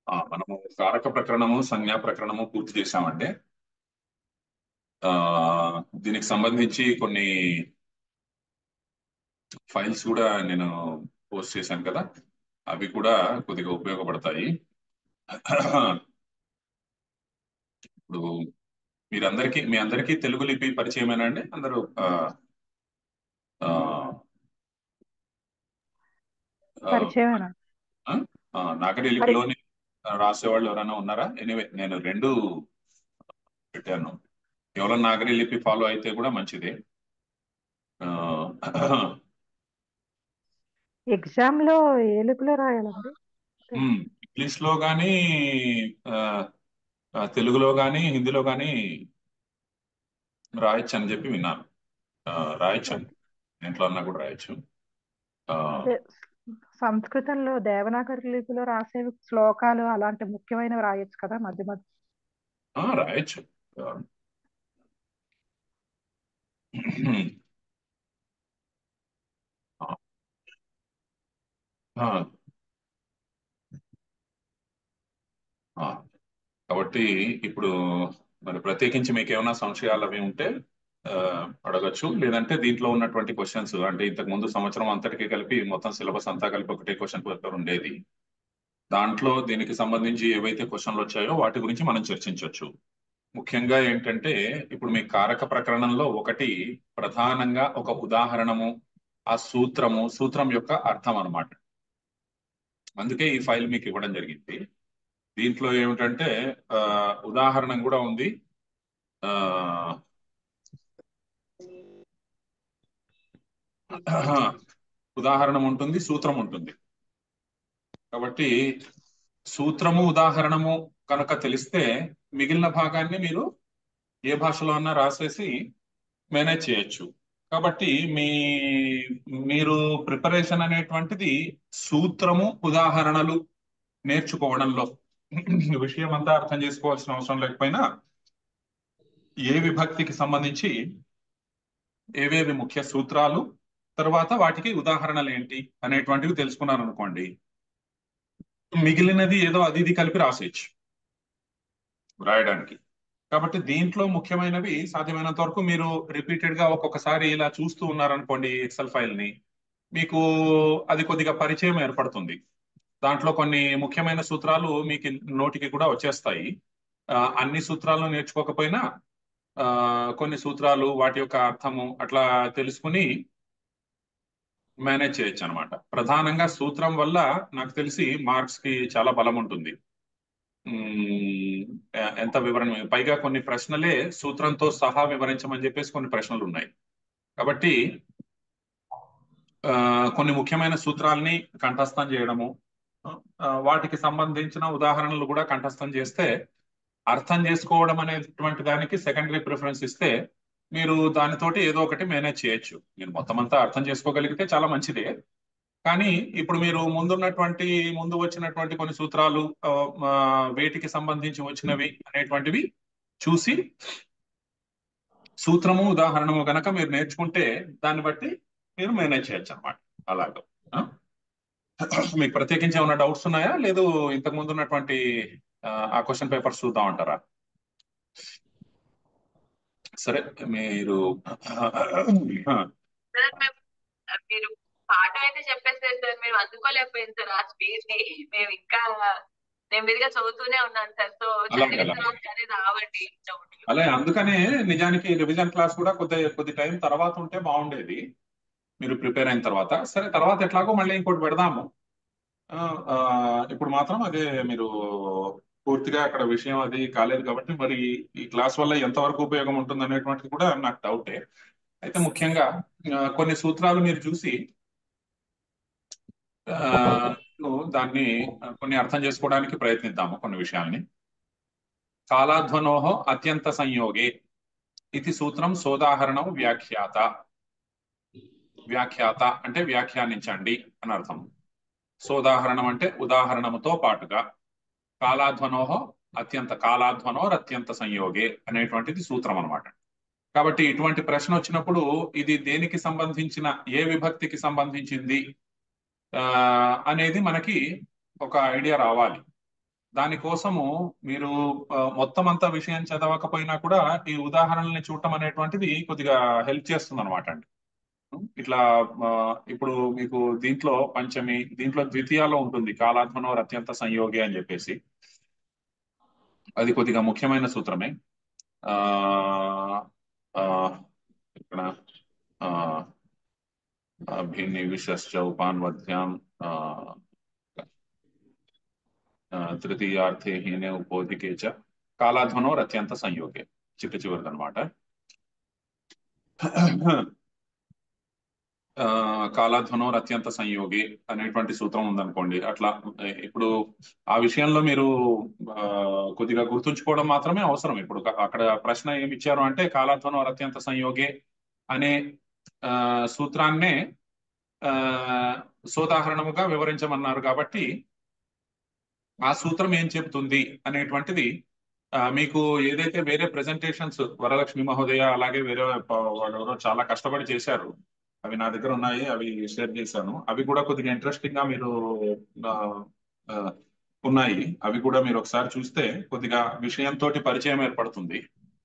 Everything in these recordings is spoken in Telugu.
ఆ, మనము కారక ప్రకరణము సంజ్ఞా ప్రకరణము పూర్తి చేశామండి ఆ దీనికి సంబంధించి కొన్ని ఫైల్స్ కూడా నేను పోస్ట్ చేశాను కదా అవి కూడా కొద్దిగా ఉపయోగపడతాయి ఇప్పుడు మీరందరికీ మీ అందరికీ తెలుగు లిపి పరిచయమేనా అండి అందరూ ఆ, ఆ, ఆ, పరిచయమేనా ఆ, ఆ, నాగరి లిపిలోని రాసేవాళ్ళు ఎవరైనా ఉన్నారా ఎనివే నేను రెండు పెట్టాను కేవలం నాగరి లిపి ఫాలో అయితే కూడా మంచిదే ఆ, ఎగ్జామ్ లో ఏ లిపిలో రాయాలండి ఉమ్, ఇంగ్లీష్ లో కానీ తెలుగులో కానీ హిందీలో కానీ రాయొచ్చు అని చెప్పి విన్నాను ఆ, రాయొచ్చు అని దేంట్లో అన్నా కూడా రాయొచ్చు ఆ, అదే సంస్కృతంలో దేవనాగరి లిపిలో రాసే శ్లోకాలు అలాంటి ముఖ్యమైనవి రాయొచ్చు కదా మధ్య మధ్య ఆ, రాయొచ్చు ఆ, ఆ, ఆ. కాబట్టి ఇప్పుడు మరి ప్రత్యేకించి మీకు ఏమైనా సంశయాలు అవి ఉంటే ఆ, అడగచ్చు లేదంటే దీంట్లో ఉన్నటువంటి క్వశ్చన్స్ అంటే ఇంతకు ముందు సంవత్సరం అంతటికి కలిపి మొత్తం సిలబస్ అంతా కలిపి ఒకటే క్వశ్చన్ పేపర్ ఉండేది దాంట్లో దీనికి సంబంధించి ఏవైతే క్వశ్చన్లు వచ్చాయో వాటి గురించి మనం చర్చించవచ్చు ముఖ్యంగా ఏంటంటే ఇప్పుడు మీ కారక ప్రకరణంలో ఒకటి ప్రధానంగా ఒక ఉదాహరణము ఆ సూత్రము సూత్రం యొక్క అర్థం అన్నమాట అందుకే ఈ ఫైల్ మీకు ఇవ్వడం జరిగింది దీంట్లో ఏమిటంటే ఆ, ఉదాహరణ కూడా ఉంది ఆ, ఉదాహరణ ఉంటుంది సూత్రం ఉంటుంది కాబట్టి సూత్రము ఉదాహరణము కనుక తెలిస్తే మిగిలిన భాగాన్ని మీరు ఏ భాషలో అన్నా రాసేసి మేనేజ్ చేయొచ్చు కాబట్టి మీ మీరు ప్రిపరేషన్ అనేటువంటిది సూత్రము ఉదాహరణలు నేర్చుకోవడంలో విషయం అంతా అర్థం చేసుకోవాల్సిన అవసరం లేకపోయినా ఏ విభక్తికి సంబంధించి ఏవేవి ముఖ్య సూత్రాలు తర్వాత వాటికి ఉదాహరణలు ఏంటి అనేటువంటివి తెలుసుకున్నారు అనుకోండి మిగిలినది ఏదో అది ఇది కలిపి రాసేయచ్చు రాయడానికి కాబట్టి దీంట్లో ముఖ్యమైనవి సాధ్యమైనంత వరకు మీరు రిపీటెడ్ గా ఒక్కొక్కసారి ఇలా చూస్తూ ఉన్నారనుకోండి ఎక్సెల్ ఫైల్ ని మీకు అది కొద్దిగా పరిచయం ఏర్పడుతుంది దాంట్లో కొన్ని ముఖ్యమైన సూత్రాలు మీకు నోటికి కూడా వచ్చేస్తాయి ఆ, అన్ని సూత్రాలను నేర్చుకోకపోయినా ఆ, కొన్ని సూత్రాలు వాటి యొక్క అర్థము అట్లా తెలుసుకుని మేనేజ్ చేయొచ్చు అనమాట ప్రధానంగా సూత్రం వల్ల నాకు తెలిసి మార్క్స్ కి చాలా బలం ఉంటుంది ఉమ్, ఎ- ఎంత వివరణ పైగా కొన్ని ప్రశ్నలే సూత్రంతో సహా వివరించమని చెప్పేసి కొన్ని ప్రశ్నలు ఉన్నాయి కాబట్టి ఆ, కొన్ని ముఖ్యమైన సూత్రాల్ని కంఠస్థం చేయడము ఆ, వాటికి సంబంధించిన ఉదాహరణలు కూడా కంఠస్థం చేస్తే అర్థం చేసుకోవడం అనేటువంటి దానికి సెకండరీ ప్రిఫరెన్స్ ఇస్తే మీరు దానితోటి ఏదో ఒకటి మేనేజ్ చేయొచ్చు మీరు మొత్తం అంతా అర్థం చేసుకోగలిగితే చాలా మంచిదే కానీ ఇప్పుడు మీరు ముందున్నటువంటి ముందు వచ్చినటువంటి కొన్ని సూత్రాలు ఆ, ఆ, వేటికి సంబంధించి వచ్చినవి అనేటువంటివి చూసి సూత్రము ఉదాహరణము గనక మీరు నేర్చుకుంటే దాన్ని బట్టి మీరు మేనేజ్ చేయొచ్చు అనమాట అలాగా ఆ? మీకు ప్రత్యేకించి ఏమైనా డౌట్స్ ఉన్నాయా లేదు ఇంతకు ముందు ఉన్నటువంటి ఆ, ఆ క్వశ్చన్ పేపర్స్ చూద్దాం అంటారా సరే మీరు సార్ మేము మీరు పాఠం అయితే చెప్పేసారు సార్ మేము అందుకోలేకపోయింది సార్ ఆ స్పీడ్ ని మేము ఇంకా నేను మీదుగా చదువుతూనే ఉన్నాను సార్ సో అలాగే, చదివిన అలాగే. తర్వాత అనేది రావండి డౌట్లు అలా అందుకనే నిజానికి రివిజన్ క్లాస్ కూడా కొద్ది కొద్ది టైం తర్వాత ఉంటే బాగుండేది మీరు ప్రిపేర్ అయిన తర్వాత సరే తర్వాత ఎట్లాగో మళ్ళీ ఇంకోటి పెడదాము ఆ, ఆ, ఇప్పుడు మాత్రం అదే మీరు పూర్తిగా అక్కడ విషయం అది కాలేదు కాబట్టి మరి ఈ క్లాస్ వల్ల ఎంతవరకు ఉపయోగం ఉంటుంది అనేటువంటిది కూడా నాకు డౌటే అయితే ముఖ్యంగా ఆ, కొన్ని సూత్రాలు మీరు చూసి ఆ, దాన్ని కొన్ని అర్థం చేసుకోవడానికి ప్రయత్నిద్దాము కొన్ని విషయాల్ని కాలాధ్వనోహ అత్యంత సంయోగే ఇది సూత్రం సోదాహరణం వ్యాఖ్యాత వ్యాఖ్యాత అంటే వ్యాఖ్యానించండి అని అర్థం సోదాహరణం అంటే ఉదాహరణముతో పాటుగా కాలాధ్వనోహ అత్యంత కాలాధ్వనోర్ అత్యంత సంయోగే అనేటువంటిది సూత్రం అన్నమాట కాబట్టి ఇటువంటి ప్రశ్న వచ్చినప్పుడు ఇది దేనికి సంబంధించిన ఏ విభక్తికి సంబంధించింది ఆ, అనేది మనకి ఒక ఐడియా రావాలి దానికోసము మీరు ఆ, మొత్తం అంతా విషయం చదవకపోయినా కూడా ఈ ఉదాహరణల్ని చూడటం అనేటువంటిది కొద్దిగా హెల్ప్ చేస్తుంది అనమాట అండి ఇట్లా ఆ, ఇప్పుడు మీకు దీంట్లో పంచమి దీంట్లో ద్వితీయాలో ఉంటుంది కాలాత్మనో అత్యంత సంయోగి అని చెప్పేసి అది కొద్దిగా ముఖ్యమైన సూత్రమే ఆ ఆ, ఇక్కడ ఆ, అభినివిశ్చ ఉపాన్వధ్యాం ఆ, ఆ, తృతీయార్థే హీనే ఉపోధికే చ కాలాధ్వనో అత్యంత సంయోగే చిట్ట చివరిదనమాట ఆ, కాలాధ్వనోర్ అత్యంత సంయోగి అనేటువంటి సూత్రం ఉందనుకోండి అట్లా ఏ, ఇప్పుడు ఆ విషయంలో మీరు ఆ, కొద్దిగా గుర్తుంచుకోవడం మాత్రమే అవసరం ఇప్పుడు క- అక్కడ ప్రశ్న ఏమి ఇచ్చారు అంటే కాలాధ్వనోర్ అత్యంత సంయోగే అనే ఆ, సూత్రాన్నే ఆ, సోదాహరణముగా వివరించమన్నారు కాబట్టి ఆ సూత్రం ఏం చెబుతుంది అనేటువంటిది ఆ, మీకు ఏదైతే వేరే ప్రెజెంటేషన్స్ వరలక్ష్మి మహోదయ అలాగే వేరే ప- వాళ్ళు ఎవరో చాలా కష్టపడి చేశారు అవి నా దగ్గర ఉన్నాయి అవి షేర్ చేశాను అవి కూడా కొద్దిగా ఇంట్రెస్టింగ్ గా మీరు ఆ, ఆ, ఉన్నాయి అవి కూడా మీరు ఒకసారి చూస్తే కొద్దిగా విషయంతో పరిచయం ఏర్పడుతుంది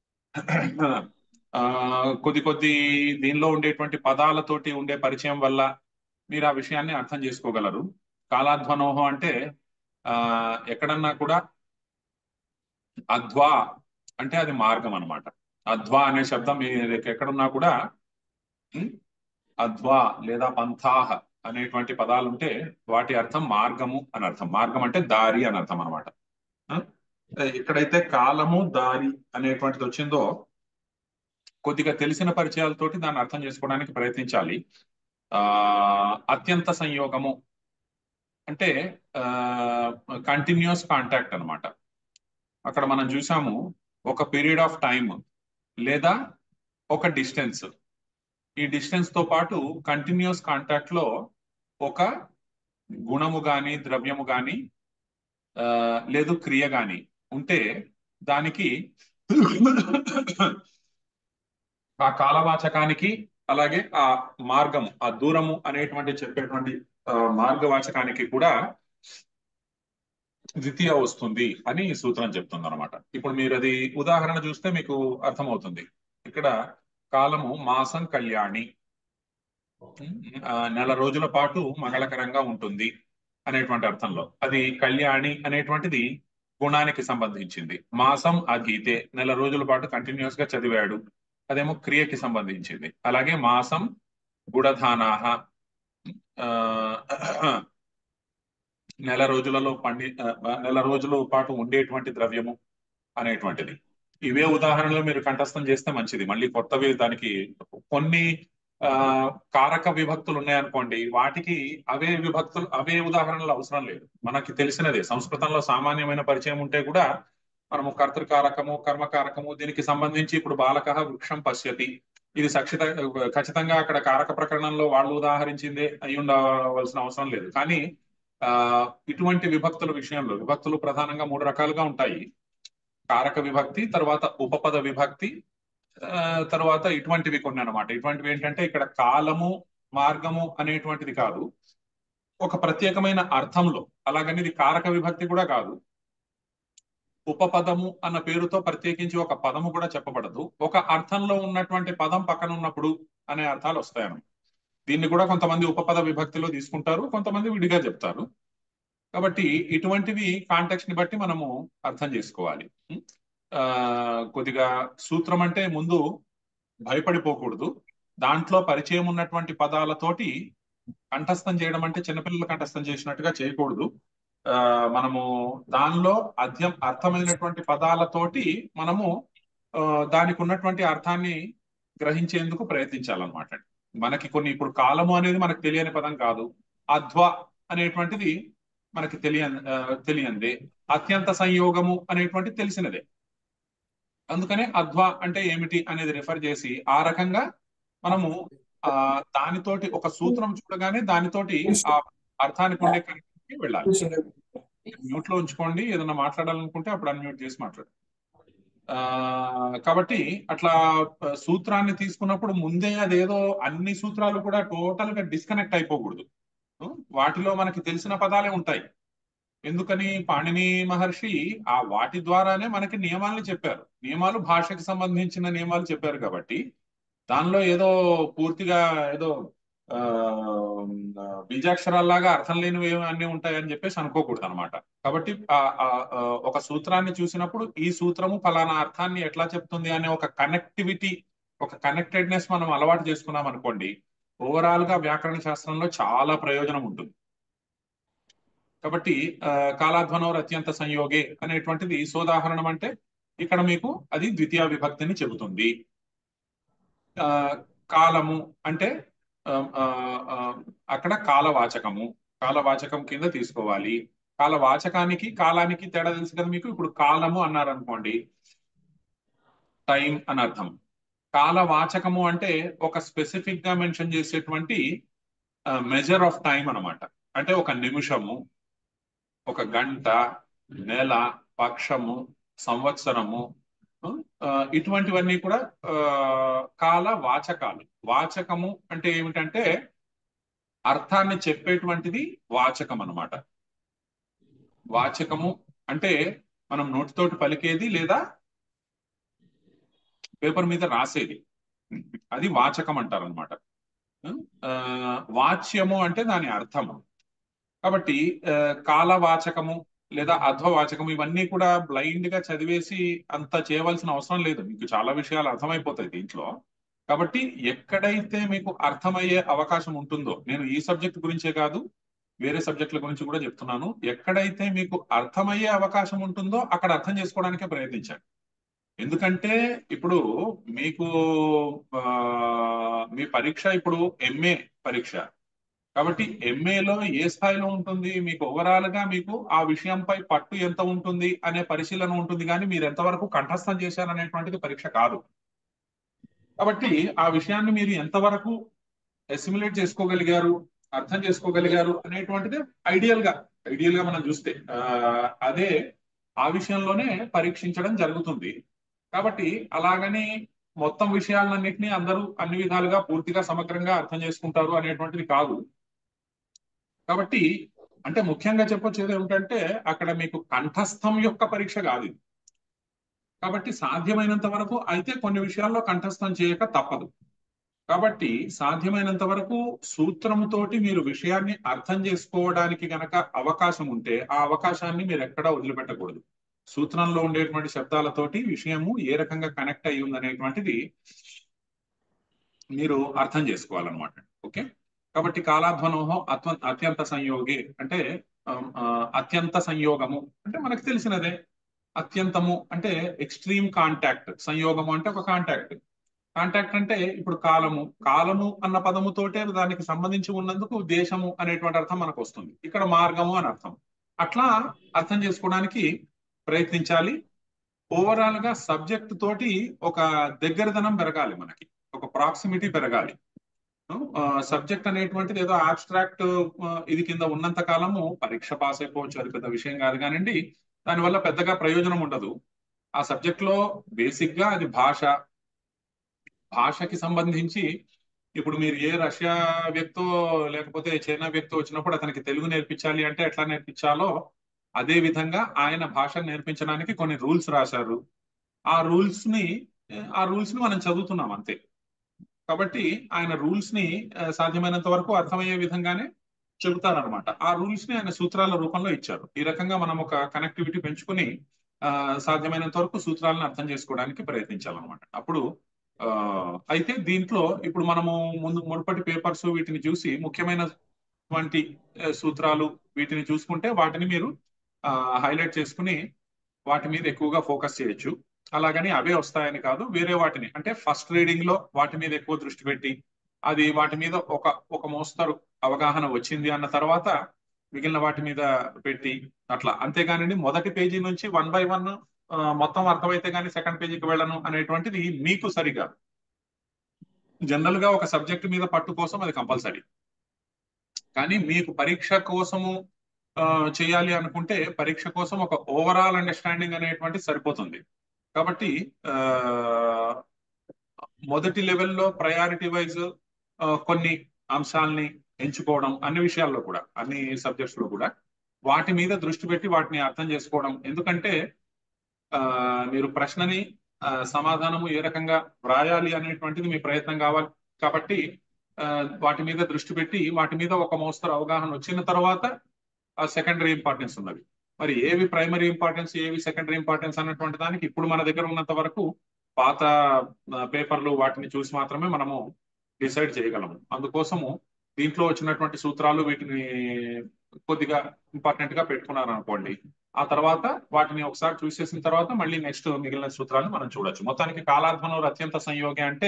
ఆ, కొద్ది కొద్ది దీనిలో ఉండేటువంటి పదాలతోటి ఉండే పరిచయం వల్ల మీరు ఆ విషయాన్ని అర్థం చేసుకోగలరు కాలాధ్వనోహం అంటే ఆ ఎక్కడన్నా కూడా అధ్వా అంటే అది మార్గం అన్నమాట అధ్వా అనే శబ్దం మీరు ఎక్కడున్నా కూడా ఉం, అధ్వా లేదా పంథాహ అనేటువంటి పదాలు ఉంటే వాటి అర్థం మార్గము అని అర్థం మార్గం అంటే దారి అని అర్థం అనమాట ఎక్కడైతే కాలము దారి అనేటువంటిది వచ్చిందో కొద్దిగా తెలిసిన పరిచయాలతోటి దాన్ని అర్థం చేసుకోవడానికి ప్రయత్నించాలి ఆ అత్యంత సంయోగము అంటే కంటిన్యూస్ కాంటాక్ట్ అన్నమాట అక్కడ మనం చూసాము ఒక పీరియడ్ ఆఫ్ టైం లేదా ఒక డిస్టెన్స్ ఈ డిస్టెన్స్ తో పాటు కంటిన్యూస్ కాంటాక్ట్ లో ఒక గుణము గాని ద్రవ్యము గాని ఆ, లేదు క్రియ గాని ఉంటే దానికి ఆ కాలవాచకానికి అలాగే ఆ మార్గం ఆ దూరము అనేటువంటి చెప్పేటువంటి ఆ, మార్గవాచకానికి కూడా ద్వితీయ వస్తుంది అని ఈ సూత్రం చెప్తుంది అనమాట ఇప్పుడు మీరు అది ఉదాహరణ చూస్తే మీకు అర్థమవుతుంది ఇక్కడ కాలము మాసం కళ్యాణి ఆ, నెల రోజుల పాటు మంగళకరంగా ఉంటుంది అనేటువంటి అర్థంలో అది కళ్యాణి అనేటువంటిది గుణానికి సంబంధించింది మాసం అధీతే నెల రోజుల పాటు కంటిన్యూస్ గా చదివాడు అదేమో క్రియకి సంబంధించింది అలాగే మాసం గుడధానాహ ఆ, నెల రోజులలో పండి ఆ, నెల రోజుల పాటు ఉండేటువంటి ద్రవ్యము అనేటువంటిది ఇవే ఉదాహరణలు మీరు కంఠస్థం చేస్తే మంచిది మళ్ళీ కొత్తవి దానికి కొన్ని ఆ కారక విభక్తులు ఉన్నాయనుకోండి వాటికి అవే విభక్తులు అవే ఉదాహరణలు అవసరం లేదు మనకి తెలిసినదే సంస్కృతంలో సామాన్యమైన పరిచయం ఉంటే కూడా మనము కర్తృకారకము కర్మకారకము దీనికి సంబంధించి ఇప్పుడు బాలక వృక్షం పశ్యతి ఇది సక్షిత ఖచ్చితంగా అక్కడ కారక ప్రకరణంలో వాళ్ళు ఉదాహరించిందే అయి ఉండవలసిన అవసరం లేదు కానీ ఆ ఇటువంటి విభక్తుల విషయంలో విభక్తులు ప్రధానంగా మూడు రకాలుగా ఉంటాయి కారక విభక్తి తర్వాత ఉపపద విభక్తి ఆ, తర్వాత ఇటువంటివి కొన్ని అన్నమాట ఇటువంటివి ఏంటంటే ఇక్కడ కాలము మార్గము అనేటువంటిది కాదు ఒక ప్రత్యేకమైన అర్థంలో అలాగని ఇది కారక విభక్తి కూడా కాదు ఉపపదము అన్న పేరుతో ప్రత్యేకించి ఒక పదము కూడా చెప్పబడదు ఒక అర్థంలో ఉన్నటువంటి పదం పక్కన ఉన్నప్పుడు అనే అర్థాలు వస్తాయన్నమాట దీన్ని కూడా కొంతమంది ఉపపద విభక్తిలో తీసుకుంటారు కొంతమంది విడిగా చెప్తారు కాబట్టి ఇటువంటివి కాంటెక్స్ట్ ని బట్టి మనము అర్థం చేసుకోవాలి ఆ కొద్దిగా సూత్రం అంటే ముందు భయపడిపోకూడదు దాంట్లో పరిచయం ఉన్నటువంటి పదాలతోటి కంఠస్థం చేయడం అంటే చిన్నపిల్లలు కంఠస్థం చేసినట్టుగా చేయకూడదు ఆ మనము దానిలో అధ్యం అర్థమైనటువంటి పదాలతోటి మనము ఆ, దానికి ఉన్నటువంటి అర్థాన్ని గ్రహించేందుకు ప్రయత్నించాలన్నమాట మనకి కొన్ని ఇప్పుడు కాలము అనేది మనకు తెలియని పదం కాదు అధ్వ అనేటువంటిది మనకి తెలియ ఆ, తెలియందే అత్యంత సంయోగము అనేటువంటిది తెలిసినదే అందుకనే అధ్వ అంటే ఏమిటి అనేది రిఫర్ చేసి ఆ రకంగా మనము ఆ దానితోటి ఒక సూత్రం చూడగానే దానితోటి ఆ అర్థానికి ఉండే కనెక్షన్ వెళ్ళాలి మ్యూట్ లో ఉంచుకోండి ఏదైనా మాట్లాడాలనుకుంటే అప్పుడు అన్మ్యూట్ చేసి మాట్లాడు ఆ కాబట్టి అట్లా ఆ, సూత్రాన్ని తీసుకున్నప్పుడు ముందే అదేదో అన్ని సూత్రాలు కూడా టోటల్ గా డిస్కనెక్ట్ అయిపోకూడదు వాటిలో మనకి తెలిసిన పదాలే ఉంటాయి ఎందుకని పాణిని మహర్షి ఆ వాటి ద్వారానే మనకి నియమాలను చెప్పారు నియమాలు భాషకి సంబంధించిన నియమాలు చెప్పారు కాబట్టి దానిలో ఏదో పూర్తిగా ఏదో ఆ బీజాక్షరాల్లాగా అర్థం లేనివి ఏమి అన్ని ఉంటాయని చెప్పేసి అనుకోకూడదు అనమాట కాబట్టి ఆ ఆ, ఆ, ఒక సూత్రాన్ని చూసినప్పుడు ఈ సూత్రము ఫలానా అర్థాన్ని ఎట్లా చెప్తుంది అనే ఒక కనెక్టివిటీ ఒక కనెక్టెడ్నెస్ మనం అలవాటు చేసుకున్నాం అనుకోండి ఓవరాల్ గా వ్యాకరణ శాస్త్రంలో చాలా ప్రయోజనం ఉంటుంది కాబట్టి ఆ, కాలాధ్వనోర్ అత్యంత సంయోగే అనేటువంటిది సోదాహరణం అంటే ఇక్కడ మీకు అది ద్వితీయ విభక్తిని చెబుతుంది ఆ, కాలము అంటే ఆ, ఆ, ఆ, అక్కడ కాలవాచకము కాలవాచకం కింద తీసుకోవాలి కాలవాచకానికి కాలానికి తేడా తెలుసు కదా మీకు ఇప్పుడు కాలము అన్నారు అనుకోండి టైం అని అర్థం కాలవాచకము అంటే ఒక స్పెసిఫిక్ గా మెన్షన్ చేసేటువంటి మెజర్ ఆఫ్ టైం అన్నమాట అంటే ఒక నిమిషము ఒక గంట నెల పక్షము సంవత్సరము ఆ, ఇటువంటివన్నీ కూడా ఆ, కాల వాచకాలు వాచకము అంటే ఏమిటంటే అర్థాన్ని చెప్పేటువంటిది వాచకం అన్నమాట వాచకము అంటే మనం నోటితోటి పలికేది లేదా పేపర్ మీద రాసేది అది వాచకం అంటారు అనమాట వాచ్యము అంటే దాని అర్థము కాబట్టి ఆ, కాలవాచకము లేదా అధ్వవాచకము ఇవన్నీ కూడా బ్లైండ్ గా చదివేసి అంత చేయవలసిన అవసరం లేదు మీకు చాలా విషయాలు అర్థమైపోతాయి దీంట్లో కాబట్టి ఎక్కడైతే మీకు అర్థమయ్యే అవకాశం ఉంటుందో నేను ఈ సబ్జెక్ట్ గురించే కాదు వేరే సబ్జెక్టుల గురించి కూడా చెప్తున్నాను ఎక్కడైతే మీకు అర్థమయ్యే అవకాశం ఉంటుందో అక్కడ అర్థం చేసుకోవడానికే ప్రయత్నించండి ఎందుకంటే ఇప్పుడు మీకు ఆ, మీ పరీక్ష ఇప్పుడు ఎంఏ పరీక్ష కాబట్టి ఎంఏలో ఏ స్థాయిలో ఉంటుంది మీకు ఓవరాల్ గా మీకు ఆ విషయంపై పట్టు ఎంత ఉంటుంది అనే పరిశీలన ఉంటుంది కానీ మీరు ఎంతవరకు కంఠస్థం చేశారనేటువంటిది పరీక్ష కాదు కాబట్టి ఆ విషయాన్ని మీరు ఎంతవరకు ఎసిమ్యులేట్ చేసుకోగలిగారు అర్థం చేసుకోగలిగారు అనేటువంటిది ఐడియల్ గా ఐడియల్ గా మనం చూస్తే ఆ, అదే ఆ విషయంలోనే పరీక్షించడం జరుగుతుంది కాబట్టి అలాగని మొత్తం విషయాలన్నింటినీ అందరూ అన్ని విధాలుగా పూర్తిగా సమగ్రంగా అర్థం చేసుకుంటారు అనేటువంటిది కాదు కాబట్టి అంటే ముఖ్యంగా చెప్పొచ్చేది ఏమిటంటే అక్కడ మీకు కంఠస్థం యొక్క పరీక్ష కాదు ఇది కాబట్టి సాధ్యమైనంత వరకు అయితే కొన్ని విషయాల్లో కంఠస్థం చేయక తప్పదు కాబట్టి సాధ్యమైనంత వరకు సూత్రముతోటి మీరు విషయాన్ని అర్థం చేసుకోవడానికి గనక అవకాశం ఉంటే ఆ అవకాశాన్ని మీరు ఎక్కడా వదిలిపెట్టకూడదు సూత్రంలో ఉండేటువంటి శబ్దాలతోటి విషయము ఏ రకంగా కనెక్ట్ అయ్యి ఉందనేటువంటిది మీరు అర్థం చేసుకోవాలన్నమాట ఓకే కాబట్టి కాలాధ్వనోహం అత్వ అత్యంత సంయోగి అంటే ఆమ్, ఆ, అత్యంత సంయోగము అంటే మనకు తెలిసినదే అత్యంతము అంటే ఎక్స్ట్రీమ్ కాంటాక్ట్ సంయోగము అంటే ఒక కాంటాక్ట్ కాంటాక్ట్ అంటే ఇప్పుడు కాలము కాలము అన్న పదముతోటే దానికి సంబంధించి ఉన్నందుకు దేశము అనేటువంటి అర్థం మనకు వస్తుంది ఇక్కడ మార్గము అని అర్థం అట్లా అర్థం చేసుకోవడానికి ప్రయత్నించాలి ఓవరాల్ గా సబ్జెక్ట్ తోటి ఒక దగ్గరదనం పెరగాలి మనకి ఒక ప్రాక్సిమిటీ పెరగాలి సబ్జెక్ట్ అనేటువంటిది ఏదో ఆబ్స్ట్రాక్ట్ ఇది కింద ఉన్నంత కాలము పరీక్ష పాస్ అయిపోవచ్చు అది పెద్ద విషయం కాదు కానివ్వండి దానివల్ల పెద్దగా ప్రయోజనం ఉండదు ఆ సబ్జెక్ట్ లో బేసిక్ గా అది భాష భాషకి సంబంధించి ఇప్పుడు మీరు ఏ రష్యా వ్యక్తో లేకపోతే చైనా వ్యక్తో వచ్చినప్పుడు అతనికి తెలుగు నేర్పించాలి అంటే ఎట్లా నేర్పించాలో అదే విధంగా ఆయన భాషను నేర్పించడానికి కొన్ని రూల్స్ రాశారు ఆ రూల్స్ ని ఆ రూల్స్ ని మనం చదువుతున్నాం అంతే కాబట్టి ఆయన రూల్స్ ని ఆ, సాధ్యమైనంత వరకు అర్థమయ్యే విధంగానే చెబుతారనమాట ఆ రూల్స్ ని ఆయన సూత్రాల రూపంలో ఇచ్చారు ఈ రకంగా మనం ఒక కనెక్టివిటీ పెంచుకుని ఆ, సాధ్యమైనంత వరకు సూత్రాలను అర్థం చేసుకోవడానికి ప్రయత్నించాలన్నమాట అప్పుడు ఆ, అయితే దీంట్లో ఇప్పుడు మనము ముందు మునుపటి పేపర్స్ వీటిని చూసి ముఖ్యమైనటువంటి ఆ, సూత్రాలు వీటిని చూసుకుంటే వాటిని మీరు హైలైట్ చేసుకుని వాటి మీద ఎక్కువగా ఫోకస్ చేయొచ్చు అలాగని అవే వస్తాయని కాదు వేరే వాటిని అంటే ఫస్ట్ రీడింగ్ లో వాటి మీద ఎక్కువ దృష్టి పెట్టి అది వాటి మీద ఒక ఒక మోస్తరు అవగాహన వచ్చింది అన్న తర్వాత మిగిలిన వాటి మీద పెట్టి అట్లా అంతేగాని మొదటి పేజీ నుంచి వన్ బై వన్ మొత్తం అర్థమైతే కానీ సెకండ్ పేజీకి వెళ్ళను అనేటువంటిది మీకు సరిగా జనరల్ గా ఒక సబ్జెక్ట్ మీద పట్టు కోసం అది కంపల్సరీ కానీ మీకు పరీక్ష కోసము ఆ, చేయాలి అనుకుంటే పరీక్ష కోసం ఒక ఓవరాల్ అండర్స్టాండింగ్ అనేటువంటి సరిపోతుంది కాబట్టి ఆ, మొదటి లెవెల్లో ప్రయారిటీ వైజ్ కొన్ని అంశాలని ఎంచుకోవడం అన్ని విషయాల్లో కూడా అన్ని సబ్జెక్ట్స్ లో కూడా వాటి మీద దృష్టి పెట్టి వాటిని అర్థం చేసుకోవడం ఎందుకంటే ఆ మీరు ప్రశ్నని ఆ, సమాధానము ఏ రకంగా వ్రాయాలి అనేటువంటిది మీ ప్రయత్నం కావాలి కాబట్టి ఆ, వాటి మీద దృష్టి పెట్టి వాటి మీద ఒక మోస్తరు అవగాహన వచ్చిన తర్వాత ఆ సెకండరీ ఇంపార్టెన్స్ ఉన్నది మరి ఏవి ప్రైమరీ ఇంపార్టెన్స్ ఏవి సెకండరీ ఇంపార్టెన్స్ అన్నటువంటి దానికి ఇప్పుడు మన దగ్గర ఉన్నంత వరకు పాత ఆ, పేపర్లు వాటిని చూసి మాత్రమే మనము డిసైడ్ చేయగలము అందుకోసము దీంట్లో వచ్చినటువంటి సూత్రాలు వీటిని కొద్దిగా ఇంపార్టెంట్ గా పెట్టుకున్నారు అనుకోండి ఆ తర్వాత వాటిని ఒకసారి చూసేసిన తర్వాత మళ్ళీ నెక్స్ట్ మిగిలిన సూత్రాలు మనం చూడొచ్చు మొత్తానికి కాలాధ్వనులు అత్యంత సంయోగి అంటే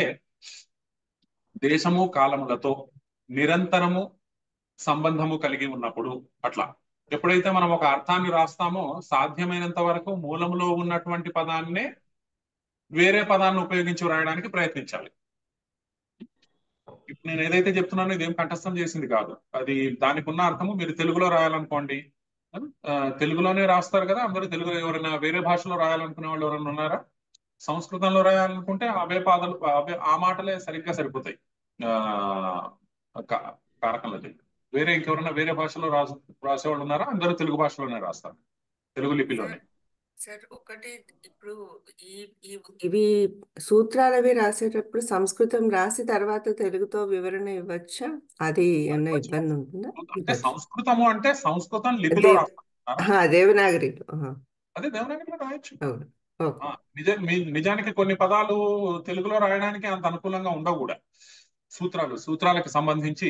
దేశము కాలములతో నిరంతరము సంబంధము కలిగి ఉన్నప్పుడు అట్లా ఎప్పుడైతే మనం ఒక అర్థాన్ని రాస్తామో సాధ్యమైనంత వరకు మూలంలో ఉన్నటువంటి పదాన్నే వేరే పదాన్ని ఉపయోగించి వ్రాయడానికి ప్రయత్నించాలి ఇప్పుడు నేను ఏదైతే చెప్తున్నానో ఇదేం కంఠస్థం చేసింది కాదు అది దానికి ఉన్న అర్థము మీరు తెలుగులో రాయాలనుకోండి ఆ, తెలుగులోనే రాస్తారు కదా అందరూ తెలుగులో ఎవరైనా వేరే భాషలో రాయాలనుకునే వాళ్ళు ఎవరైనా ఉన్నారా సంస్కృతంలో రాయాలనుకుంటే అవే పాదలు అవే ఆ మాటలే సరిగ్గా సరిపోతాయి ఆ కా- కారకంలో తెలుగు వేరే ఇంకెవరైనా వేరే భాషలో రాసు రాసేవాళ్ళు ఉన్నారా అందరూ తెలుగు భాషలోనే రాస్తారు తెలుగు లిపిలోనే సార్ ఒకటి ఇప్పుడు ఈ ఈ- ఇవి సూత్రాలవి రాసేటప్పుడు సంస్కృతం రాసి తర్వాత తెలుగుతో వివరణ ఇవ్వచ్చా అది ఏమన్నా ఇబ్బంది ఉంటుందా అంటే ఇవ్వచ్చు సంస్కృతము అంటే సంస్కృతం లిపిలో దేవ్ రాస్తారు ఆహా, దేవనాగరిలో ఆహా, అదే దేవనాగరిలో రాయొచ్చు అవును ఓకే ఆ, నిజ మీ- నిజానికి కొన్ని పదాలు తెలుగులో రాయడానికి అంత అనుకూలంగా ఉండవు కూడా సూత్రాలు సూత్రాలకు సంబంధించి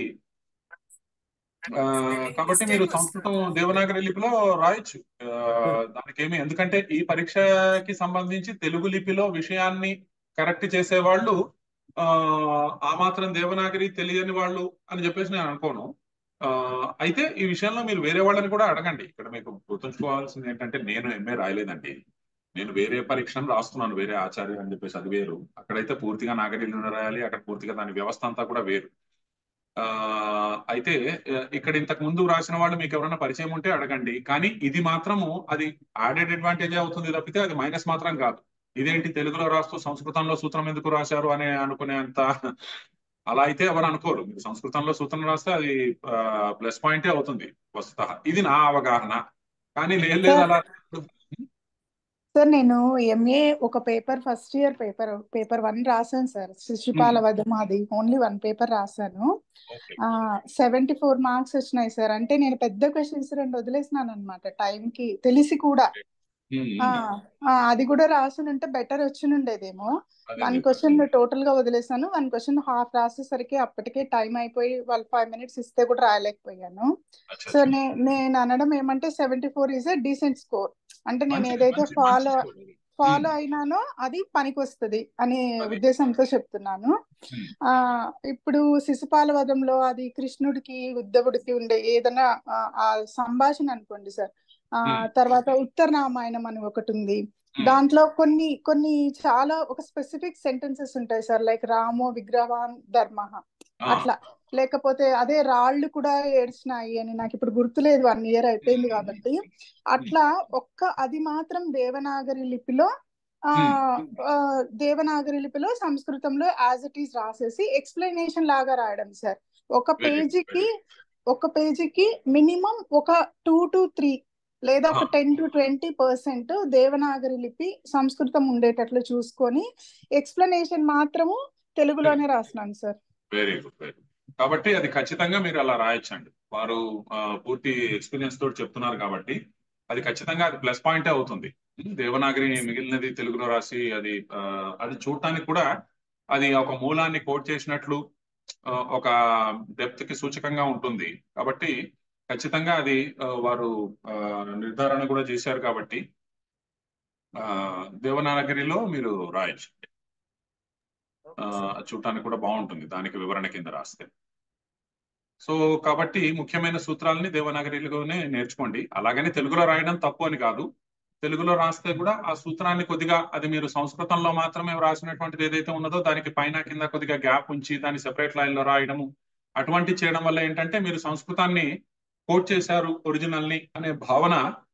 ఆ, స్పెల్లింగ్ కాబట్టి మీరు మిస్టేక్ సంస్కృతం వస్తుందా దేవనాగరి లిపిలో రాయొచ్చు ఆ, ఉమ్, దానికి ఏమి ఎందుకంటే ఈ పరీక్షకి సంబంధించి తెలుగు లిపిలో విషయాన్ని కరెక్ట్ చేసే వాళ్ళు ఆ ఆ మాత్రం దేవనాగరి తెలియని వాళ్ళు అని చెప్పేసి నేను అనుకోను ఆ అయితే ఈ విషయంలో మీరు వేరే వాళ్ళని కూడా అడగండి ఇక్కడ మీకు గుర్తుంచుకోవాల్సింది ఏంటంటే నేను ఎంఏ రాయలేదండి నేను వేరే పరీక్షను రాస్తున్నాను వేరే ఆచార్య అని చెప్పేసి అది వేరు అక్కడైతే పూర్తిగా నాగరికలను రాయాలి అక్కడ పూర్తిగా దాని వ్యవస్థ అంతా కూడా వేరు ఆ అయితే ఆ, ఇక్కడ ఇంతకు ముందు రాసిన వాళ్ళు మీకు ఎవరైనా పరిచయం ఉంటే అడగండి కానీ ఇది మాత్రము అది యాడెడ్ అడ్వాంటేజ్ అవుతుంది తప్పితే అది మైనస్ మాత్రం కాదు ఇదేంటి తెలుగులో రాస్తూ సంస్కృతంలో సూత్రం ఎందుకు రాశారు అని అనుకునేంత అలా అయితే ఎవరు అనుకోరు మీరు సంస్కృతంలో సూత్రం రాస్తే అది ప్లస్ పాయింటే అవుతుంది వస్తుత ఇది నా అవగాహన కానీ లేదు లేదు సార్ అలా సార్ నేను ఎంఏ ఒక paper first year paper paper one రాశాను సార్ శిశుపాల వధం అది ఓన్లీ వన్ పేపర్ రాశాను ఓకే ఆ సెవెంటీ ఫోర్ మార్క్స్ వచ్చినాయి సార్ అంటే నేను పెద్ద క్వశ్చన్స్ రెండు వదిలేసినాను అనమాట టైంకి తెలిసి కూడా ఆ ఆ, అది కూడా రాసునుంటే బెటర్ వచ్చినుండేదేమో అదే వన్ అదే క్వశ్చన్ టోటల్ గా వదిలేసాను వన్ క్వశ్చన్ హాఫ్ రాసేసరికి అప్పటికే టైం అయిపోయి వాళ్ళు ఫైవ్ మినిట్స్ ఇస్తే కూడా రాయలేకపోయాను అచ్చా సో అచ్చా నే నేను అనడం ఏమంటే seventy four is a decent score అంటే నేను మంచిది ఏదైతే మంచి మంచి ఫాలో స్కోర్ అది ఫాలో అయినానో అది పనికి వస్తుంది అనే అదే ఉద్దేశంతో చెప్తున్నాను ఉమ్, ఆ ఇప్పుడు శిశుపాల వధంలో అది కృష్ణుడికి ఉద్ధవుడికి ఉండే ఏదైనా ఆ ఆ సంభాషణ అనుకోండి సార్ ఆ ఉమ్, తర్వాత ఉత్తర రామాయణం అని ఒకటి ఉంది ఉమ్, దాంట్లో కొన్ని కొన్ని చాలా ఒక స్పెసిఫిక్ సెంటెన్సెస్ ఉంటాయి సార్ లైక్ రామో విగ్రహాన్ ధర్మ ఆ, అట్లా లేకపోతే అదే రాళ్ళు కూడా ఏడ్చినాయి అని నాకు ఇప్పుడు గుర్తులేదు వన్ ఇయర్ అయిపోయింది కాబట్టి ఉమ్, అట్లా ఒక్క అది మాత్రం దేవనాగరి లిపిలో ఆ ఉమ్, ఆ, దేవనాగరి లిపిలో సంస్కృతంలో యాజ్ ఇట్ ఈస్ రాసేసి ఎక్స్ప్లెనేషన్ లాగా రాయడం సార్ ఒక వెరీ గుడ్ పేజీకి వెరీ ఒక పేజీకి మినిమం ఒక టూ టు త్రీ లేదా ఒక ten to twenty percent Devanagari లిపి సంస్కృతం ఉండేటట్లు చూసుకొని ఎక్స్ప్లెనేషన్ మాత్రము తెలుగులోనే రాసినాను sir very good very good కాబట్టి అది ఖచ్చితంగా మీరు అలా రాయొచ్చండి వారు ఆ, పూర్తి ఎక్స్పీరియన్స్ తోటి చెప్తున్నారు కాబట్టి అది ఖచ్చితంగా అది ప్లస్ పాయింటే అవుతుంది దేవనాగరి మిగిలినది తెలుగులో రాసి అది ఆ, అది చూడటానికి కూడా అది ఒక మూలాన్ని కోట్ చేసినట్లు ఆ, ఒక డెప్త్ కి సూచకంగా ఉంటుంది కాబట్టి ఖచ్చితంగా అది ఆ, వారు ఆ, నిర్ధారణ కూడా చేశారు కాబట్టి ఆ, దేవనాగరిలో మీరు రాయొచ్చు ఆ, చూడటానికి కూడా బాగుంటుంది దానికి వివరణ కింద రాస్తే సో కాబట్టి ముఖ్యమైన సూత్రాలని దేవనాగరిలోనే నేర్చుకోండి అలాగని తెలుగులో రాయడం తప్పు అని కాదు తెలుగులో రాస్తే కూడా ఆ సూత్రాన్ని కొద్దిగా అది మీరు సంస్కృతంలో మాత్రమే రాసినటువంటిది ఏదైతే ఉన్నదో దానికి పైన కింద కొద్దిగా గ్యాప్ ఉంచి దాన్ని సెపరేట్ లైన్ లో రాయడము అటువంటి చేయడం వల్ల ఏంటంటే మీరు సంస్కృతాన్ని కోట్ చేశారు ఒరిజినల్ ని అనే భావన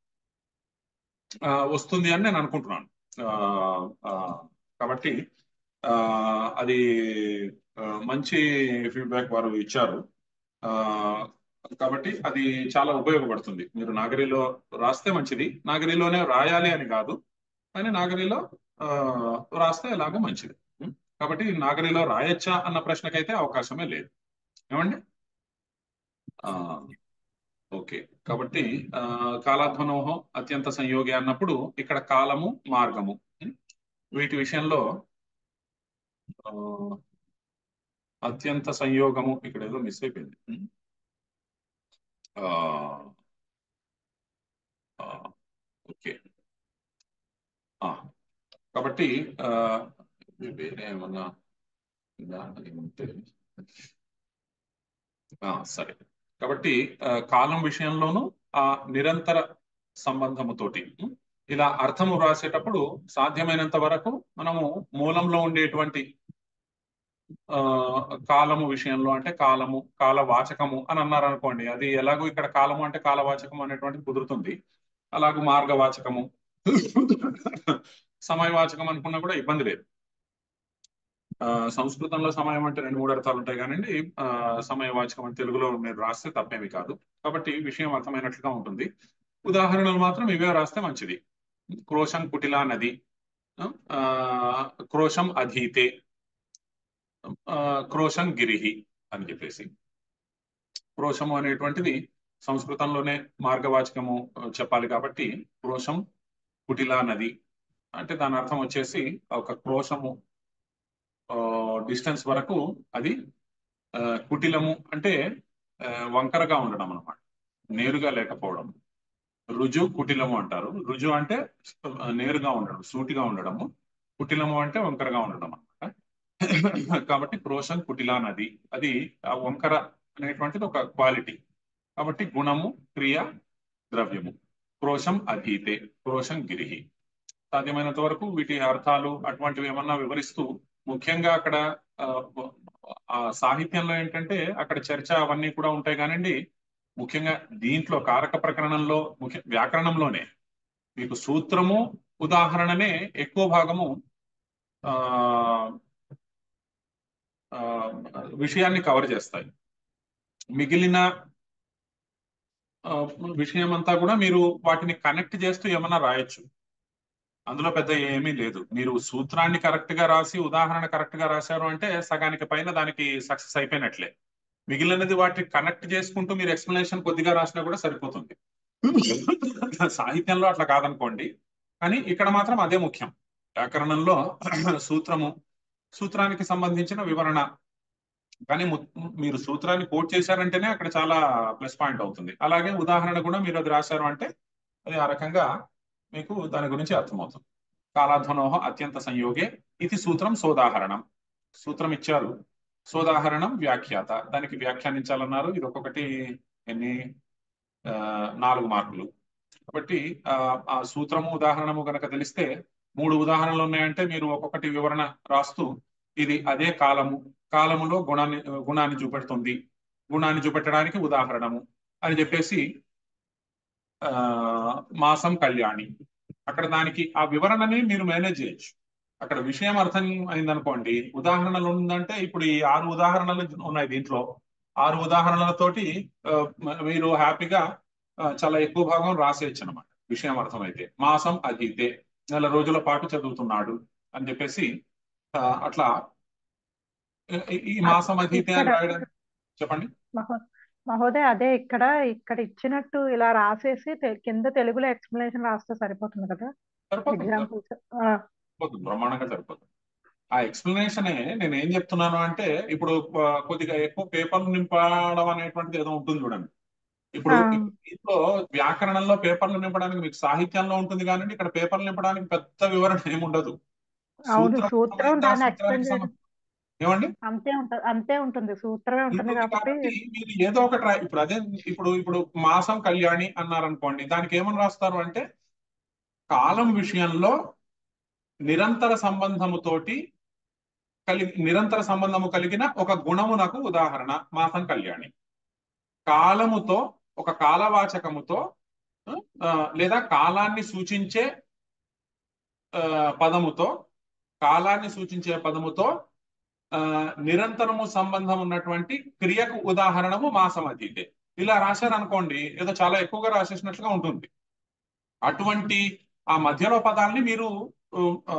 ఆ, వస్తుంది అని నేను అనుకుంటున్నాను ఆ, ఆ, కాబట్టి ఆ, అది ఆ, మంచి ఫీడ్బ్యాక్ వారు ఇచ్చారు ఆ, కాబట్టి అది చాలా ఉపయోగపడుతుంది మీరు నాగరిలో రాస్తే మంచిది నాగరిలోనే రాయాలి అని కాదు కానీ నాగరిలో ఆ, రాస్తే ఎలాగో మంచిది ఉం? కాబట్టి నాగరిలో రాయొచ్చా అన్న ప్రశ్నకైతే అవకాశమే లేదు ఏమండి ఆ, ఓకే కాబట్టి ఆ, కాలాధ్వనోహం అత్యంత సంయోగి అన్నప్పుడు ఇక్కడ కాలము మార్గము ఉం? వీటి విషయంలో ఆ, అత్యంత సంయోగము ఇక్కడ ఏదో మిస్ అయిపోయింది ఉం? ఆ, ఆ, ఓకే ఆ, కాబట్టి ఆ, వేరే ఏమన్నా ఉందా? అది ఉంటే ఆ, సరే కాబట్టి ఆ, కాలం విషయంలోనూ ఆ నిరంతర సంబంధముతోటి ఉం? ఇలా అర్థము రాసేటప్పుడు సాధ్యమైనంత వరకు మనము మూలంలో ఉండేటువంటి ఆ కాలము విషయంలో అంటే కాలము కాల వాచకము అని అన్నారు అనుకోండి అది ఎలాగో ఇక్కడ కాలము అంటే కాలవాచకము అనేటువంటిది కుదురుతుంది అలాగూ మార్గవాచకము సమయవాచకం అనుకున్నా కూడా ఇబ్బంది లేదు ఆ సంస్కృతంలో సమయం అంటే రెండు మూడు అర్థాలు ఉంటాయి కానివ్వండి ఆ సమయవాచకం అని తెలుగులో మీరు రాస్తే తప్పేమి కాదు కాబట్టి విషయం అర్థమైనట్లుగా ఉంటుంది ఉదాహరణలు మాత్రం ఇవే రాస్తే మంచిది క్రోశం కుటిలా నది ఆ క్రోశం అధీతే ఆ, క్రోశం గిరిహి అని చెప్పేసి క్రోశము అనేటువంటిది సంస్కృతంలోనే మార్గవాచకము ఆ, చెప్పాలి కాబట్టి క్రోశం కుటిలా నది అంటే దాని అర్థం వచ్చేసి ఒక క్రోశము డిస్టెన్స్ వరకు అది ఆ, కుటిలము అంటే ఆ, వంకరగా ఉండడం అన్నమాట నేరుగా లేకపోవడం రుజు కుటిలము అంటారు రుజు అంటే ఆ, నేరుగా ఉండడం సూటిగా ఉండడము కుటిలము అంటే వంకరగా ఉండడం అన్నమాట కాబట్టి క్రోశం కుటిలా నది అది ఆ వంకర అనేటువంటిది ఒక క్వాలిటీ కాబట్టి గుణము క్రియ ద్రవ్యము క్రోశం అధీతే క్రోశం గిరిహి సాధ్యమైనంత వరకు వీటి అర్థాలు అటువంటివి ఏమన్నా వివరిస్తూ ముఖ్యంగా అక్కడ ఆ, ఆ సాహిత్యంలో ఏంటంటే అక్కడ చర్చ అవన్నీ కూడా ఉంటాయి కానివ్వండి ముఖ్యంగా దీంట్లో కారక ప్రకరణంలో ముఖ్య వ్యాకరణంలోనే మీకు సూత్రము ఉదాహరణనే ఎక్కువ భాగము ఆ ఆ, విషయాన్ని కవర్ చేస్తాయి మిగిలిన ఆ, విషయం అంతా కూడా మీరు వాటిని కనెక్ట్ చేస్తూ ఏమన్నా రాయొచ్చు అందులో పెద్ద ఏమీ లేదు మీరు సూత్రాన్ని కరెక్ట్ గా రాసి ఉదాహరణ కరెక్ట్ గా రాశారు అంటే సగానికి పైన దానికి సక్సెస్ అయిపోయినట్లే మిగిలినది వాటిని కనెక్ట్ చేసుకుంటూ మీరు ఎక్స్ప్లెనేషన్ కొద్దిగా రాసినా కూడా సరిపోతుంది సాహిత్యంలో అట్లా కాదనుకోండి కానీ ఇక్కడ మాత్రం అదే ముఖ్యం వ్యాకరణంలో సూత్రము సూత్రానికి సంబంధించిన వివరణ కానీ ము- మీరు సూత్రాన్ని కోట్ చేశారంటేనే అక్కడ చాలా ప్లస్ పాయింట్ అవుతుంది అలాగే ఉదాహరణ కూడా మీరు అది రాశారు అంటే అది ఆ రకంగా మీకు దాని గురించి అర్థమవుతుంది కాలాధ్వనోహ అత్యంత సంయోగే ఇది సూత్రం సోదాహరణం సూత్రం ఇచ్చారు సోదాహరణం వ్యాఖ్యాత దానికి వ్యాఖ్యానించాలన్నారు ఇది ఒక్కొక్కటి ఎన్ని ఆ, నాలుగు మార్కులు కాబట్టి ఆ ఆ సూత్రము ఉదాహరణము కనుక తెలిస్తే మూడు ఉదాహరణలు ఉన్నాయంటే మీరు ఒక్కొక్కటి వివరణ రాస్తూ ఇది అదే కాలము కాలములో గుణాన్ని గుణాన్ని చూపెడుతుంది గుణాన్ని చూపెట్టడానికి ఉదాహరణము అని చెప్పేసి ఆ మాసం కళ్యాణి అక్కడ దానికి ఆ వివరణని మీరు మేనేజ్ చేయొచ్చు అక్కడ విషయం అర్థం అయిందనుకోండి ఉదాహరణలు ఉందంటే ఇప్పుడు ఈ ఆరు ఉదాహరణలు ఉన్నాయి దీంట్లో ఆరు ఉదాహరణలతోటి ఆ, మ- మీరు హ్యాపీగా ఆ, చాలా ఎక్కువ భాగం రాసేయచ్చు అనమాట విషయం అర్థమైతే మాసం అధీతే నెల రోజుల పాటు చదువుతున్నాడు అని చెప్పేసి ఆ, అట్లా ఈ- ఈ మాసం అధీతే అని ఇక్కడ రాయడం చెప్పండి మహో మహోదయ్ అదే ఇక్కడ ఇక్కడ ఇచ్చినట్టు ఇలా రాసేసి తె- కింద తెలుగులో ఎక్స్ప్లెనేషన్ రాస్తే సరిపోతుంది కదా సరిపోతుంది ఎగ్జాంపుల్స్ సరిపోతుంది బ్రహ్మాండంగా సరిపోతుంది ఆ ఎక్స్ప్లెనేషనే నేను ఏం చెప్తున్నాను అంటే ఇప్పుడు ఆ, కొద్దిగా ఎక్కువ పేపర్లు నింపడం అనేటువంటిది ఏదో ఉంటుంది చూడండి ఇప్పుడు దీంట్లో వ్యాకరణంలో పేపర్లు నింపడానికి మీకు సాహిత్యంలో ఉంటుంది కానీ ఇక్కడ పేపర్లు నింపడానికి పెద్ద వివరణ ఏమి ఉండదు అవును సూత్రం సూత్రం అర్థమైందా దాన్ని సూత్రానికి ఎక్స్ప్లెయిన్ చేయడం సంబంధం ఏమండి అంతే ఉంటుంది అంతే ఉంటుంది సూత్రమే ఉంటుంది ఉంటుంది కాబట్టి కాబట్టి మీరు ఏదో ఒకటి రా ఇప్పుడు అదే ఇప్పుడు ఇప్పుడు మాసం కళ్యాణి అన్నారనుకోండి దానికి ఏమని రాస్తారు అంటే కాలం విషయంలో నిరంతర సంబంధముతోటి కలిగి నిరంతర సంబంధము కలిగిన ఒక గుణమునకు ఉదాహరణ మాసం కళ్యాణి కాలముతో ఒక కాలవాచకముతో ఆ, లేదా కాలాన్ని సూచించే ఆ, పదముతో కాలాన్ని సూచించే పదముతో ఆ, నిరంతరము సంబంధం ఉన్నటువంటి క్రియకు ఉదాహరణము మాసం అతీతే ఇలా రాశారనుకోండి ఏదో చాలా ఎక్కువగా రాసేసినట్లుగా ఉంటుంది అటువంటి ఆ మధ్యలో పదాలని మీరు ఆ,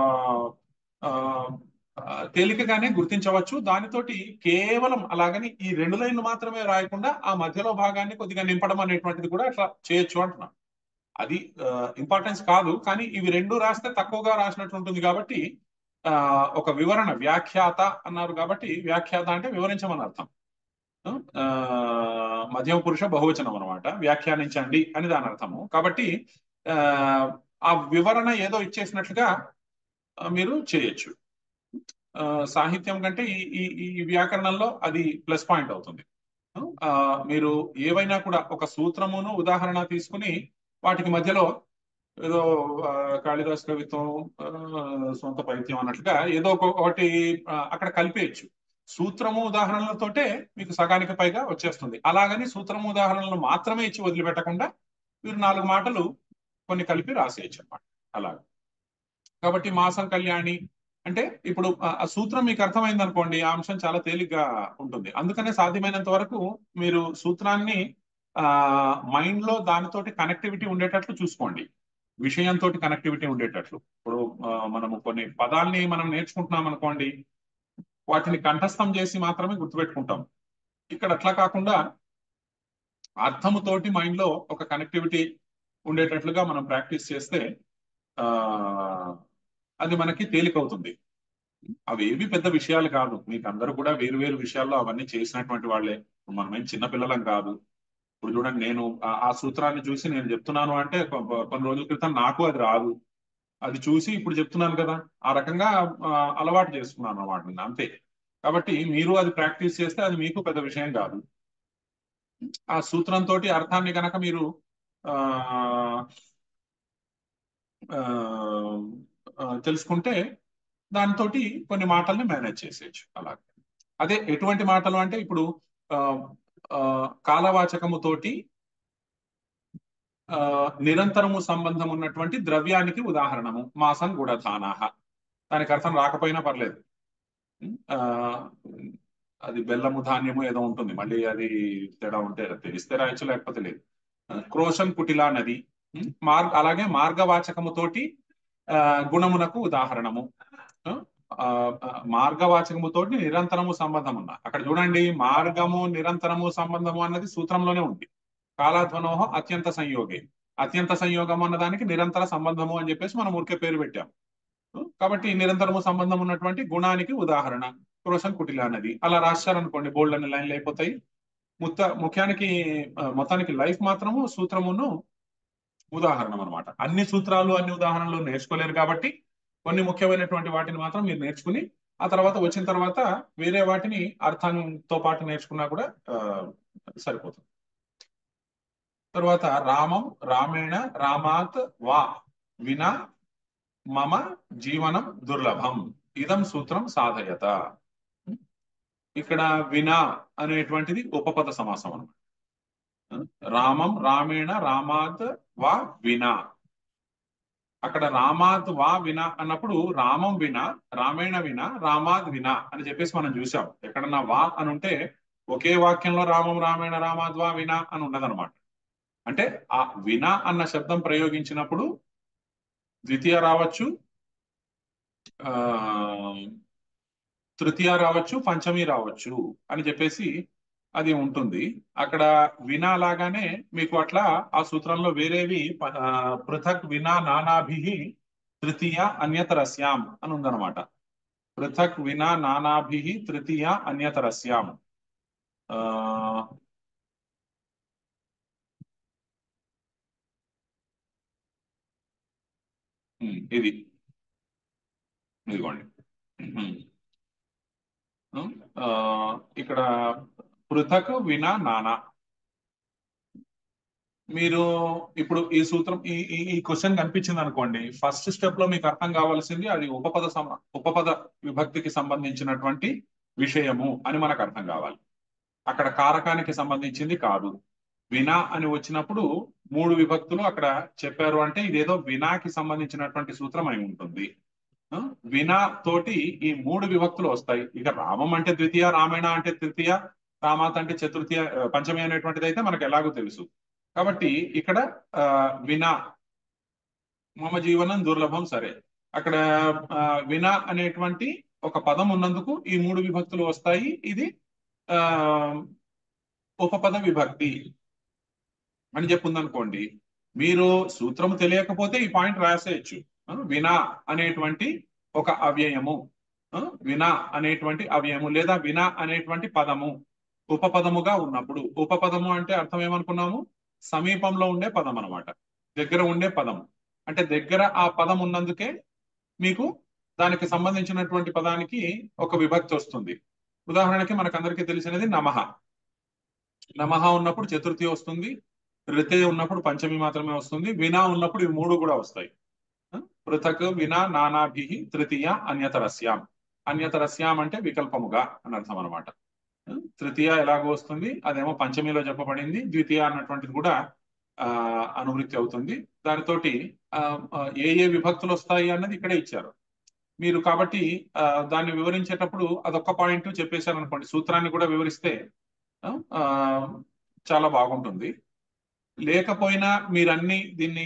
ఆ, ఆ, తేలికగానే గుర్తించవచ్చు దానితోటి కేవలం అలాగని ఈ రెండు లైన్లు మాత్రమే రాయకుండా ఆ మధ్యలో భాగాన్ని కొద్దిగా నింపడం అనేటువంటిది కూడా అట్లా చేయొచ్చు అంటున్నా అది ఇంపార్టెన్స్ కాదు కానీ ఇవి రెండు రాస్తే తక్కువగా రాసినట్టు ఉంటుంది కాబట్టి ఆ, ఒక వివరణ వ్యాఖ్యాత అన్నారు కాబట్టి వ్యాఖ్యాత అంటే వివరించమని అర్థం ఆ, మధ్యమ పురుష బహువచనం అనమాట వ్యాఖ్యానించండి అని దాని అర్థము కాబట్టి ఆ, ఆ వివరణ ఏదో ఇచ్చేసినట్లుగా ఆ, మీరు చేయొచ్చు ఆ, సాహిత్యం కంటే ఈ ఈ ఈ వ్యాకరణంలో అది ప్లస్ పాయింట్ అవుతుంది ఆ, మీరు ఏవైనా కూడా ఒక సూత్రమును ఉదాహరణ తీసుకుని వాటికి మధ్యలో ఏదో ఆ, కాళిదాస్ కవిత్వం ఆ, సొంత పైత్యం అన్నట్లుగా ఏదో ఒక- ఒకటి ఆ, అక్కడ కలిపేయచ్చు సూత్రము ఉదాహరణలతోటే మీకు సగానికి పైగా వచ్చేస్తుంది అలాగని సూత్రము ఉదాహరణలు మాత్రమే ఇచ్చి వదిలిపెట్టకుండా మీరు నాలుగు మాటలు కొన్ని కలిపి రాసేయచ్చు అన్నమాట అలాగా కాబట్టి మాసం కళ్యాణి అంటే ఇప్పుడు ఆ ఆ సూత్రం మీకు అర్థమైంది అనుకోండి ఆ అంశం చాలా తేలిగ్గా ఉంటుంది అందుకనే సాధ్యమైనంత వరకు మీరు సూత్రాన్ని ఆ మైండ్ లో దానితోటి కనెక్టివిటీ ఉండేటట్లు చూసుకోండి విషయంతో కనెక్టివిటీ ఉండేటట్లు ఇప్పుడు ఆ, మనము కొన్ని పదాల్ని మనం నేర్చుకుంటున్నాం అనుకోండి వాటిని కంఠస్థం చేసి మాత్రమే గుర్తుపెట్టుకుంటాం ఇక్కడ అట్లా కాకుండా అర్థముతోటి మైండ్ లో ఒక కనెక్టివిటీ ఉండేటట్లుగా మనం ప్రాక్టీస్ చేస్తే ఆ అది మనకి తేలికవుతుంది అవి ఏవి పెద్ద విషయాలు కాదు మీకు అందరూ కూడా వేరు వేరు విషయాల్లో అవన్నీ చేసినటువంటి వాళ్ళే ఇప్పుడు మనమేం చిన్నపిల్లలం కాదు ఇప్పుడు చూడండి నేను ఆ- ఆ సూత్రాన్ని చూసి నేను చెప్తున్నాను అంటే కొ- కొన్ని రోజుల క్రితం నాకు అది రాదు అది చూసి ఇప్పుడు చెప్తున్నాను కదా ఆ రకంగా ఆ, అలవాటు చేసుకున్నాను వాటిని అంతే కాబట్టి మీరు అది ప్రాక్టీస్ చేస్తే అది మీకు పెద్ద విషయం కాదు ఆ సూత్రంతో అర్థాన్ని కనుక మీరు ఆ ఆ, ఆ, తెలుసుకుంటే దాంతో కొన్ని మాటల్ని మేనేజ్ చేసేయచ్చు అలా అదే ఎటువంటి మాటలు అంటే ఇప్పుడు ఆ, ఆ, కాలవాచకముతోటి ఆ, నిరంతరము సంబంధం ఉన్నటువంటి ద్రవ్యానికి ఉదాహరణము మాసం గుడధానాహ దానికి అర్థం రాకపోయినా పర్లేదు ఆ, అది బెల్లము ధాన్యము ఏదో ఉంటుంది మళ్ళీ అది తేడా ఉంటే తెలిస్తే రాయొచ్చు లేకపోతే లేదు క్రోషన్ కుటిలా నది మార్గ అలాగే మార్గవాచకముతోటి ఆ, గుణమునకు ఉదాహరణము ఆ, ఆ, మార్గవాచకముతోటి నిరంతరము సంబంధం ఉన్న అక్కడ చూడండి మార్గము నిరంతరము సంబంధము అన్నది సూత్రంలోనే ఉంది కాలాధ్వనోహ అత్యంత సంయోగే అత్యంత సంయోగం అన్నదానికి నిరంతర సంబంధము అని చెప్పేసి మనం ఊరికే పేరు పెట్టాం కాబట్టి నిరంతరము సంబంధం ఉన్నటువంటి గుణానికి ఉదాహరణ క్రోషన్ కుటిలా నది అలా రాశారనుకోండి బోల్డ్ అనే లైన్లు అయిపోతాయి ముత్త ముఖ్యానికి ఆ, మొత్తానికి లైఫ్ మాత్రము సూత్రమును ఉదాహరణం అనమాట అన్ని సూత్రాలు అన్ని ఉదాహరణలు నేర్చుకోలేరు కాబట్టి కొన్ని ముఖ్యమైనటువంటి వాటిని మాత్రం మీరు నేర్చుకుని ఆ తర్వాత వచ్చిన తర్వాత వేరే వాటిని అర్థంతో పాటు నేర్చుకున్నా కూడా ఆ, సరిపోతుంది తర్వాత రామం రామేణ రామాత్ వా వినా మమ జీవనం దుర్లభం ఇదం సూత్రం సాధయత ఇక్కడ వినా అనేటువంటిది ఉపపద సమాసం అనమాట రామం రామేణ రామాత్ వా వినా అక్కడ రామాత్ వా వినా అన్నప్పుడు రామం వినా రామేణ వినా రామాద్ వినా అని చెప్పేసి మనం చూసాం ఎక్కడన్నా వా అని ఉంటే ఒకే వాక్యంలో రామం రామేణ రామాద్ వా వినా అని ఉండదన్నమాట అంటే ఆ వినా అన్న శబ్దం ప్రయోగించినప్పుడు ద్వితీయ రావచ్చు ఆ తృతీయ రావచ్చు పంచమి రావచ్చు అని చెప్పేసి అది ఉంటుంది అక్కడ వినా లాగానే మీకు అట్లా ఆ సూత్రంలో వేరేవి ప- ఆ, పృథక్ వినా నానాభి తృతీయ అన్యతరస్యాం అని ఉందన్నమాట పృథక్ వినా నానాభి తృతీయ అన్యతరస్యాం ఆ ఉమ్, ఇది ఇదిగోండి ఉమ్, ఆ, ఇక్కడ పృథక్ వినా నానా మీరు ఇప్పుడు ఈ సూత్రం ఈ ఈ ఈ క్వశ్చన్ కనిపించింది అనుకోండి ఫస్ట్ స్టెప్ లో మీకు అర్థం కావాల్సింది అది ఉపపద సమ ఉపపద విభక్తికి సంబంధించినటువంటి విషయము అని మనకు అర్థం కావాలి అక్కడ కారకానికి సంబంధించింది కాదు వినా అని వచ్చినప్పుడు మూడు విభక్తులు అక్కడ చెప్పారు అంటే ఇదేదో వినాకి సంబంధించినటువంటి సూత్రం అయి ఉంటుంది ఆ, వినా తోటి ఈ మూడు విభక్తులు వస్తాయి ఇక రామం అంటే ద్వితీయ రామాయణ అంటే తృతీయ రామాత అంటే చతుర్థి ఆ, పంచమి అనేటువంటిది అయితే మనకు ఎలాగో తెలుసు కాబట్టి ఇక్కడ ఆ, వినా మమ జీవనం దుర్లభం సరే అక్కడ ఆ, వినా అనేటువంటి ఒక పదం ఉన్నందుకు ఈ మూడు విభక్తులు వస్తాయి ఇది ఆ ఉపపద విభక్తి అని చెప్పుందనుకోండి మీరు సూత్రము తెలియకపోతే ఈ పాయింట్ రాసేయచ్చు ఆ, వినా అనేటువంటి ఒక అవ్యయము ఆ, వినా అనేటువంటి అవ్యయము లేదా వినా అనేటువంటి పదము ఉపపదముగా ఉన్నప్పుడు ఉపపదము అంటే అర్థం ఏమనుకున్నాము సమీపంలో ఉండే పదం అన్నమాట దగ్గర ఉండే పదం అంటే దగ్గర ఆ పదం ఉన్నందుకే మీకు దానికి సంబంధించినటువంటి పదానికి ఒక విభక్తి వస్తుంది ఉదాహరణకి మనకందరికీ తెలిసినది నమః నమః ఉన్నప్పుడు చతుర్థి వస్తుంది రితే ఉన్నప్పుడు పంచమి మాత్రమే వస్తుంది వినా ఉన్నప్పుడు ఈ మూడు కూడా వస్తాయి ఆ? పృథక్ వినా నానాభి తృతీయ అన్యతరస్యాం అన్యతరస్యాం అంటే వికల్పముగా అని అర్థం అనమాట తృతీయ ఎలాగో వస్తుంది అదేమో పంచమిలో చెప్పబడింది ద్వితీయ అన్నటువంటిది కూడా ఆ అనువృత్తి అవుతుంది దానితోటి ఆ, ఆ, ఏ ఏ విభక్తులు వస్తాయి అన్నది ఇక్కడే ఇచ్చారు మీరు కాబట్టి ఆ, దాన్ని వివరించేటప్పుడు అదొక్క పాయింట్ చెప్పేశారు అనుకోండి సూత్రాన్ని కూడా వివరిస్తే ఆ, ఆ, చాలా బాగుంటుంది లేకపోయినా మీరన్ని దీన్ని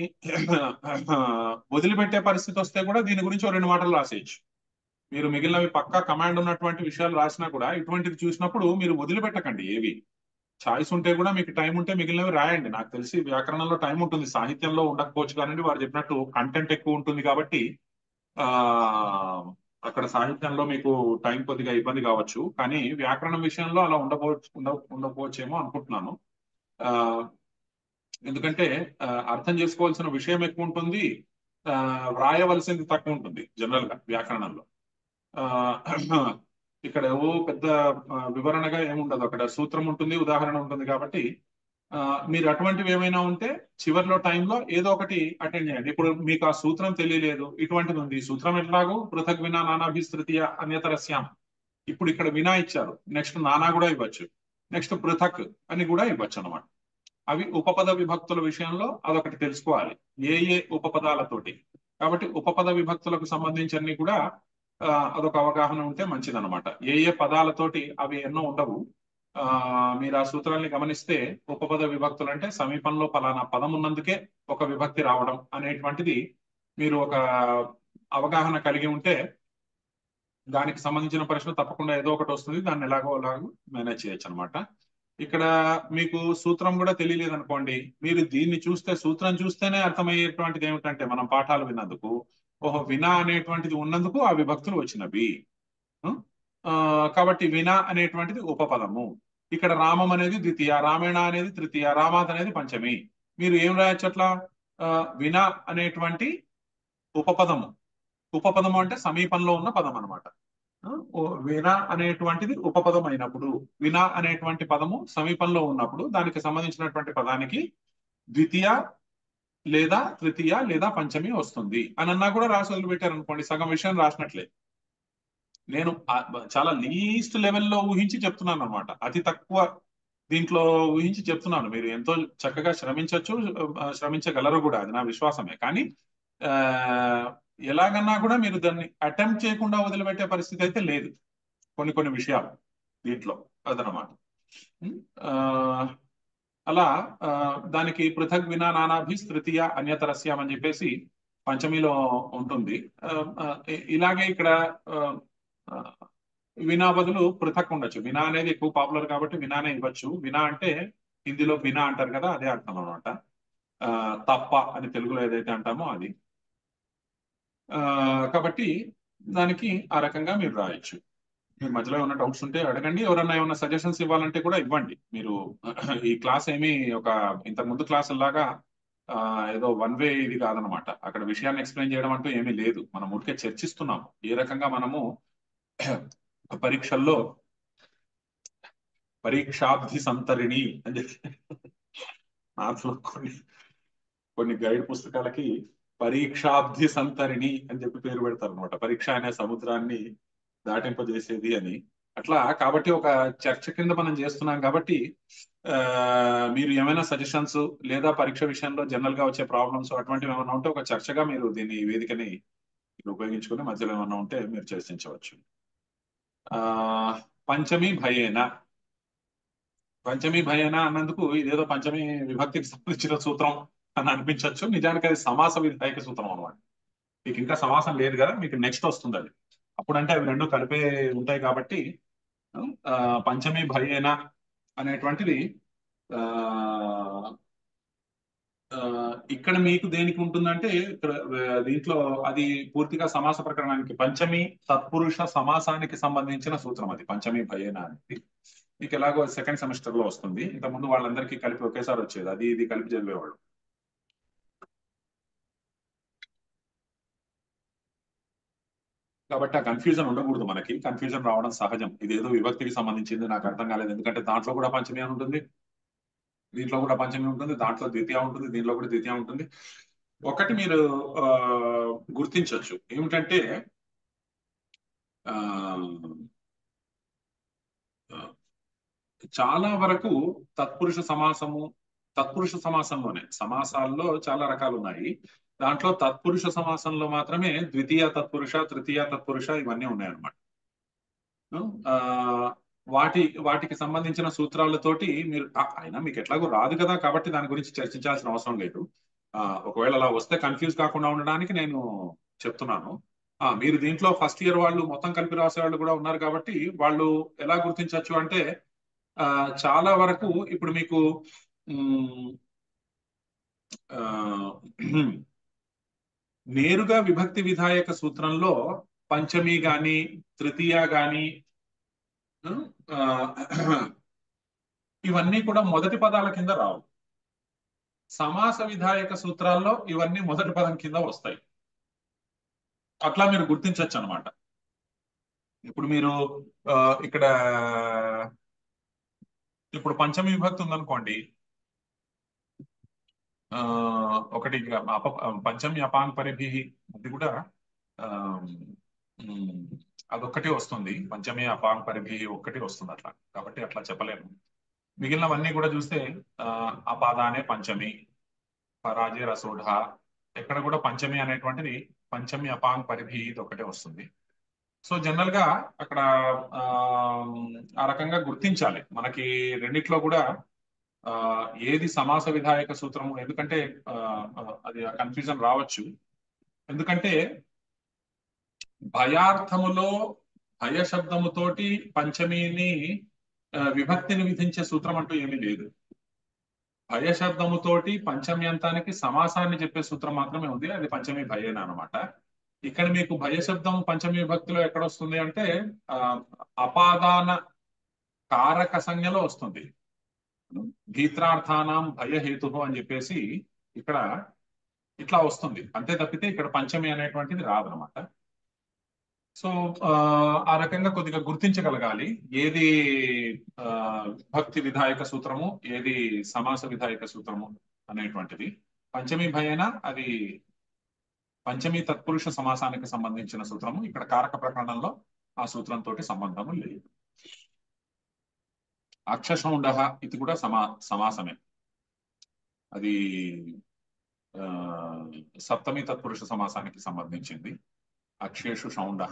వదిలిపెట్టే పరిస్థితి వస్తే కూడా దీని గురించి ఓ రెండు మాటలు రాసేయచ్చు మీరు మిగిలినవి పక్కా కమాండ్ ఉన్నటువంటి విషయాలు రాసినా కూడా ఇటువంటిది చూసినప్పుడు మీరు వదిలిపెట్టకండి ఏవి చాయిస్ ఉంటే కూడా మీకు టైం ఉంటే మిగిలినవి రాయండి నాకు తెలిసి వ్యాకరణంలో టైం ఉంటుంది సాహిత్యంలో ఉండకపోవచ్చు కానీ వారు చెప్పినట్టు కంటెంట్ ఎక్కువ ఉంటుంది కాబట్టి ఆ అక్కడ సాహిత్యంలో మీకు టైం కొద్దిగా ఇబ్బంది కావచ్చు కానీ వ్యాకరణం విషయంలో అలా ఉండకపోవచ్చు ఉండ ఉండకపోవచ్చేమో అనుకుంటున్నాను ఆ ఎందుకంటే ఆ, అర్థం చేసుకోవాల్సిన విషయం ఎక్కువ ఉంటుంది ఆ, వ్రాయవలసింది తక్కువ ఉంటుంది జనరల్ గా వ్యాకరణంలో ఆ ఇక్కడ ఓ పెద్ద ఆ, వివరణగా ఏముండదు అక్కడ సూత్రం ఉంటుంది ఉదాహరణ ఉంటుంది కాబట్టి ఆ, మీరు అటువంటివి ఏమైనా ఉంటే చివరిలో టైంలో ఏదో ఒకటి అటెండ్ చేయండి ఇప్పుడు మీకు ఆ సూత్రం తెలియలేదు ఇటువంటిది ఉంది ఈ సూత్రం ఎట్లాగో పృథక్ వినా నానాభిస్తృతీయ అన్యతరస్యాం ఇప్పుడు ఇక్కడ వినా ఇచ్చారు నెక్స్ట్ నానా కూడా ఇవ్వచ్చు నెక్స్ట్ పృథక్ అని కూడా ఇవ్వచ్చు అనమాట అవి ఉపపద విభక్తుల విషయంలో అదొకటి తెలుసుకోవాలి ఏ ఏ ఉపపదాలతోటి కాబట్టి ఉపపద విభక్తులకు సంబంధించి కూడా ఆ, అదొక అవగాహన ఉంటే మంచిదన్నమాట ఏ ఏ పదాలతోటి అవి ఎన్నో ఉండవు ఆ మీరు ఆ సూత్రాన్ని గమనిస్తే ఉపపద విభక్తులు అంటే సమీపంలో ఫలానా పదం ఉన్నందుకే ఒక విభక్తి రావడం అనేటువంటిది మీరు ఒక అవగాహన కలిగి ఉంటే దానికి సంబంధించిన ప్రశ్న తప్పకుండా ఏదో ఒకటి వస్తుంది దాన్ని ఎలాగో అలాగో మేనేజ్ చేయొచ్చు అనమాట ఇక్కడ మీకు సూత్రం కూడా తెలియలేదు అనుకోండి మీరు దీన్ని చూస్తే సూత్రం చూస్తేనే అర్థమయ్యేటువంటిది ఏమిటంటే మనం పాఠాలు విన్నందుకు ఓహో వినా అనేటువంటిది ఉన్నందుకు ఆ విభక్తులు వచ్చినవి ఆ, కాబట్టి వినా అనేటువంటిది ఉపపదము ఇక్కడ రామం అనేది ద్వితీయ రామేణ అనేది తృతీయ రామాత్ అనేది పంచమి మీరు ఏం రాయొచ్చు అట్లా ఆ, వినా అనేటువంటి ఉపపదము ఉపపదము అంటే సమీపంలో ఉన్న పదం అనమాట వినా అనేటువంటిది ఉపపదం అయినప్పుడు వినా అనేటువంటి పదము సమీపంలో ఉన్నప్పుడు దానికి సంబంధించినటువంటి పదానికి ద్వితీయ లేదా తృతీయ లేదా పంచమి వస్తుంది అని అన్నా కూడా రాసి వదిలిపెట్టారు అనుకోండి సగం విషయం రాసినట్లే నేను ఆ- చాలా లీస్ట్ లెవెల్లో ఊహించి చెప్తున్నాను అనమాట అతి తక్కువ దీంట్లో ఊహించి చెప్తున్నాను మీరు ఎంతో చక్కగా శ్రమించవచ్చు శ్రమించగలరు కూడా అది నా విశ్వాసమే కానీ ఆ ఎలాగన్నా కూడా మీరు దాన్ని అటెంప్ట్ చేయకుండా వదిలిపెట్టే పరిస్థితి అయితే లేదు కొన్ని కొన్ని విషయాలు దీంట్లో అదనమాట ఉం? ఆ, అలా ఆ, దానికి పృథక్ వినా నానాభి తృతీయ అన్యతరస్యం అని చెప్పేసి పంచమిలో ఉంటుంది ఆ, ఆ, ఇ- ఇలాగే ఇక్కడ ఆ, ఆ, వినా బదులు పృథక్ ఉండొచ్చు వినా అనేది ఎక్కువ పాపులర్ కాబట్టి వినానే ఇవ్వచ్చు వినా అంటే హిందీలో వినా అంటారు కదా అదే అర్థం అనమాట తప్ప అని తెలుగులో ఏదైతే అంటామో అది ఆ, కాబట్టి దానికి ఆ రకంగా మీరు రాయొచ్చు మీరు మధ్యలో ఏమైనా డౌట్స్ ఉంటే అడగండి ఎవరన్నా ఏమైనా సజెషన్స్ ఇవ్వాలంటే కూడా ఇవ్వండి మీరు ఈ క్లాస్ ఏమి ఒక ఇంతకు ముందు క్లాస్ లాగా ఆ, ఏదో వన్ వే ఇది కాదనమాట అక్కడ విషయాన్ని ఎక్స్ప్లెయిన్ చేయడం అంటూ ఏమీ లేదు మనం ఊరికే చర్చిస్తున్నాము ఏ రకంగా మనము పరీక్షల్లో పరీక్షాబ్ది సంతరిణి అని చెప్పి నాతో కొన్ని కొన్ని గైడ్ పుస్తకాలకి పరీక్షాబ్ది సంతరిణి అని చెప్పి పేరు పెడతారు అనమాట పరీక్ష అనే సముద్రాన్ని దాటింపజేసేది అని అట్లా కాబట్టి ఒక చర్చ కింద మనం చేస్తున్నాం కాబట్టి ఆ, మీరు ఏమైనా సజెషన్స్ లేదా పరీక్ష విషయంలో జనరల్ గా వచ్చే ప్రాబ్లమ్స్ అటువంటివి ఏమైనా ఉంటే ఒక చర్చగా మీరు దీన్ని ఈ వేదికని మీరు ఉపయోగించుకుని మధ్యలో ఏమైనా ఉంటే మీరు చర్చించవచ్చు ఆ పంచమి భయేన పంచమి భయన అన్నందుకు ఇదేదో పంచమి విభక్తికి సంబంధించిన సూత్రం అని అనిపించవచ్చు నిజానికి అది సమాస విధాయక సూత్రం అనమాట మీకు ఇంకా సమాసం లేదు కదా మీకు నెక్స్ట్ వస్తుంది అది అప్పుడంటే అవి రెండు కలిపే ఉంటాయి కాబట్టి ఆ, పంచమి భయేన అనేటువంటిది ఆ ఆ, ఇక్కడ మీకు దేనికి ఉంటుందంటే ఇక్కడ ఆ, దీంట్లో అది పూర్తిగా సమాస ప్రకరణానికి పంచమి తత్పురుష సమాసానికి సంబంధించిన సూత్రం అది పంచమి భయేన అనేది మీకు ఎలాగో సెకండ్ సెమిస్టర్ లో వస్తుంది ఇంతకుముందు వాళ్ళందరికీ కలిపి ఒకేసారి వచ్చేది అది ఇది కలిపి చదివేవాళ్ళు కాబట్టి ఆ కన్ఫ్యూజన్ ఉండకూడదు మనకి కన్ఫ్యూజన్ రావడం సహజం ఇది ఏదో విభక్తికి సంబంధించింది నాకు అర్థం కాలేదు ఎందుకంటే దాంట్లో కూడా పంచమి అని ఉంటుంది దీంట్లో కూడా పంచమి ఉంటుంది దాంట్లో ద్వితీయ ఉంటుంది దీంట్లో కూడా ద్వితీయ ఉంటుంది ఒకటి మీరు ఆ, గుర్తించవచ్చు ఏమిటంటే ఆ, ఆ, చాలా వరకు తత్పురుష సమాసము తత్పురుష సమాసంలోనే సమాసాల్లో చాలా రకాలు ఉన్నాయి దాంట్లో తత్పురుష సమాసంలో మాత్రమే ద్వితీయ తత్పురుష తృతీయ తత్పురుష ఇవన్నీ ఉన్నాయి అన్నమాట ఆ, వాటి వాటికి సంబంధించిన సూత్రాలతోటి మీరు ఆ, అయినా మీకు ఎట్లాగో రాదు కదా కాబట్టి దాని గురించి చర్చించాల్సిన అవసరం లేదు ఆ, ఒకవేళ అలా వస్తే కన్ఫ్యూజ్ కాకుండా ఉండడానికి నేను చెప్తున్నాను ఆ, మీరు దీంట్లో ఫస్ట్ ఇయర్ వాళ్ళు మొత్తం కలిపి రాసే వాళ్ళు కూడా ఉన్నారు కాబట్టి వాళ్ళు ఎలా గుర్తించవచ్చు అంటే ఆ, చాలా వరకు ఇప్పుడు మీకు ఉమ్, ఆ, నేరుగా విభక్తి విధాయక సూత్రంలో పంచమి గాని తృతీయ గాని ఆ, ఇవన్నీ కూడా మొదటి పదాల కింద రావు సమాస విధాయక సూత్రాల్లో ఇవన్నీ మొదటి పదం కింద వస్తాయి అట్లా మీరు గుర్తించవచ్చు అనమాట ఇప్పుడు మీరు ఆ, ఇక్కడ ఇప్పుడు పంచమి విభక్తి ఉందనుకోండి ఆ, ఒకటి అప పంచమి అపాంగ్ పరిభి అది కూడా ఆ, ఉమ్, అదొక్కటి వస్తుంది పంచమి అపాంగ్ పరిభి ఒక్కటి వస్తుంది అట్లా కాబట్టి అట్లా చెప్పలేము మిగిలినవన్నీ కూడా చూస్తే ఆ, అపాదానే పంచమి పరాజయ రసోఢ ఎక్కడ కూడా పంచమి అనేటువంటిది పంచమి అపాంగ్ పరిభి ఇది ఒకటే వస్తుంది సో జనరల్ గా అక్కడ ఆ, ఆ రకంగా గుర్తించాలి మనకి రెండిట్లో కూడా ఆ, ఏది సమాస విధాయక సూత్రము ఎందుకంటే ఆ, ఆ, అది కన్ఫ్యూజన్ రావచ్చు ఎందుకంటే భయార్థములో భయ శబ్దముతోటి పంచమిని ఆ, విభక్తిని విధించే సూత్రం అంటూ ఏమీ లేదు భయ శబ్దముతోటి పంచమ్యంతానికి సమాసాన్ని చెప్పే సూత్రం మాత్రమే ఉంది అది పంచమి భయేన అనమాట ఇక్కడ మీకు భయ శబ్దం పంచమి విభక్తిలో ఎక్కడ వస్తుంది అంటే ఆ, అపాదాన కారక సంజ్ఞలో వస్తుంది గీత్రార్థానం భయహేతు అని చెప్పేసి ఇక్కడ ఇట్లా వస్తుంది అంతే తప్పితే ఇక్కడ పంచమి అనేటువంటిది రాదనమాట సో ఆ, ఆ రకంగా కొద్దిగా గుర్తించగలగాలి ఏది ఆ, భక్తి విధాయక సూత్రము ఏది సమాస విధాయక సూత్రము అనేటువంటిది పంచమి భయన అది పంచమి తత్పురుష సమాసానికి సంబంధించిన సూత్రము ఇక్కడ కారక ప్రకరణంలో ఆ సూత్రంతో సంబంధము లేదు అక్షశౌండ ఇది కూడా సమా సమాసమే అది ఆ, సప్తమి తత్పురుష సమాసానికి సంబంధించింది అక్షేషు షౌండ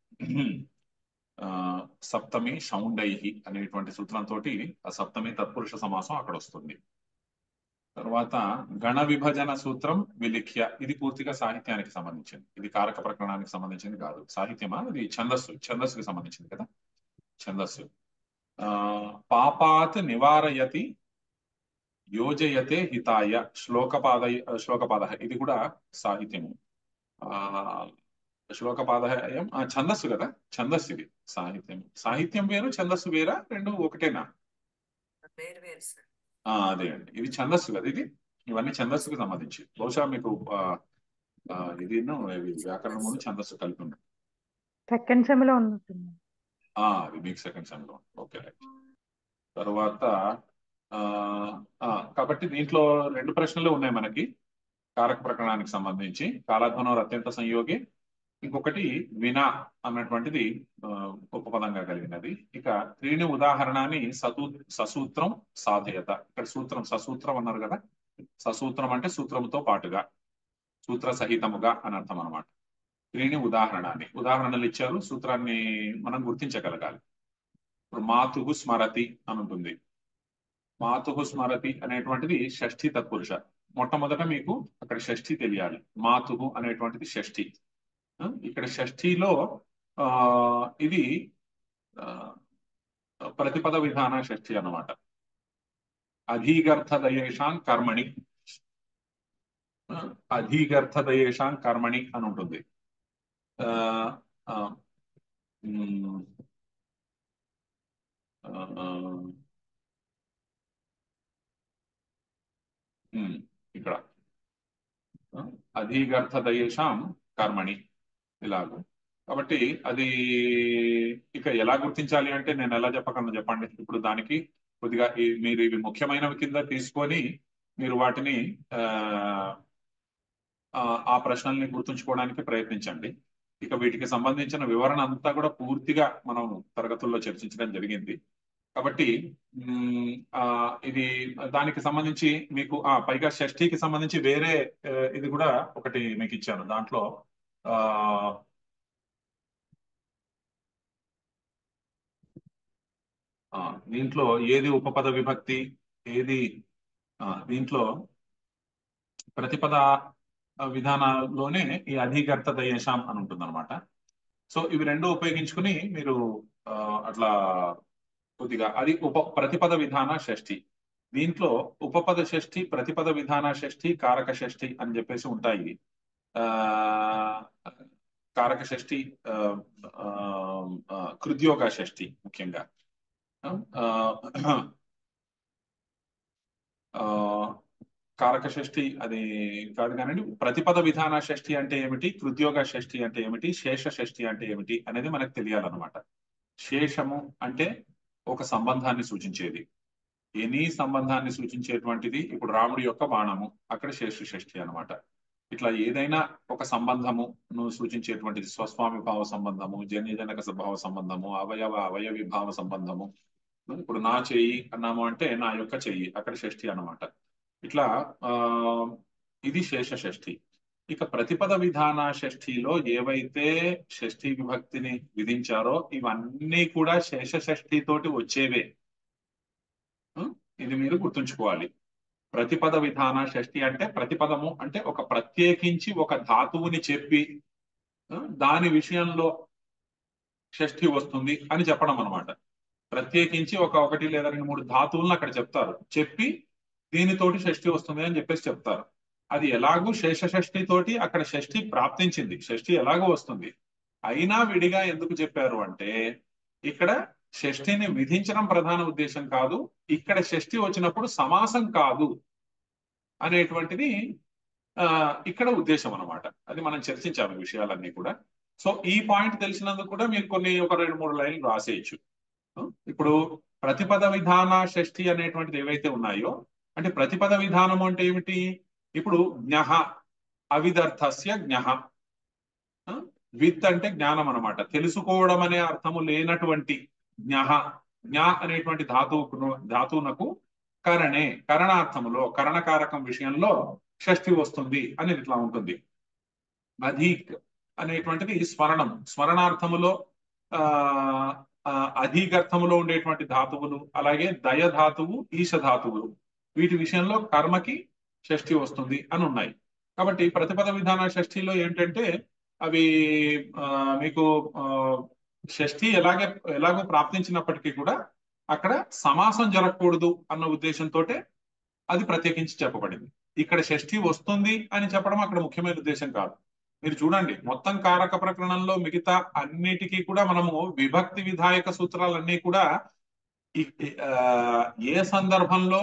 సప్తమి షౌండై అనేటువంటి సూత్రంతో ఆ సప్తమి తత్పురుష సమాసం అక్కడ వస్తుంది తర్వాత గణ విభజన సూత్రం విలిఖ్య ఇది పూర్తిగా సాహిత్యానికి సంబంధించింది ఇది కారక ప్రకరణానికి సంబంధించింది కాదు సాహిత్యమా ఇది ఛందస్సు ఛందస్సుకి సంబంధించింది కదా ఛందస్సు ఆ పాపాత్ నివారయతి యోజయతే హితాయ శ్లోకపాద శ్లోకపాద ఇది కూడా సాహిత్యము ఆ శ్లోకపాదయం ఆ ఛందస్సు కదా ఛందస్సు ఇది సాహిత్యం సాహిత్యం వేరు ఛందస్సు వేరా రెండు ఒకటేనా వేరు వేరు సార్ ఆ అదే అండి ఇది ఛందస్సు కదా ఇది ఇవన్నీ ఛందస్సుకు సంబంధించి బహుశా మీకు ఆ, ఆ, ఇది వ్యాకరణము ఛందస్సు కలిపి ఉంది సెకండ్ సెమ్ లో ఉన్నట్టుంది ఆ, అది మీకు సెకండ్ సెమ్ లో ఓకే రైట్ తర్వాత ఆ, ఆ, కాబట్టి దీంట్లో రెండు ప్రశ్నలు ఉన్నాయి మనకి కారక ప్రకరణానికి సంబంధించి కాలధ్వనం అత్యంత సంయోగి ఇంకొకటి వినా అన్నటువంటిది ఆ, ఉపపదంగా కలిగినది ఇక త్రీని ఉదాహరణని సతూ ససూత్రం సాధయత ఇక్కడ సూత్రం ససూత్రం అన్నారు కదా ససూత్రం అంటే సూత్రముతో పాటుగా సూత్ర సహితముగా అని అర్థం అనమాట త్రీని ఉదాహరణని ఉదాహరణలు ఇచ్చారు సూత్రాన్ని మనం గుర్తించగలగాలి ఇప్పుడు మాతృ స్మరతి అని ఉంటుంది మాతు స్మరతి అనేటువంటిది షష్ఠి తత్పురుష మొట్టమొదట మీకు అక్కడ షష్ఠి తెలియాలి మాతు అనేటువంటిది షష్ఠి ఆ, ఇక్కడ షష్ఠిలో ఆ ఇది ఆ, ప్రతిపద విధాన షష్ఠి అన్నమాట అధీగర్థదయేషాం కర్మణి ఆ, అధీగర్థదయేషాం కర్మణి అని ఉంటుంది ఆ, ఆ, ఉమ్, ఆ, ఆ, ఉమ్, ఇక్కడ ఆ, అధీగర్థదయేషాం కర్మణి ఇలాగ కాబట్టి అది ఇక ఎలా గుర్తించాలి అంటే నేను ఎలా చెప్పగలను చెప్పండి ఇప్పుడు దానికి కొద్దిగా ఈ- మీరు ఇవి ముఖ్యమైనవి కింద తీసుకొని మీరు వాటిని ఆ, ఆ ఆ ప్రశ్నల్ని గుర్తుంచుకోవడానికి ప్రయత్నించండి ఇక వీటికి సంబంధించిన వివరణ అంతా కూడా పూర్తిగా మనం తరగతుల్లో చర్చించడం జరిగింది కాబట్టి మ్, ఆ, ఇది దానికి సంబంధించి మీకు ఆ పైగా షష్ఠికి సంబంధించి వేరే ఆ, ఇది కూడా ఒకటి మీకు ఇచ్చాను దాంట్లో ఆ ఆ, దీంట్లో ఏది ఉపపద విభక్తి ఏది ఆ, దీంట్లో ప్రతిపద విధానాల్లోనే ఈ అధికర్త దయేషాం అని ఉంటుంది అనమాట సో ఇవి రెండు ఉపయోగించుకుని మీరు ఆ, అట్లా కొద్దిగా అది ఉప ప్రతిపద విధాన షష్ఠి దీంట్లో ఉపపద షష్ఠి ప్రతిపద విధాన షష్ఠి కారక షష్ఠి అని చెప్పేసి ఉంటాయి ఆ కారక షష్ఠి ఆ, ఆ, ఆ, కృద్యోగ షష్ఠి ముఖ్యంగా ఆ, ఆ, కారక షష్ఠి అది కాదు కానండి ప్రతిపద విధాన షష్ఠి అంటే ఏమిటి కృద్యోగ షష్ఠి అంటే ఏమిటి శేష షష్ఠి అంటే ఏమిటి అనేది మనకు తెలియాలన్నమాట శేషము అంటే ఒక సంబంధాన్ని సూచించేది ఎనీ సంబంధాన్ని సూచించేటువంటిది ఇప్పుడు రాముడి యొక్క బాణము అక్కడ శేష షష్ఠి అన్నమాట ఇట్లా ఏదైనా ఒక సంబంధము ను సూచించేటువంటిది స్వస్వామి భావ సంబంధము జన్యజనక భావ సంబంధము అవయవ అవయవి భావ సంబంధము ఇప్పుడు నా చెయ్యి అన్నాము అంటే నా యొక్క చెయ్యి అక్కడ షష్ఠి అన్నమాట ఇట్లా ఆ ఇది శేష షష్ఠి ఇక ప్రతిపద విధాన షష్ఠిలో ఏవైతే షష్ఠి విభక్తిని విధించారో ఇవన్నీ కూడా శేష షష్ఠి తోటి వచ్చేవే ఉం? ఇది మీరు గుర్తుంచుకోవాలి ప్రతిపద విధాన షష్ఠి అంటే ప్రతిపదము అంటే ఒక ప్రత్యేకించి ఒక ధాతువుని చెప్పి ఆ, దాని విషయంలో షష్ఠి వస్తుంది అని చెప్పడం అనమాట ప్రత్యేకించి ఒక ఒకటి లేదా రెండు మూడు ధాతువులను అక్కడ చెప్తారు చెప్పి దీనితోటి షష్ఠి వస్తుంది అని చెప్పేసి చెప్తారు అది ఎలాగూ శేష షష్ఠి తోటి అక్కడ షష్ఠి ప్రాప్తించింది షష్ఠి ఎలాగో వస్తుంది అయినా విడిగా ఎందుకు చెప్పారు అంటే ఇక్కడ షష్ఠిని విధించడం ప్రధాన ఉద్దేశం కాదు ఇక్కడ షష్ఠి వచ్చినప్పుడు సమాసం కాదు అనేటువంటిది ఆ ఇక్కడ ఉద్దేశం అన్నమాట అది మనం చర్చించాము ఈ విషయాలన్నీ కూడా సో ఈ పాయింట్ తెలిసినందుకు కూడా మీరు కొన్ని ఒక రెండు మూడు లైన్లు రాసేయచ్చు ఇప్పుడు ప్రతిపద విధాన షష్ఠి అనేటువంటిది ఏవైతే ఉన్నాయో అంటే ప్రతిపద విధానము అంటే ఏమిటి ఇప్పుడు జ్ఞహ అవిదర్థస్య జ్ఞహ ఆ? విత్ అంటే జ్ఞానం అన్నమాట తెలుసుకోవడం అనే అర్థము లేనటువంటి జ్ఞహ జ్ఞ అనేటువంటి ధాతువుకు ధాతువునకు కరణే కరణార్థములో కరణకారకం విషయంలో షష్ఠి వస్తుంది అనేది ఇట్లా ఉంటుంది అధీక్ అనేటువంటిది స్మరణం స్మరణార్థములో ఆ ఆ, అధీగర్థములో ఉండేటువంటి ధాతువులు అలాగే దయ ధాతువు ఈశ ధాతువులు వీటి విషయంలో కర్మకి షష్ఠి వస్తుంది అని ఉన్నాయి కాబట్టి ప్రతిపద విధాన షష్ఠిలో ఏంటంటే అవి ఆ, మీకు ఆ, షష్ఠి ఎలాగే ఎలాగో ప్రాప్తించినప్పటికీ కూడా అక్కడ సమాసం జరగకూడదు అన్న ఉద్దేశంతో అది ప్రత్యేకించి చెప్పబడింది ఇక్కడ షష్ఠి వస్తుంది అని చెప్పడం అక్కడ ముఖ్యమైన ఉద్దేశం కాదు మీరు చూడండి మొత్తం కారక ప్రకరణంలో మిగతా అన్నిటికీ కూడా మనము విభక్తి విధాయక సూత్రాలన్నీ కూడా ఈ- ఈ- ఆ, ఏ సందర్భంలో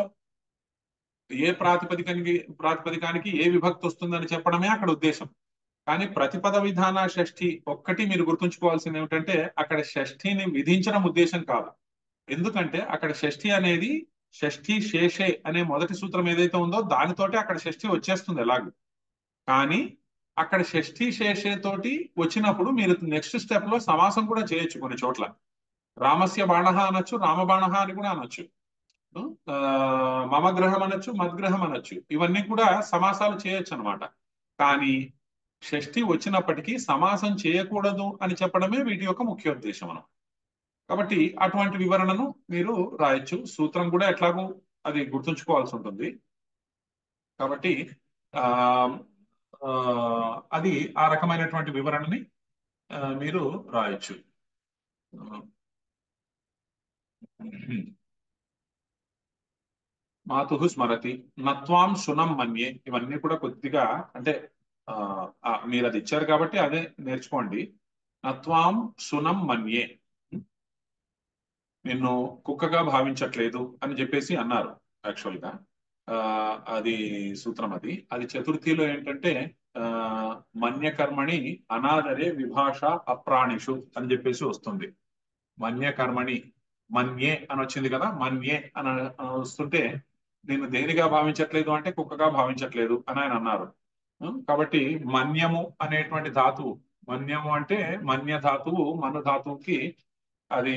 ఏ ప్రాతిపదికానికి ప్రాతిపదికానికి ఏ విభక్తి వస్తుందని చెప్పడమే అక్కడ ఉద్దేశం కానీ ప్రతిపద విధాన షష్ఠి ఒక్కటి మీరు గుర్తుంచుకోవాల్సింది ఏమిటంటే అక్కడ షష్ఠిని విధించడం ఉద్దేశం కాదు ఎందుకంటే అక్కడ షష్ఠి అనేది షష్ఠి శేషే అనే మొదటి సూత్రం ఏదైతే ఉందో దానితోటి అక్కడ షష్ఠి వచ్చేస్తుంది ఎలాగో కానీ అక్కడ షష్ఠి శేషే తోటి వచ్చినప్పుడు మీరు నెక్స్ట్ స్టెప్ లో సమాసం కూడా చేయొచ్చు కొన్ని చోట్ల రామస్య బాణ అనొచ్చు రామబాణ అని కూడా అనొచ్చు ఆ, మమ గ్రహం అనొచ్చు మద్గ్రహం అనొచ్చు ఇవన్నీ కూడా సమాసాలు చేయొచ్చు అనమాట కానీ షష్ఠి వచ్చినప్పటికీ సమాసం చేయకూడదు అని చెప్పడమే వీటి యొక్క ముఖ్య ఉద్దేశం మనం కాబట్టి అటువంటి వివరణను మీరు రాయొచ్చు సూత్రం కూడా ఎట్లాగూ అది గుర్తుంచుకోవాల్సి ఉంటుంది కాబట్టి ఆ ఆ, అది ఆ రకమైనటువంటి వివరణని ఆ, మీరు రాయొచ్చు మాతు స్మరతి నత్వాం సునం మన్యే ఇవన్నీ కూడా కొద్దిగా అంటే ఆ, ఆ, మీరు అది ఇచ్చారు కాబట్టి అదే నేర్చుకోండి నత్వాం సునం మన్యే నిన్ను కుక్కగా భావించట్లేదు అని చెప్పేసి అన్నారు యాక్చువల్ గా ఆ, అది సూత్రం అది అది చతుర్థిలో ఏంటంటే ఆ మన్యకర్మణి అనాదరే విభాష అప్రాణిషు అని చెప్పేసి వస్తుంది మన్యకర్మణి మన్యే అని వచ్చింది కదా మన్యే అని అని వస్తుంటే నేను దేనిగా భావించట్లేదు అంటే కుక్కగా భావించట్లేదు అని ఆయన అన్నారు ఉం? కాబట్టి మన్యము అనేటువంటి ధాతువు మన్యము అంటే మన్య ధాతువు మను ధాతువుకి అది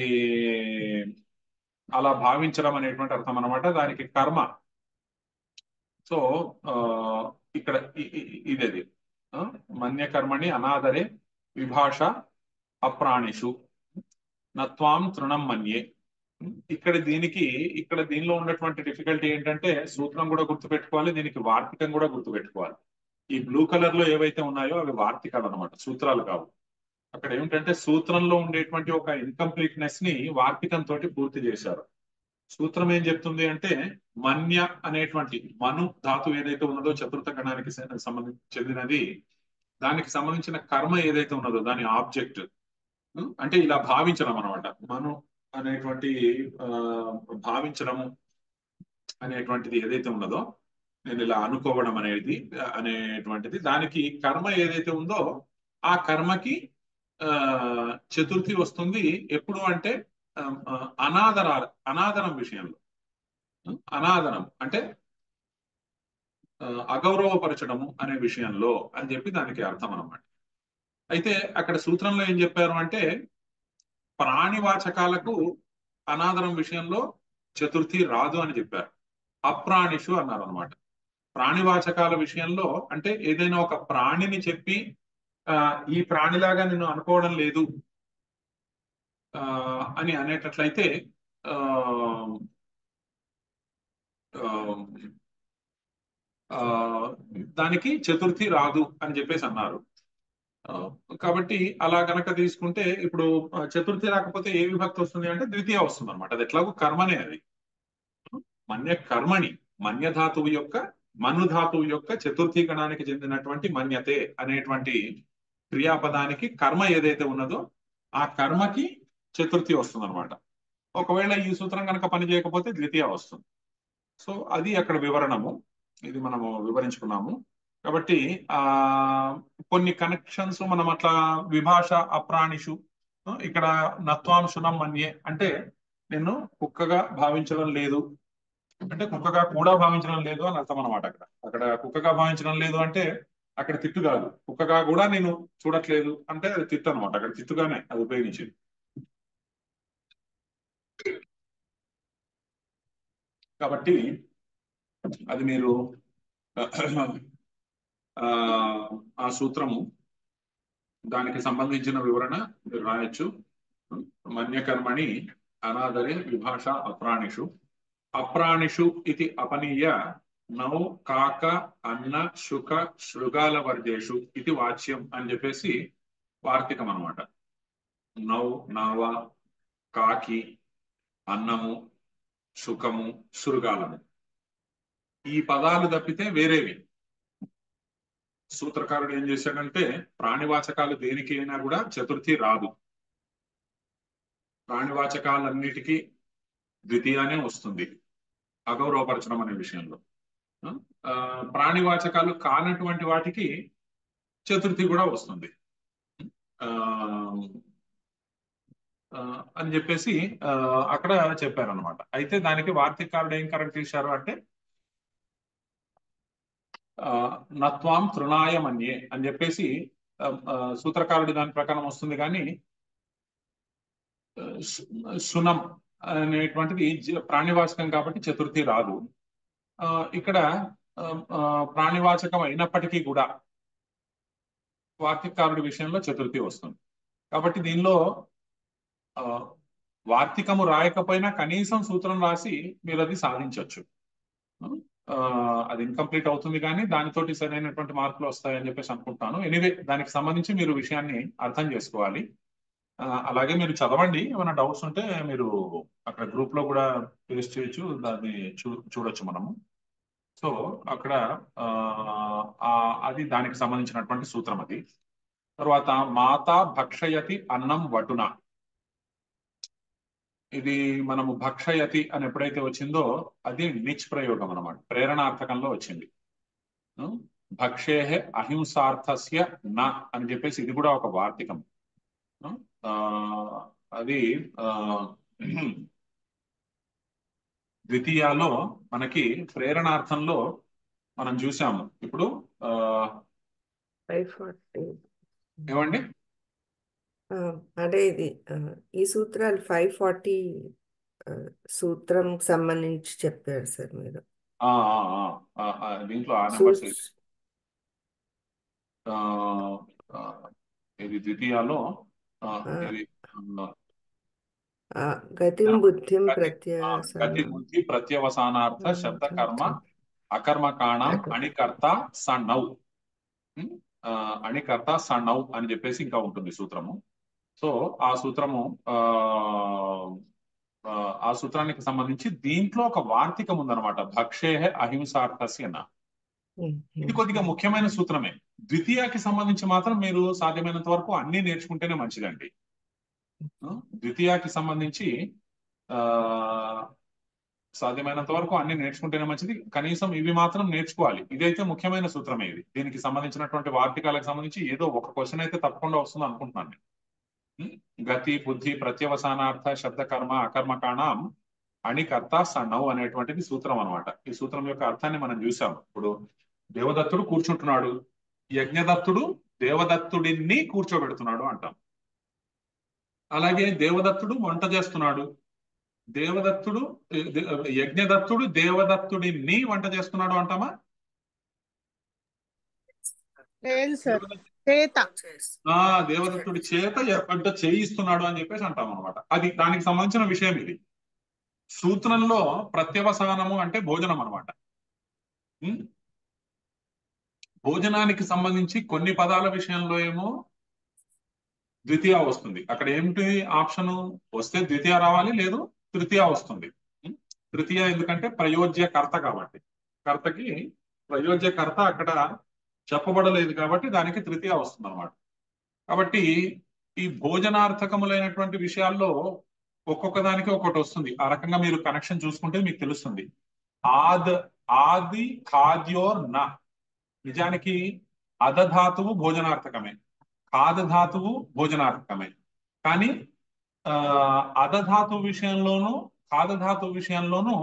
అలా భావించడం అనేటువంటి అర్థం అనమాట దానికి కర్మ సో ఆ, ఇక్కడ ఇ- ఇ- ఇదేది ఆ, మన్యకర్మణి అనాదరే విభాష అప్రాణిషు నత్వాం తృణం మన్యే ఇక్కడ దీనికి ఇక్కడ దీనిలో ఉన్నటువంటి డిఫికల్టీ ఏంటంటే సూత్రం కూడా గుర్తుపెట్టుకోవాలి దీనికి వార్తికం కూడా గుర్తుపెట్టుకోవాలి ఈ బ్లూ కలర్ లో ఏవైతే ఉన్నాయో అవి వార్తికాలు అనమాట సూత్రాలు కావు అక్కడ ఏమిటంటే సూత్రంలో ఉండేటువంటి ఒక ఇన్కంప్లీట్నెస్ ని వార్తికం తోటి పూర్తి చేశారు సూత్రం ఏం చెప్తుంది అంటే మన్య అనేటువంటి మను ధాతు ఏదైతే ఉన్నదో చతుర్థ గణానికి సంబంధించి చెందినది దానికి సంబంధించిన కర్మ ఏదైతే ఉన్నదో దాని ఆబ్జెక్ట్ అంటే ఇలా భావించడం అనమాట మను అనేటువంటి ఆ, భావించడము అనేటువంటిది ఏదైతే ఉన్నదో నేను ఇలా అనుకోవడం అనేది ఆ, అనేటువంటిది దానికి కర్మ ఏదైతే ఉందో ఆ కర్మకి ఆ చతుర్థి వస్తుంది ఎప్పుడు అంటే ఆ, ఆ, అనాదర అనాదరం విషయంలో అనాదరం అంటే ఆ, అగౌరవపరచడము అనే విషయంలో అని చెప్పి దానికి అర్థం అన్నమాట అయితే అక్కడ సూత్రంలో ఏం చెప్పారు అంటే ప్రాణివాచకాలకు అనాదరం విషయంలో చతుర్థి రాదు అని చెప్పారు అప్రాణిషు అన్నారు అనమాట ప్రాణివాచకాల విషయంలో అంటే ఏదైనా ఒక ప్రాణిని చెప్పి ఆ ఈ ప్రాణిలాగా నేను అనుకోవడం లేదు ఆ అని అనేటట్లయితే ఆ ఆ, ఆ, దానికి చతుర్థి రాదు అని చెప్పేసి అన్నారు ఆ, కాబట్టి అలా గనక తీసుకుంటే ఇప్పుడు ఆ, చతుర్థి రాకపోతే ఏ విభక్తి వస్తుంది అంటే ద్వితీయ వస్తుంది అనమాట అది ఎట్లాగో కర్మనే అది మన్య కర్మణి మన్య ధాతువు యొక్క మను ధాతువు యొక్క చతుర్థి గణానికి చెందినటువంటి మన్యతే అనేటువంటి క్రియాపదానికి కర్మ ఏదైతే ఉన్నదో ఆ కర్మకి చతుర్థి వస్తుంది అనమాట ఒకవేళ ఈ సూత్రం కనుక పని చేయకపోతే ద్వితీయ వస్తుంది సో అది అక్కడ వివరణము ఇది మనము వివరించుకున్నాము కాబట్టి ఆ కొన్ని కనెక్షన్స్ మనం అట్లా విభాష అప్రాణిషు ఆ, ఇక్కడ నత్వాంశునం మన్యే అంటే నేను కుక్కగా భావించడం లేదు అంటే కుక్కగా కూడా భావించడం లేదు అని అర్థం అనమాట అక్కడ అక్కడ కుక్కగా భావించడం లేదు అంటే అక్కడ తిట్టు కాదు కుక్కగా కూడా నేను చూడట్లేదు అంటే అది తిట్టు అనమాట అక్కడ తిట్టుగానే అది ఉపయోగించింది కాబట్టి అది మీరు ఆ ఆ సూత్రము దానికి సంబంధించిన వివరణ మీరు రాయొచ్చు మన్యకర్మణి అనాదరే విభాష అప్రాణిషు అప్రాణిషు ఇది అపనీయ నౌ కాక అన్న శుక శృగాల వర్గేషు ఇది వాచ్యం అని చెప్పేసి వార్తికం అనమాట నౌ నావ కాకి అన్నము సుఖము శృగాలము ఈ పదాలు తప్పితే వేరేవి సూత్రకారుడు ఏం చేశాడంటే ప్రాణివాచకాలు దేనికి అయినా కూడా చతుర్థి రాదు ప్రాణివాచకాలన్నిటికీ ద్వితీయానే వస్తుంది అగౌరవపరచడం అనే విషయంలో ఆ, ప్రాణివాచకాలు కానటువంటి వాటికి చతుర్థి కూడా వస్తుంది ఆ ఆ, అని చెప్పేసి ఆ, అక్కడ చెప్పారనమాట అయితే దానికి వార్తికారుడు ఏం కరెక్ట్ చేశారు అంటే ఆ, నత్వాం తృణాయ మన్యే అని చెప్పేసి ఆ, ఆ, సూత్రకారుడు దాని ప్రకారం వస్తుంది కానీ ఆ, సు- సునం అనేటువంటిది జ- ప్రాణివాచకం కాబట్టి చతుర్థి రాదు ఆ, ఇక్కడ ఆ, ఆ, ప్రాణివాచకం అయినప్పటికీ కూడా వార్తికారుడి విషయంలో చతుర్థి వస్తుంది కాబట్టి దీనిలో ఆ, వార్తికము రాయకపోయినా కనీసం సూత్రం రాసి మీరు అది సాధించవచ్చు ఆ, అది ఇన్కంప్లీట్ అవుతుంది కానీ దానితోటి సరైనటువంటి మార్కులు వస్తాయని చెప్పేసి అనుకుంటున్నాను ఎనీవే దానికి సంబంధించి మీరు విషయాన్ని అర్థం చేసుకోవాలి ఆ, అలాగే మీరు చదవండి ఏమైనా డౌట్స్ ఉంటే మీరు అక్కడ గ్రూప్ లో కూడా పేస్ట్ చేయొచ్చు దాన్ని చూ చూడొచ్చు మనము సో అక్కడ ఆ, ఆ, అది దానికి సంబంధించినటువంటి సూత్రం అది తర్వాత మాత భక్షయతి అన్నం వటున ఇది మనము భక్షయతి అని ఎప్పుడైతే వచ్చిందో అది నిచ్ ప్రయోగం అన్నమాట ప్రేరణార్థకంలో వచ్చింది ఉం? భక్షేహే అహింసార్థస్య న అని చెప్పేసి ఇది కూడా ఒక వార్తికం ఉం? ఆ, అది ఆ, ద్వితీయాలో మనకి ప్రేరణార్థంలో మనం చూసాము ఇప్పుడు ఆ, ఫైవ్ ఫార్టీ ఏమండి అదే ఇది ఆ, ఈ సూత్రాలు ఫైవ్ ఫార్టీ సూత్రం సంబంధించి చెప్పారు సార్ మీరు ఆ, ఆ, ఆ, ఆ, ఆ, దీంట్లో ఆ నెంబర్స్ సూ- ఆ, ఆ, ఇది ద్వితీయాలో ఆ, ఆ, ఇది ఆ, ఆ, గతిం బుద్ధిం గతి ఆ, గతి ప్రత్యవసానం బుద్ధి ప్రత్యవసానార్థ శబ్ద కర్మ అకర్మకాణం అణికర్త సణౌ ఉం? ఆ, అణికర్త సణౌ అని చెప్పేసి ఇంకా ఉంటుంది సూత్రము సో ఆ సూత్రము ఆ ఆ, ఆ సూత్రానికి సంబంధించి దీంట్లో ఒక వార్తికం ఉందన్నమాట భక్షేహ అహింసార్థస్య నా ఇది కొద్దిగా ముఖ్యమైన సూత్రమే ద్వితీయకి సంబంధించి మాత్రం మీరు సాధ్యమైనంత వరకు అన్ని నేర్చుకుంటేనే మంచిదండి ఆ, ద్వితీయకి సంబంధించి ఆ సాధ్యమైనంత వరకు అన్ని నేర్చుకుంటేనే మంచిది కనీసం ఇవి మాత్రం నేర్చుకోవాలి ఇదైతే ముఖ్యమైన సూత్రమే ఇది దీనికి సంబంధించినటువంటి వార్తికాలకు సంబంధించి ఏదో ఒక క్వశ్చన్ అయితే తప్పకుండా వస్తుంది అనుకుంటున్నాను నేను. ఉం? గతి బుద్ధి ప్రత్యవసానార్థ శబ్ద కర్మ అకర్మకాణం అణికర్త సణౌ అనేటువంటిది సూత్రం అన్నమాట ఈ సూత్రం యొక్క అర్థాన్ని మనం చూసాం ఇప్పుడు దేవదత్తుడు కూర్చుంటున్నాడు యజ్ఞదత్తుడు దేవదత్తుడిని కూర్చోబెడుతున్నాడు అంటాం అలాగే దేవదత్తుడు వంట చేస్తున్నాడు దేవదత్తుడు దే- యజ్ఞదత్తుడు దేవదత్తుడిని వంట చేస్తున్నాడు అంటామా లేదు సార్ దేవదత్తుడు చేత ఆ దేవదత్తుడి చేత వంట చేయిస్తున్నాడు అని చెప్పేసి అంటాం అనమాట అది దానికి సంబంధించిన విషయం ఇది సూత్రంలో ప్రత్యవసానము అంటే భోజనం అనమాట భోజనానికి సంబంధించి కొన్ని పదాల విషయంలో ఏమో ద్వితీయ వస్తుంది అక్కడ ఏమిటి ఆప్షన్ వస్తే ద్వితీయ రావాలి లేదు తృతీయ వస్తుంది ఉం? తృతీయ ఎందుకంటే ప్రయోజ్య కర్త కాబట్టి కర్తకి ప్రయోజ్య కర్త అక్కడ చెప్పబడలేదు కాబట్టి దానికి తృతీయ వస్తుంది అనమాట కాబట్టి ఈ భోజనార్థకములైనటువంటి విషయాల్లో ఒక్కొక్క దానికి ఒక్కొక్కటి వస్తుంది ఆ రకంగా మీరు కనెక్షన్ చూసుకుంటే మీకు తెలుస్తుంది ఆద్ ఆది ఖాద్యోర్ నా నిజానికి అధధాతువు భోజనార్థకమే ఖాద ధాతువు భోజనార్థకమే కానీ ఆ అధధాతు విషయంలోనూ ఖాద ధాతు విషయంలోనూ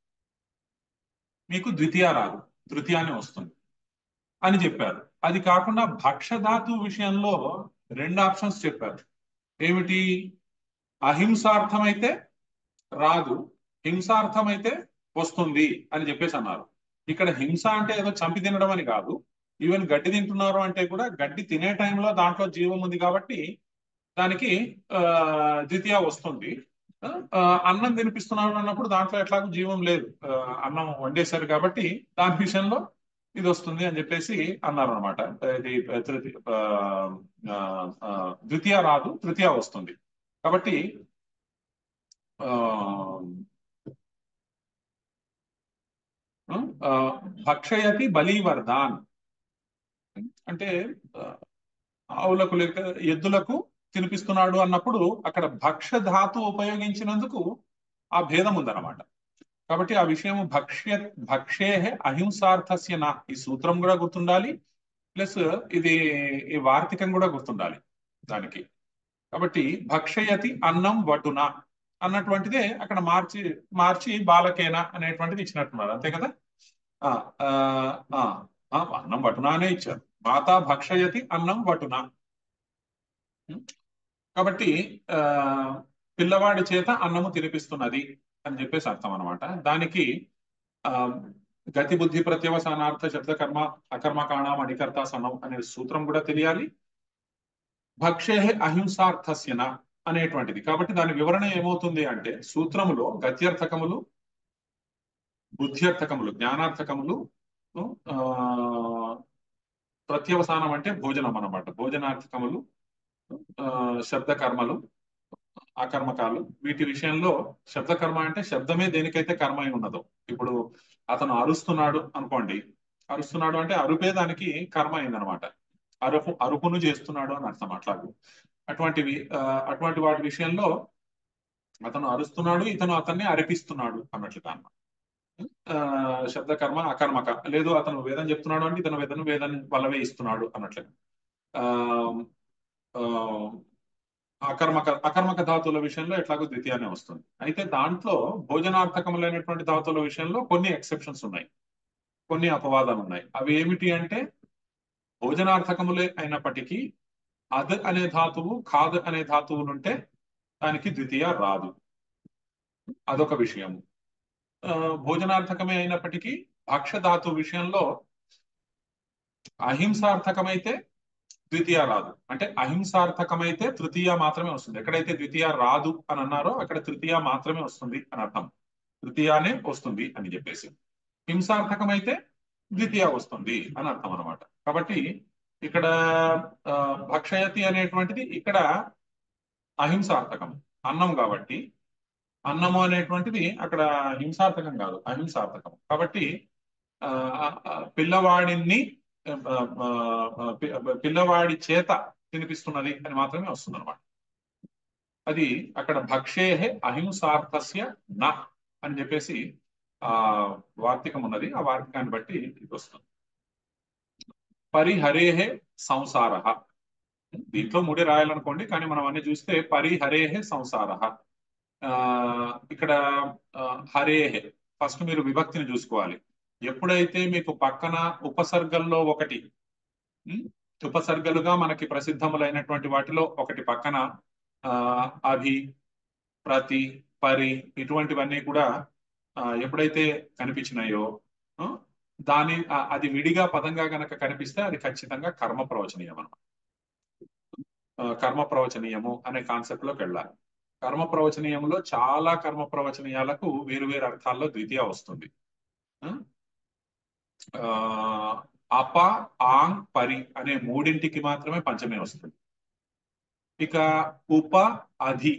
మీకు ద్వితీయ రాదు తృతీయాన్ని వస్తుంది అని చెప్పారు అది కాకుండా భక్షధాతు విషయంలో రెండు ఆప్షన్స్ చెప్పారు ఏమిటి అహింసార్థమైతే రాదు హింసార్థమైతే వస్తుంది అని చెప్పేసి అన్నారు ఇక్కడ హింస అంటే ఏదో చంపి తినడం అని కాదు ఈవెన్ గడ్డి తింటున్నారు అంటే కూడా గడ్డి తినే టైంలో దాంట్లో జీవం ఉంది కాబట్టి దానికి ఆ ద్వితీయ వస్తుంది ఆ, అన్నం తినిపిస్తున్నారు అన్నప్పుడు దాంట్లో ఎట్లాగో జీవం లేదు ఆ, అన్నం వండేశారు కాబట్టి దాని విషయంలో ఇది వస్తుంది అని చెప్పేసి అన్నారు అనమాట ఇది తృతీయ ఆ, ఆ, ఆ, ద్వితీయ రాదు తృతీయ వస్తుంది కాబట్టి ఆ, ఆ, భక్షయతి బలీవర్ధాన్ అంటే ఆ, ఆవులకు లేక ఎద్దులకు తినిపిస్తున్నాడు అన్నప్పుడు అక్కడ భక్ష ధాతు ఉపయోగించినందుకు ఆ భేదం ఉందన్నమాట కాబట్టి ఆ విషయం భక్ష్య భక్షే అహింసార్థస్య నా ఈ సూత్రం కూడా గుర్తుండాలి ప్లస్ ఇది ఈ వార్తికం కూడా గుర్తుండాలి దానికి కాబట్టి భక్షయతి అన్నం వటున అన్నటువంటిదే అక్కడ మార్చి మార్చి బాలకేన అనేటువంటిది ఇచ్చినట్టున్నారు అంతే కదా ఆ, ఆ, ఆ, ఆ, అన్నం వటున అనే ఇచ్చారు మాతా భక్షయతి అన్నం వటున ఉం? కాబట్టి ఆ పిల్లవాడి చేత అన్నము తినిపిస్తున్నది అని చెప్పేసి అర్థం అనమాట దానికి ఆ గతి బుద్ధి ప్రత్యవసానార్థ శబ్ద కర్మ అకర్మకాణం అనికర్త సనం అనే సూత్రం కూడా తెలియాలి భక్షే అహింసార్థస్యన అనేటువంటిది కాబట్టి దాని వివరణ ఏమవుతుంది అంటే సూత్రములో గత్యర్థకములు బుద్ధ్యర్థకములు జ్ఞానార్థకములు ఆ ప్రత్యవసానం అంటే భోజనం అన్నమాట భోజనార్థకములు ఆ శబ్ద కర్మలు అకర్మకాలు వీటి విషయంలో శబ్దకర్మ అంటే శబ్దమే దేనికైతే కర్మ అయి ఉన్నదో ఇప్పుడు అతను అరుస్తున్నాడు అనుకోండి అరుస్తున్నాడు అంటే అరుపే దానికి కర్మ అయిందనమాట అరుపు అరుపును చేస్తున్నాడు అని అర్థం అట్లాగూ అటువంటివి ఆ, అటువంటి వాటి విషయంలో అతను అరుస్తున్నాడు ఇతను అతన్ని అరిపిస్తున్నాడు అన్నట్లుగా అన్నమాట ఆ, శబ్దకర్మ అకర్మక లేదు అతను వేదం చెప్తున్నాడు అంటే ఇతను వేదను వేదాన్ని వల్లవే ఇస్తున్నాడు అన్నట్లుగా ఆ, ఆ, అకర్మక అకర్మక ధాతువుల విషయంలో ఎట్లాగో ద్వితీయానే వస్తుంది అయితే దాంట్లో భోజనార్థకములైనటువంటి ధాతువుల విషయంలో కొన్ని ఎక్సెప్షన్స్ ఉన్నాయి కొన్ని అపవాదాలు ఉన్నాయి అవి ఏమిటి అంటే భోజనార్థకములే అయినప్పటికీ అద్ అనే ధాతువు ఖాద్ అనే ధాతువులు ఉంటే దానికి ద్వితీయ రాదు అదొక విషయం ఆ, భోజనార్థకమే అయినప్పటికీ భక్ష్య ధాతువు విషయంలో అహింసార్థకమైతే ద్వితీయ రాదు అంటే అహింసార్థకమైతే తృతీయ మాత్రమే వస్తుంది ఎక్కడైతే ద్వితీయ రాదు అని అన్నారో అక్కడ తృతీయ మాత్రమే వస్తుంది అని అర్థం తృతీయానే వస్తుంది అని చెప్పేసి హింసార్థకమైతే ద్వితీయ వస్తుంది అని అర్థం అనమాట కాబట్టి ఇక్కడ ఆ, భక్షయతి అనేటువంటిది ఇక్కడ అహింసార్థకం అన్నం కాబట్టి అన్నము అనేటువంటిది అక్కడ హింసార్థకం కాదు అహింసార్థకం కాబట్టి ఆ, ఆ, పిల్లవాడిని ఆ, ఆ, ఆ, పి- పిల్లవాడి చేత తినిపిస్తున్నది అని మాత్రమే వస్తుంది అనమాట అది అక్కడ భక్షేహే అహింసార్థస్య న అని చెప్పేసి ఆ వార్తికం ఉన్నది ఆ వార్తికాన్ని బట్టి ఇది వస్తుంది పరిహరేహే సంసార దీంట్లో ముడి రాయాలనుకోండి కానీ మనం అన్ని చూస్తే పరిహరేహే సంసార ఆ ఇక్కడ ఆ, హరేహే ఫస్ట్ మీరు విభక్తిని చూసుకోవాలి ఎప్పుడైతే మీకు పక్కన ఉపసర్గల్లో ఒకటి ఉం? ఉపసర్గలుగా మనకి ప్రసిద్ధములైనటువంటి వాటిలో ఒకటి పక్కన ఆ అభి ప్రతి పరి ఇటువంటివన్నీ కూడా ఆ, ఎప్పుడైతే కనిపించినాయో ఆ, దాని ఆ, అది విడిగా పదంగా గనక కనిపిస్తే అది ఖచ్చితంగా కర్మ ప్రవచనీయం అన్నమాట ఆ, కర్మ ప్రవచనీయము అనే కాన్సెప్ట్ లోకి వెళ్ళాలి కర్మ ప్రవచనీయంలో చాలా కర్మ ప్రవచనీయాలకు వేరు వేరు అర్థాల్లో ద్వితీయ వస్తుంది ఆ? ఆ, అప ఆంగ్ పరి అనే మూడింటికి మాత్రమే పంచమే వస్తుంది ఇక ఉప అధి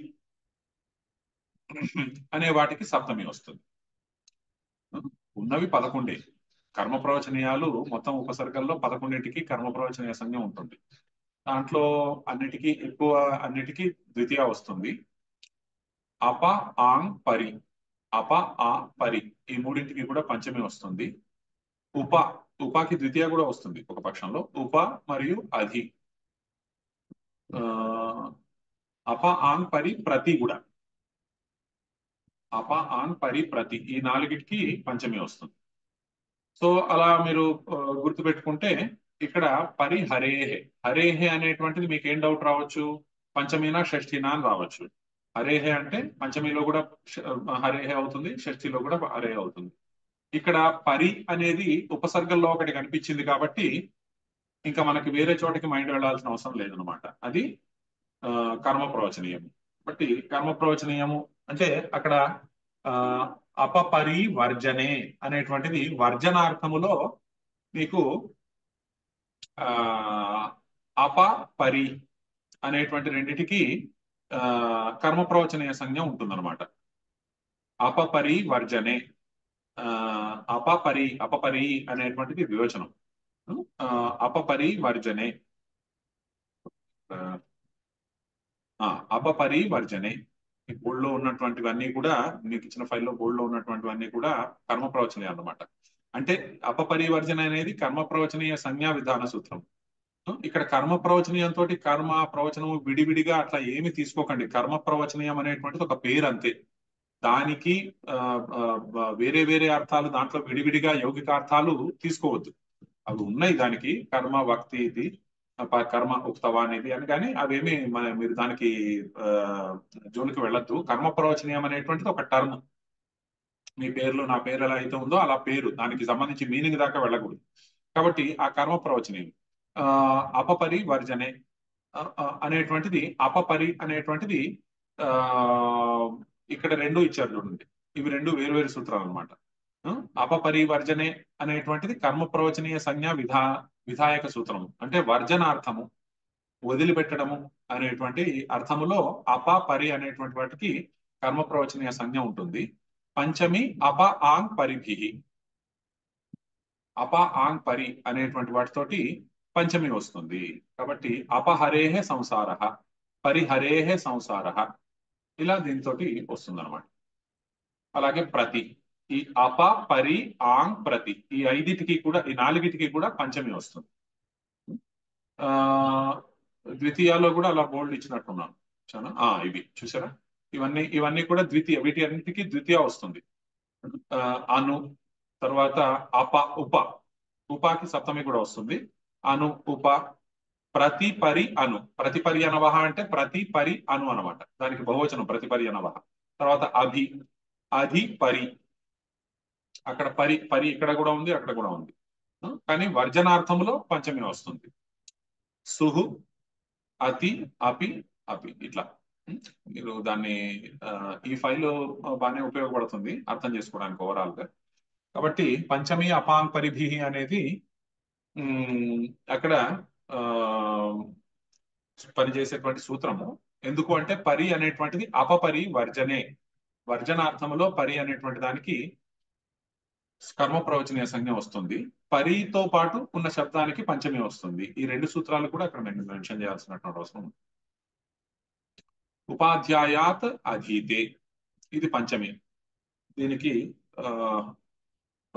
అనే వాటికి సప్తమి వస్తుంది ఉన్నవి పదకొండే కర్మ ప్రవచనీయాలు మొత్తం ఉపసర్గల్లో పదకొండింటికి కర్మ ప్రవచనీయ సంజ్ఞ ఉంటుంది దాంట్లో అన్నిటికీ ఎక్కువ అన్నిటికీ ద్వితీయ వస్తుంది అప ఆంగ్ పరి అప ఆ పరి ఈ మూడింటికి కూడా పంచమి వస్తుంది ఉప ఉపాకి ద్వితీయ కూడా వస్తుంది ఒక పక్షంలో ఉప మరియు అధి ఆ, అప ఆంగ్ పరి ప్రతి కూడా అప ఆంగ్ పరి ప్రతి ఈ నాలుగిటికి పంచమి వస్తుంది సో అలా మీరు ఆ, గుర్తుపెట్టుకుంటే ఇక్కడ పరి హరేహే హరేహే అనేటువంటిది మీకు ఏం డౌట్ రావచ్చు పంచమీనా షష్ఠీనా అని రావచ్చు హరేహే అంటే పంచమిలో కూడా ష- హరేహే అవుతుంది షష్ఠిలో కూడా హరేహే అవుతుంది ఇక్కడ పరి అనేది ఉపసర్గంలో ఒకటి కనిపించింది కాబట్టి ఇంకా మనకి వేరే చోటకి మైండ్ వెళ్ళాల్సిన అవసరం లేదనమాట అది ఆ, కర్మ ప్రవచనీయము కాబట్టి కర్మ ప్రవచనీయము అంటే అక్కడ ఆ అపపరి వర్జనే అనేటువంటిది వర్జనార్థములో మీకు ఆ అప పరి అనేటువంటి రెండిటికి ఆ కర్మ ప్రవచనీయ సంజ్ఞ ఉంటుందన్నమాట అపపరి వర్జనే ఆ అపపరి అపపరి అనేటువంటిది వివచనం ఆ, అపపరి వర్జనే ఆ, ఆ, అపపరి వర్జనే ఈ బోర్డులో ఉన్నటువంటివన్నీ కూడా మీకు ఇచ్చిన ఫైల్లో బోర్డులో ఉన్నటువంటివన్నీ కూడా కర్మ ప్రవచనీయ అన్నమాట అంటే అపపరివర్జన అనేది కర్మ ప్రవచనీయ సంజ్ఞా విధాన సూత్రం ఇక్కడ కర్మ ప్రవచనీయంతో కర్మ ప్రవచనం విడివిడిగా అట్లా ఏమి తీసుకోకండి కర్మ ప్రవచనీయం అనేటువంటిది ఒక పేరు అంతే దానికి ఆ, ఆ, ఆ, వేరే వేరే అర్థాలు దాంట్లో విడివిడిగా యౌగిక అర్థాలు తీసుకోవద్దు అవి ఉన్నాయి దానికి కర్మ భక్తి ఇది ప- కర్మ ఉక్తవా అనేది అని కానీ అవేమి మన- మీరు దానికి ఆ, జోలికి వెళ్ళొద్దు కర్మ ప్రవచనీయం అనేటువంటిది ఒక టర్మ్ మీ పేర్లు నా పేరు ఎలా అయితే ఉందో అలా పేరు దానికి సంబంధించి మీనింగ్ దాకా వెళ్ళకూడదు కాబట్టి ఆ కర్మ ప్రవచనీయం ఆ, అపపరి వర్జనే ఆ, ఆ, అనేటువంటిది అపపరి అనేటువంటిది ఆ ఇక్కడ రెండు ఇచ్చారు చూడండి ఇవి రెండు వేరు వేరు సూత్రాలు అనమాట అపపరివర్జనే అనేటువంటిది కర్మ ప్రవచనీయ సంజ్ఞ విధా విధాయక సూత్రం అంటే వర్జనార్థము వదిలిపెట్టడము అనేటువంటి అర్థములో అప పరి అనేటువంటి వాటికి కర్మ ప్రవచనీయ సంజ్ఞ ఉంటుంది పంచమి అప ఆంగ్ పరిభి అప ఆంగ్ పరి అనేటువంటి వాటితోటి పంచమి వస్తుంది కాబట్టి అపహరేహే సంసార పరిహరేహే సంసార ఇలా దీంతో వస్తుంది అనమాట అలాగే ప్రతి ఈ అప పరి ఆంగ్ ప్రతి ఈ ఐదిటికి కూడా ఈ నాలుగిటికి కూడా పంచమి వస్తుంది ఆ ద్వితీయాలో కూడా అలా బోల్డ్ ఇచ్చినట్టున్నాను చాలా ఆ ఇవి చూసారా ఇవన్నీ ఇవన్నీ కూడా ద్వితీయ వీటి అన్నిటికీ ద్వితీయ వస్తుంది ఆ, అను తర్వాత అప ఉప ఉపాకి సప్తమి కూడా వస్తుంది అను ఉప ప్రతి పరి అను ప్రతి పరి అనవహ అంటే ప్రతి పరి అను అనమాట దానికి బహువచనం ప్రతి పరి అనవహ తర్వాత అభి అధి పరి అక్కడ పరి పరి ఇక్కడ కూడా ఉంది అక్కడ కూడా ఉంది ఆ, కానీ వర్జనార్థములో పంచమి వస్తుంది సుహు అతి అపి అపి ఇట్లా ఉం? మీరు దాన్ని ఆ, ఈ ఫైల్ బాగానే ఉపయోగపడుతుంది అర్థం చేసుకోవడానికి ఓవరాల్ గా కాబట్టి పంచమి అపాంగ్ పరిభి అనేది ఉం, అక్కడ ఆ, పనిచేసేటువంటి సూత్రము ఎందుకు అంటే పరి అనేటువంటిది అపపరి వర్జనే వర్జనార్థములో పరి అనేటువంటి దానికి కర్మ ప్రవచనీయ సంజ్ఞ వస్తుంది పరితో పాటు ఉన్న శబ్దానికి పంచమి వస్తుంది ఈ రెండు సూత్రాలు కూడా అక్కడ నేను మెన్షన్ చేయాల్సినటువంటి అవసరం ఉంది ఉపాధ్యాయాత్ అధీతే ఇది పంచమి దీనికి ఆ, ఆ,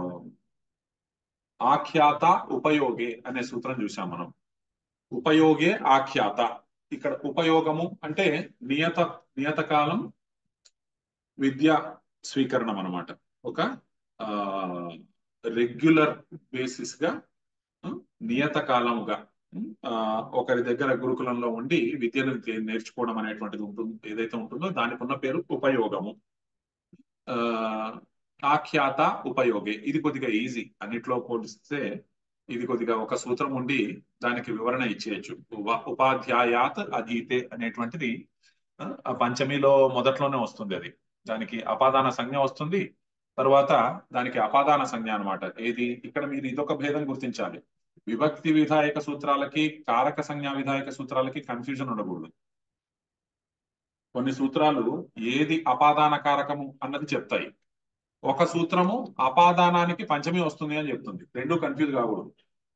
ఆఖ్యాత ఉపయోగే అనే సూత్రం చూసాం మనం ఉపయోగే ఆఖ్యాత ఇక్కడ ఉపయోగము అంటే నియత నియత కాలం విద్య స్వీకరణం అన్నమాట ఒక రెగ్యులర్ బేసిస్ గా ఆ, నియత కాలముగా ఆ, ఒకరి దగ్గర గురుకులంలో ఉండి విద్యను నేర్చుకోవడం అనేటువంటిది ఉంటుంది ఏదైతే ఉంటుందో దానికి ఉన్న పేరు ఉపయోగము ఆ, ఆఖ్యాత ఉపయోగే ఇది కొద్దిగా ఈజీ అన్నిట్లో పోలిస్తే ఇది కొద్దిగా ఒక సూత్రం ఉండి దానికి వివరణ ఇచ్చేయచ్చు ఉప- ఉపాధ్యాయాత్ అధీతే అనేటువంటిది ఆ, ఆ పంచమిలో మొదట్లోనే వస్తుంది అది దానికి అపాదాన సంజ్ఞ వస్తుంది తర్వాత దానికి అపాదాన సంజ్ఞ అన్నమాట ఏది ఇక్కడ మీరు ఇదొక భేదం గుర్తించాలి విభక్తి విధాయక సూత్రాలకి కారక సంజ్ఞా విధాయక సూత్రాలకి కన్ఫ్యూజన్ ఉండకూడదు కొన్ని సూత్రాలు ఏది అపాదాన కారకము అన్నది చెప్తాయి ఒక సూత్రము అపాదానానికి పంచమి వస్తుంది అని చెప్తుంది రెండు కన్ఫ్యూజ్ కాకూడదు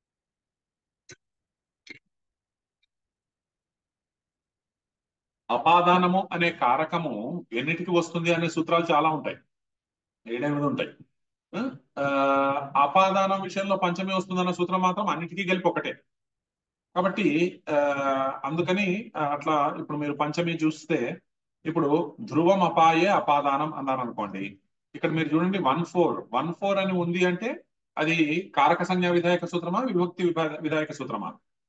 అపాదానము అనే కారకము ఎన్నిటికి వస్తుంది అనే సూత్రాలు చాలా ఉంటాయి ఏడెనిమిది ఉంటాయి ఆ, అపాదానం విషయంలో పంచమి వస్తుందన్న సూత్రం మాత్రం అన్నిటికీ కలిపి ఒకటే కాబట్టి ఆ, అందుకని ఆ, అట్లా ఇప్పుడు మీరు పంచమి చూస్తే ఇప్పుడు ధ్రువం అపాయే అపాదానం అన్నారు అనుకోండి ఇక్కడ మీరు చూడండి వన్ ఫోర్ వన్ ఫోర్ అని ఉంది అంటే అది కారక సంజ్ఞా విధాయక సూత్రమా విభక్తి విభా- విధాయక సూత్రమా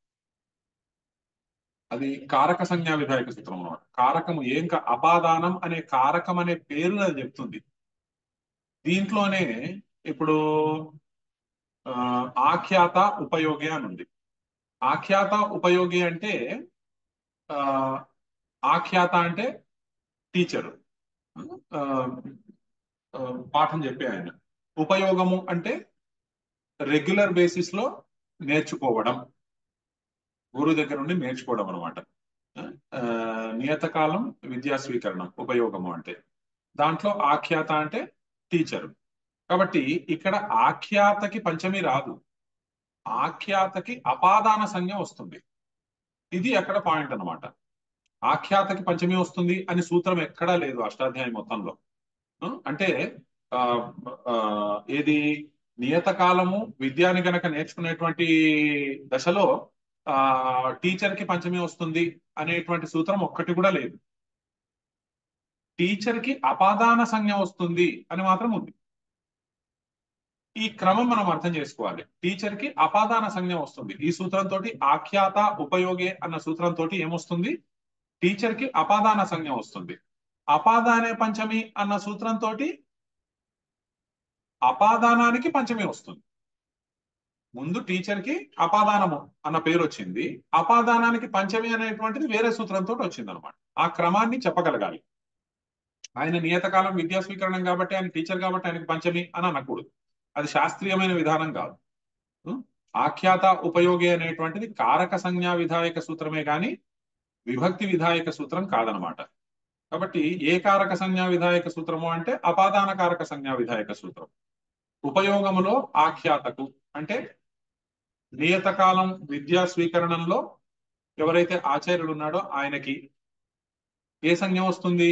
అది కారక సంజ్ఞా విధాయక సూత్రం అన్నమాట కారకము ఏం కా- అపాదానం అనే కారకం అనే పేరు అది చెప్తుంది దీంట్లోనే ఇప్పుడు ఆ, ఆఖ్యాత ఉపయోగి అని ఉంది ఆఖ్యాత ఉపయోగి అంటే ఆ, ఆఖ్యాత అంటే టీచరు ఆ, ఆ, పాఠం చెప్పే ఆయన ఉపయోగము అంటే రెగ్యులర్ బేసిస్ లో నేర్చుకోవడం గురువు దగ్గర నుండి నేర్చుకోవడం అనమాట నియతకాలం విద్యా స్వీకరణం ఉపయోగము అంటే దాంట్లో ఆఖ్యాత అంటే టీచరు కాబట్టి ఇక్కడ ఆఖ్యాతకి పంచమి రాదు ఆఖ్యాతకి అపాదాన సంజ్ఞ వస్తుంది ఇది అక్కడ పాయింట్ అన్నమాట ఆఖ్యాతకి పంచమి వస్తుంది అని సూత్రం ఎక్కడా లేదు అష్టాధ్యాయం మొత్తంలో ఆ, అంటే ఆ, ఆ, ఏది నియత కాలము విద్యాని గనక నేర్చుకునేటువంటి దశలో ఆ టీచర్ కి పంచమి వస్తుంది అనేటువంటి సూత్రం ఒక్కటి కూడా లేదు టీచర్ కి అపాదాన సంజ్ఞ వస్తుంది అని మాత్రం ఉంది ఈ క్రమం మనం అర్థం చేసుకోవాలి టీచర్ కి అపాదాన సంజ్ఞ వస్తుంది ఈ సూత్రంతో ఆఖ్యాత ఉపయోగే అన్న సూత్రంతో ఏమొస్తుంది టీచర్ కి అపాదాన సంజ్ఞ వస్తుంది అపాదానే పంచమి అన్న సూత్రంతో అపాదానానికి పంచమి వస్తుంది ముందు టీచర్ కి అపాదానము అన్న పేరు వచ్చింది అపాదానానికి పంచమి అనేటువంటిది వేరే సూత్రంతో వచ్చింది అనమాట ఆ క్రమాన్ని చెప్పగలగాలి ఆయన నియతకాలం విద్యా స్వీకరణం కాబట్టి ఆయన టీచర్ కాబట్టి ఆయనకి పంచమి అని అనకూడదు అది శాస్త్రీయమైన విధానం కాదు ఉం? ఆఖ్యాత ఉపయోగి అనేటువంటిది కారక సంజ్ఞా విధాయక సూత్రమే గాని విభక్తి విధాయక సూత్రం కాదనమాట కాబట్టి ఏ కారక సంజ్ఞా విధాయక సూత్రము అంటే అపాదాన కారక సంజ్ఞా విధాయక సూత్రం ఉపయోగములో ఆఖ్యాతకు అంటే నియతకాలం విద్యా స్వీకరణంలో ఎవరైతే ఆచార్యుడు ఉన్నాడో ఆయనకి ఏ సంజ్ఞ వస్తుంది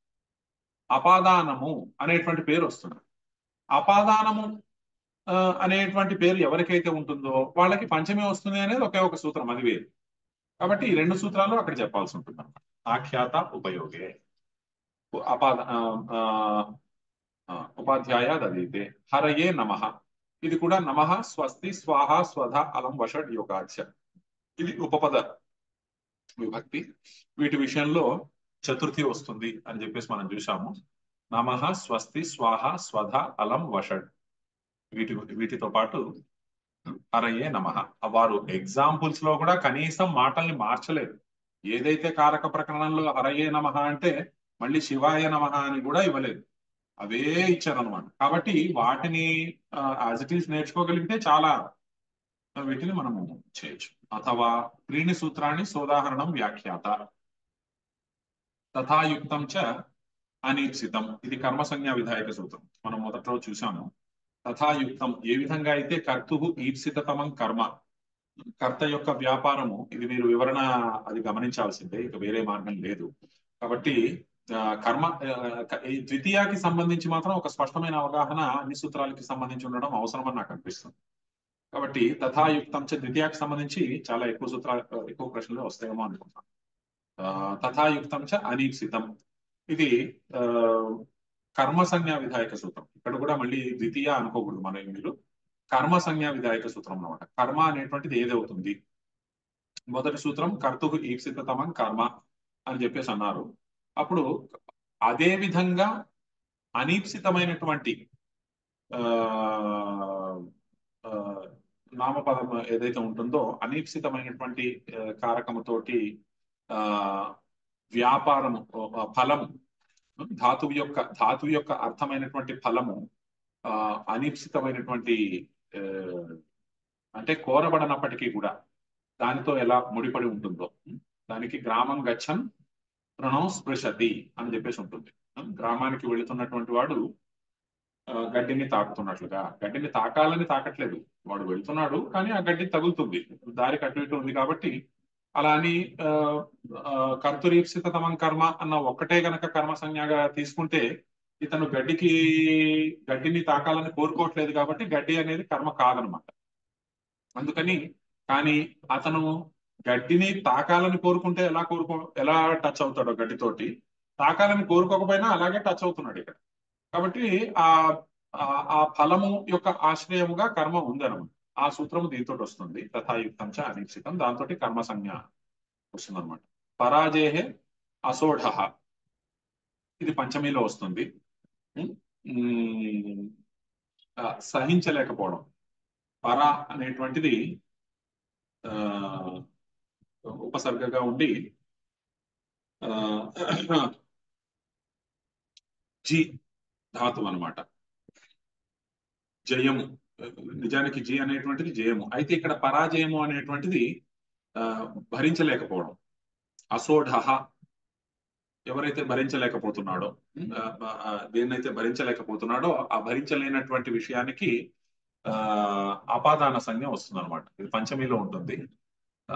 అపాదానము అనేటువంటి పేరు వస్తుంది అపాదానము ఆ, అనేటువంటి పేరు ఎవరికైతే ఉంటుందో వాళ్ళకి పంచమి వస్తుంది అనేది ఒకే ఒక సూత్రం అది వేరు కాబట్టి ఈ రెండు సూత్రాలు అక్కడ చెప్పాల్సి ఉంటుంది అన్నమాట ఆఖ్యాత ఉపయోగే అపాద ఆ, ఆ, ఆ, ఉపాధ్యాయ దదీతే హరయే నమః ఇది కూడా నమః స్వస్తి స్వాహ స్వధ అలం వషడ్ యోగాచ ఇది ఉపపద విభక్తి వీటి విషయంలో చతుర్థి వస్తుంది అని చెప్పేసి మనం చూసాము నమః స్వస్తి స్వాహ స్వధ అలం వషడ్ వీటి వీటితో పాటు హరయే నమః వారు ఎగ్జాంపుల్స్ లో కూడా కనీసం మాటల్ని మార్చలేదు ఏదైతే కారక ప్రకరణంలో హరయే నమః అంటే మళ్ళీ శివాయ నమః అని కూడా ఇవ్వలేదు అవే ఇచ్చారనమాట కాబట్టి వాటిని యాజ్ ఇట్ ఈస్ నేర్చుకోగలిగితే చాలా వీటిని మనము చేయొచ్చు అథవా త్రీణి సూత్రాన్ని సోదాహరణం వ్యాఖ్యాత తథాయుక్తం చ అనీప్సితం ఇది కర్మ సంజ్ఞా విధాయక సూత్రం మనం మొదట్లో చూసాము తథాయుక్తం ఏ విధంగా అయితే కర్తు ఈప్సితతమం కర్మ కర్త యొక్క వ్యాపారము ఇది మీరు వివరణ అది గమనించాల్సిందే ఇక వేరే మార్గం లేదు కాబట్టి ఆ, కర్మ ఆ, క- ఈ ద్వితీయాకి సంబంధించి మాత్రం ఒక స్పష్టమైన అవగాహన అన్ని సూత్రాలకి సంబంధించి ఉండడం అవసరమని నాకు అనిపిస్తుంది కాబట్టి తథాయుక్తం చ ద్వితీయాకి సంబంధించి చాలా ఎక్కువ సూత్రాలు ఎక్కువ ప్రశ్నలు వస్తాయేమో అనుకుంటున్నాను ఆ, తథాయుక్తం చ అనీప్సితం ఇది ఆ, కర్మ సంజ్ఞా విధాయక సూత్రం ఇక్కడ కూడా మళ్ళీ ద్వితీయ అనుకోకూడదు మన మీరు కర్మ సంజ్ఞా విధాయక సూత్రం అన్నమాట కర్మ అనేటువంటిది ఏదవుతుంది మొదటి సూత్రం కర్తుకు ఈప్సితతమం కర్మ అని చెప్పేసి అన్నారు అప్పుడు అదే విధంగా అనీప్సితమైనటువంటి ఆ ఆ, నామపదం ఏదైతే ఉంటుందో అనీప్సితమైనటువంటి ఆ, కారకముతోటి ఆ వ్యాపారము ఆ, ఫలము ధాతువు యొక్క ధాతువు యొక్క అర్థమైనటువంటి ఫలము ఆ అనీప్సితమైనటువంటి ఆ, అంటే కోరబడనప్పటికీ కూడా దానితో ఎలా ముడిపడి ఉంటుందో దానికి గ్రామం గచ్చన్ తృణం స్పృశతి అని చెప్పేసి ఉంటుంది గ్రామానికి వెళుతున్నటువంటి వాడు ఆ, గడ్డిని తాకుతున్నట్లుగా గడ్డిని తాకాలని తాకట్లేదు వాడు వెళ్తున్నాడు కానీ ఆ గడ్డి తగులుతుంది దారి అటు ఇటు ఉంది కాబట్టి అలా అని ఆ, ఆ, కర్తురీప్సిత తమం కర్మ అన్న ఒక్కటే గనక కర్మ సంజ్ఞగా తీసుకుంటే ఇతను గడ్డికి గడ్డిని తాకాలని కోరుకోవట్లేదు కాబట్టి గడ్డి అనేది కర్మ కాదనమాట అందుకని కానీ అతను గడ్డిని తాకాలని కోరుకుంటే ఎలా కోరుకో ఎలా టచ్ అవుతాడో గడ్డితోటి తాకాలని కోరుకోకపోయినా అలాగే టచ్ అవుతున్నాడు ఇక్కడ కాబట్టి ఆ ఆ- ఆ ఫలము యొక్క ఆశ్రయముగా కర్మ ఉందన్నమాట ఆ సూత్రము దీంతో వస్తుంది తథాయుక్తం చ అనీప్సితం దాంతో కర్మ సంజ్ఞ వస్తుంది అనమాట పరాజేహే అసోఢ ఇది పంచమిలో వస్తుంది ఉమ్, ఉమ్, ఆ, సహించలేకపోవడం పర అనేటువంటిది ఆ ఉపసర్గగా ఉండి ఆ, జి ధాతువు అన్నమాట జయము నిజానికి జి అనేటువంటిది జయము అయితే ఇక్కడ పరాజయము అనేటువంటిది ఆ, భరించలేకపోవడం అసోఢ ఎవరైతే భరించలేకపోతున్నాడో ఆ, ఆ, దేన్నైతే భరించలేకపోతున్నాడో ఆ భరించలేనటువంటి విషయానికి ఆ అపాదాన సంజ్ఞ వస్తుంది అనమాట ఇది పంచమిలో ఉంటుంది ఆ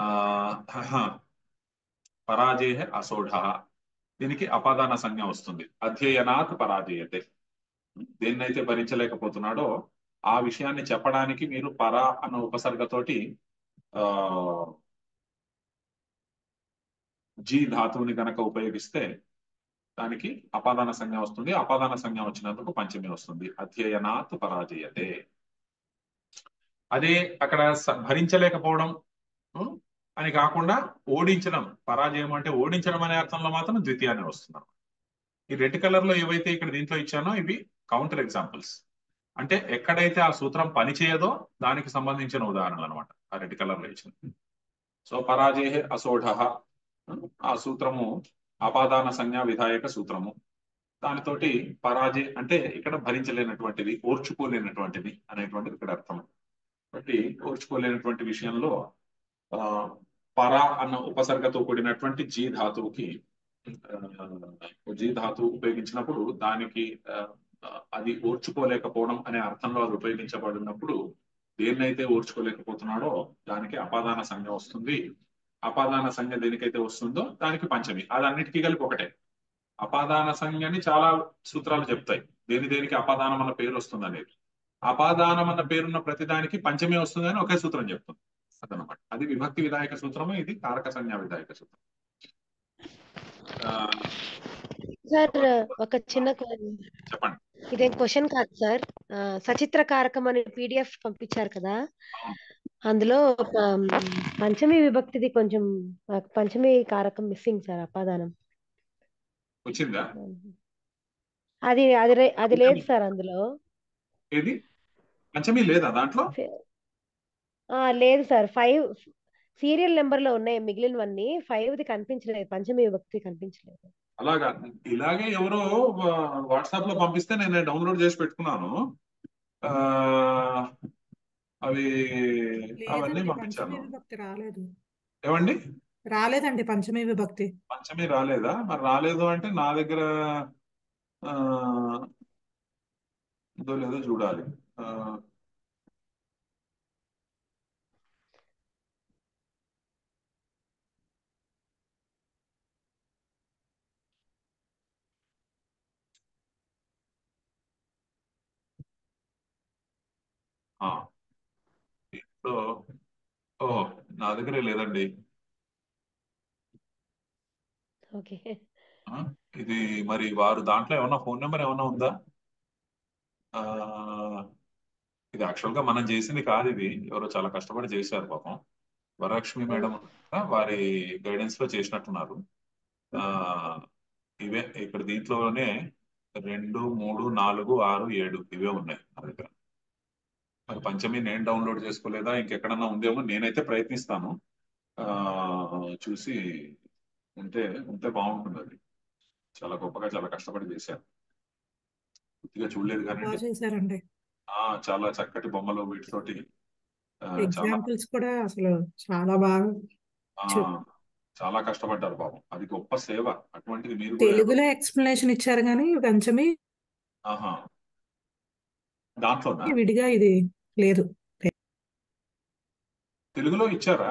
పరాజయ అసోఢ దీనికి అపాదాన సంజ్ఞ వస్తుంది అధ్యయనాత్ పరాజయతే దేన్నైతే భరించలేకపోతున్నాడో ఆ విషయాన్ని చెప్పడానికి మీరు పర అన్న ఉపసర్గతోటి ఆ జీ ధాతువుని గనక ఉపయోగిస్తే దానికి అపాదాన సంజ్ఞ వస్తుంది అపాదాన సంజ్ఞ వచ్చినందుకు పంచమి వస్తుంది అధ్యయనాత్ పరాజయతే అదే అక్కడ స- భరించలేకపోవడం ఉం, అని కాకుండా ఓడించడం పరాజయం అంటే ఓడించడం అనే అర్థంలో మాత్రం ద్వితీయాన్ని వస్తుంది ఈ రెడ్ కలర్ లో ఏవైతే ఇక్కడ దీంట్లో ఇచ్చానో ఇవి కౌంటర్ ఎగ్జాంపుల్స్ అంటే ఎక్కడైతే ఆ సూత్రం పని చేయదో దానికి సంబంధించిన ఉదాహరణలు అనమాట ఆ రెడ్ కలర్ లో ఇచ్చిన సో పరాజయ అసోఢ ఆ సూత్రము అపాదాన సంజ్ఞా విధాయక సూత్రము దానితోటి పరాజయ అంటే ఇక్కడ భరించలేనటువంటిది ఓర్చుకోలేనటువంటిది అనేటువంటిది ఇక్కడ అర్థం కాబట్టి ఓర్చుకోలేనటువంటి విషయంలో ఆ పర అన్న ఉపసర్గతో కూడినటువంటి జీ ధాతువుకి ఆ, జీ ధాతువు ఉపయోగించినప్పుడు దానికి ఆ, అది ఓర్చుకోలేకపోవడం అనే అర్థంలో అది ఉపయోగించబడినప్పుడు దేన్నైతే ఓర్చుకోలేకపోతున్నాడో దానికి అపాదాన సంజ్ఞ వస్తుంది అపాదాన సంజ్ఞ దేనికైతే వస్తుందో దానికి పంచమి అది అన్నిటికీ కలిపి ఒకటే అపాదాన సంజ్ఞని చాలా సూత్రాలు చెప్తాయి దేని దేనికి అపాదానం అన్న పేరు వస్తుంది అనేది అపాదానం అన్న పేరున్న ప్రతిదానికి పంచమి వస్తుంది అని ఒకే సూత్రం చెప్తుంది అదనమాట అది విభక్తి విధాయక సూత్రము ఇది కారక సంజ్ఞా విధాయక సూత్రం ఆ, సార్ ఒక చిన్న క్వ- చెప్పండి ఇదేం క్వశ్చన్ కాదు సార్ ఆ, సచిత్ర కారకం అని పీడిఎఫ్ పంపించారు కదా అందులో పం- పంచమి విభక్తిది కొంచెం ఆ, పంచమి కారకం మిస్సింగ్ సార్ అపాదానం వచ్చిందా అది అది రే- అది లేదు సార్ అందులో ఏది పంచమి లేదా దాంట్లో ఆ, లేదు సార్ ఫైవ్ సీరియల్ నెంబర్ లో ఉన్నాయి మిగిలినవన్నీ ఫైవ్ ది కనిపించలేదు పంచమి విభక్తి కనిపించలేదు అలాగా ఇలాగే ఎవరో వాట్సాప్ లో పంపిస్తే నేను డౌన్లోడ్ చేసి పెట్టుకున్నాను ఆ అవి అవన్నీ లేదండి పంచమీ పంపించాను విభక్తి రాలేదు ఏమండి రాలేదండి పంచమీ విభక్తి పంచమి రాలేదా మరి రాలేదు అంటే నా దగ్గర ఆ ఉందో లేదో చూడాలి ఆ, ఆ, ఇప్పుడు ఓ నా దగ్గరే లేదండి ఓకే ఆ, ఇది మరి వారు దాంట్లో ఏమన్నా ఫోన్ నెంబర్ ఏమన్నా ఉందా ఆ, ఇది యాక్చువల్ గా మనం చేసింది కాదు ఇది ఎవరో చాలా కష్టపడి చేశారు పాపం వరలక్ష్మి మేడం ఉన్నారా? వారి గైడెన్స్ లో చేసినట్టున్నారు ఆ ఇవే ఇక్కడ దీంట్లోనే రెండు మూడు నాలుగు ఆరు ఏడు ఇవే ఉన్నాయి నా దగ్గర మరి పంచమి నేను డౌన్లోడ్ చేసుకోలేదా ఇంకెక్కడన్నా ఉందేమో నేనైతే ప్రయత్నిస్తాను ఆ చూసి ఉంటే ఉంటే బాగుంటుంది అది చాలా గొప్పగా చాలా కష్టపడి చేశారు పూర్తిగా చూడలేదు బాగా కానీ చేశారండి ఆ చాలా చక్కటి బొమ్మలు వీటితోటి ఆ, చాలా ఎగ్జాంపుల్స్ కూడా అసలు చాలా బాగా ఆ, చెప్- చాలా కష్టపడ్డారు పాపం అది గొప్ప సేవ అటువంటిది మీరు కూడా తెలుగులో ఎక్స్ప్లెనేషన్ ఇచ్చారు కానీ పంచమి ఆహా దాంట్లోనా విడిగా ఇది లేదు తెలుగులో ఇచ్చారా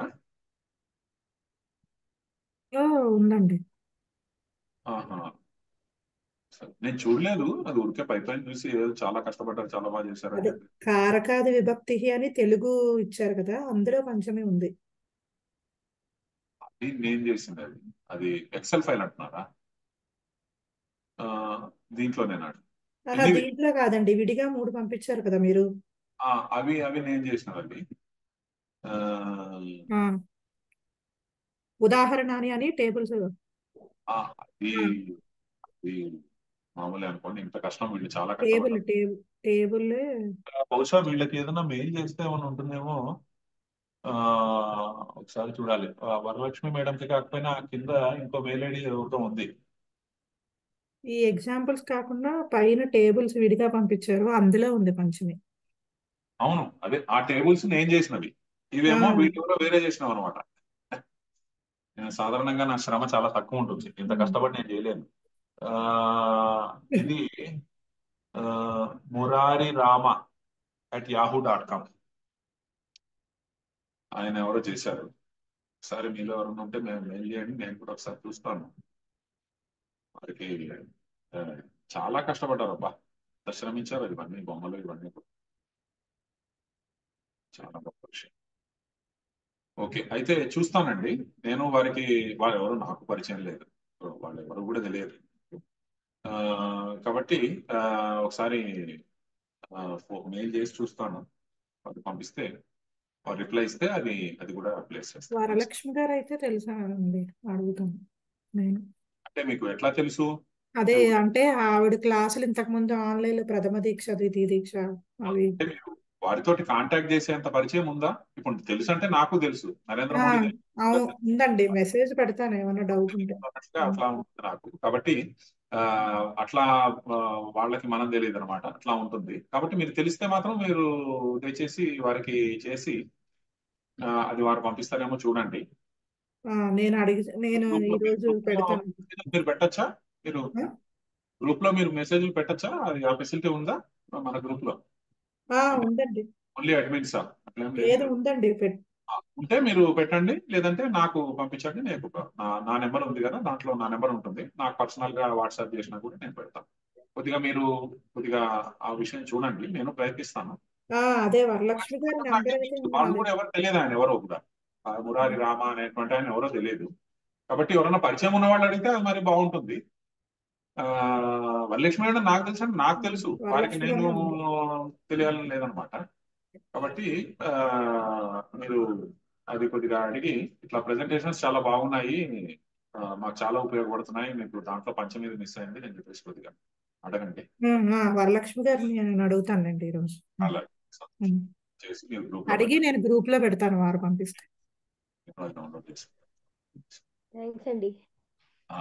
ఓ, ఉందండి ఆహా సరే. నేను చూడలేదు అది ఊరికే పై పైన చూసి ఏదో చాలా కష్టపడ్డారు చాలా బాగా చేశారు అదే అని కారకాది విభక్తి అని తెలుగు ఇచ్చారు కదా అందులో పంచమి ఉంది అది నేను చేసింది అది అది ఎక్సెల్ ఫైల్ అంటున్నారా ఆ, దీంట్లోనేనా ఆహా హిందీ దీంట్లో కాదండి విడిగా మూడు పంపించారు కదా మీరు ఆ, అవి అవి నేను చేసినవి ఆ, ఆ ఉదాహరణ అని అని టేబుల్స్ ఆ, అది అది మామూలే అనుకోండి ఇంత కష్టం వీళ్ళు చాలా టేబుల్ కష్టపడ్డారు టేబుల్ టేబుల్ బహుశా వీళ్ళకి ఏదైనా మెయిల్ చేస్తే ఏమైనా ఉంటుందేమో ఆ ఒకసారి చూడాలి ఆ, వరలక్ష్మి మేడంకి కాకపోయినా ఆ కింద ఇంకో మెయిల్ ఐడి ఎవరితో ఉంది ఈ ఎగ్జాంపుల్స్ కాకుండా పైన టేబుల్స్ విడిగా పంపించారు అందులో ఉంది పంచమి అవును అదే ఆ టేబుల్స్ నేను చేసినవి ఇవేమో ఆ. వీళ్ళు ఎవరో వేరే చేసినవి అనమాట సాధారణంగా నా శ్రమ చాలా తక్కువ ఉంటుంది ఇంత కష్టపడి నేను చేయలేను ఆ ఇది ఆ, Murari Rama at Yahoo dot com ఆయన ఎవరో చేశారు ఒకసారి మీలో ఎవరైనా ఉంటే మేము మెయిల్ చేయండి నేను కూడా ఒకసారి చూస్తాను వారికి ఆ, చాలా కష్టపడ్డారు అబ్బా ఎంత శ్రమించారు ఇవన్నీ బొమ్మలు ఇవన్నీ కూడా. చాలా గొప్ప విషయం ఓకే అయితే చూస్తానండి నేను వారికి వారు ఎవరు నాకు పరిచయం లేదు వాళ్ళు ఎవరు కూడా తెలియదు ఆ, కాబట్టి ఆ, ఒకసారి మెయిల్ చేసి చూస్తాను వాళ్ళు పంపిస్తే వారు రిప్లై ఇస్తే అది అది కూడా ప్లేస్ చేస్తాను వరలక్ష్మి గారు అయితే తెలుసా అండి అడుగుతాను నేను అంటే మీకు ఎట్లా తెలుసు అదే అంటే ఆవిడ క్లాసులు ఇంతకు ముందు ఆన్లైన్ లో ప్రథమ దీక్ష ద్వితీయ దీక్ష అవి అంటే మీరు వారితోటి కాంటాక్ట్ చేసేంత పరిచయం ఉందా ఇప్పుడు తెలుసు అంటే నాకు తెలుసు నరేంద్ర ఆ, మోడీ అవును ఉందండి మెసేజ్ పెడతాను ఏమన్నా డౌట్ ఉంటే అన్నట్టుగా అట్లా ఉంటుంది నాకు కాబట్టి ఆ అట్లా ఆ, వాళ్ళకి మనం తెలియదు అనమాట అట్లా ఉంటుంది కాబట్టి మీరు తెలిస్తే మాత్రం మీరు దయచేసి వారికి చేసి ఆ, అది వారు పంపిస్తారేమో చూడండి ఆ, నేను అడిగి నేను గ్రూప్ ఈ లో రోజు గ్రూప్ లో పెడతాను మీరు పెట్టచ్చా మీరు ఆ? గ్రూప్ లో మీరు మెసేజ్లు పెట్టచ్చా అది ఆ ఫెసిలిటీ ఉందా మన గ్రూప్ లో ఆ, ఉందండి ఓన్లీ అడ్మిన్సా అట్లేం లేదు లేదు ఉందండి పెట్ ఆ, ఉంటే మీరు పెట్టండి లేదంటే నాకు పంపించండి నేను నా నా నెంబర్ ఉంది కదా దాంట్లో నా నెంబర్ ఉంటుంది నాకు పర్సనల్ గా వాట్సాప్ చేసినా కూడా నేను పెడతాను కొద్దిగా మీరు కొద్దిగా ఆ విషయం చూడండి నేను ప్రయత్నిస్తాను ఆ, అదే వరలక్ష్మి గారి నాకు నెంబర్ అయితే తెలియదు. వాళ్ళు కూడా నాది ఎవరు తెలియదు ఆయన ఎవరో కూడా ఆ మురారి రామ అనేటువంటి ఆయన ఎవరో తెలియదు కాబట్టి ఎవరైనా పరిచయం ఉన్న వాళ్ళు అడిగితే అది మరి బాగుంటుంది ఆ వరలక్ష్మి అంటే నాకు తెలుసు అంటే నాకు తెలుసు వారికి వరలక్ష్మి నేను గారే ఉంది తెలియాలని లేదనమాట కాబట్టి ఆ మీరు అది కొద్దిగా అడిగి ఇట్లా ప్రెజెంటేషన్స్ చాలా బాగున్నాయి ఆ, మాకు చాలా ఉపయోగపడుతున్నాయి మీకు దాంట్లో పంచమీది మిస్ అయింది నేను చెప్పేసి కొద్దిగా అడగండి ఆ, ఆ, వరలక్ష్మి గారిని నేను అడుగుతానండి ఈరోజు అలా ఉమ్. చేసి మీరు గ్రూప్ లో అడిగి నేను గ్రూప్ లో పెడతాను వారు పంపిస్తే పెట్టండి డౌన్లోడ్ చేసి థ్యాంక్స్ అండి ఆ,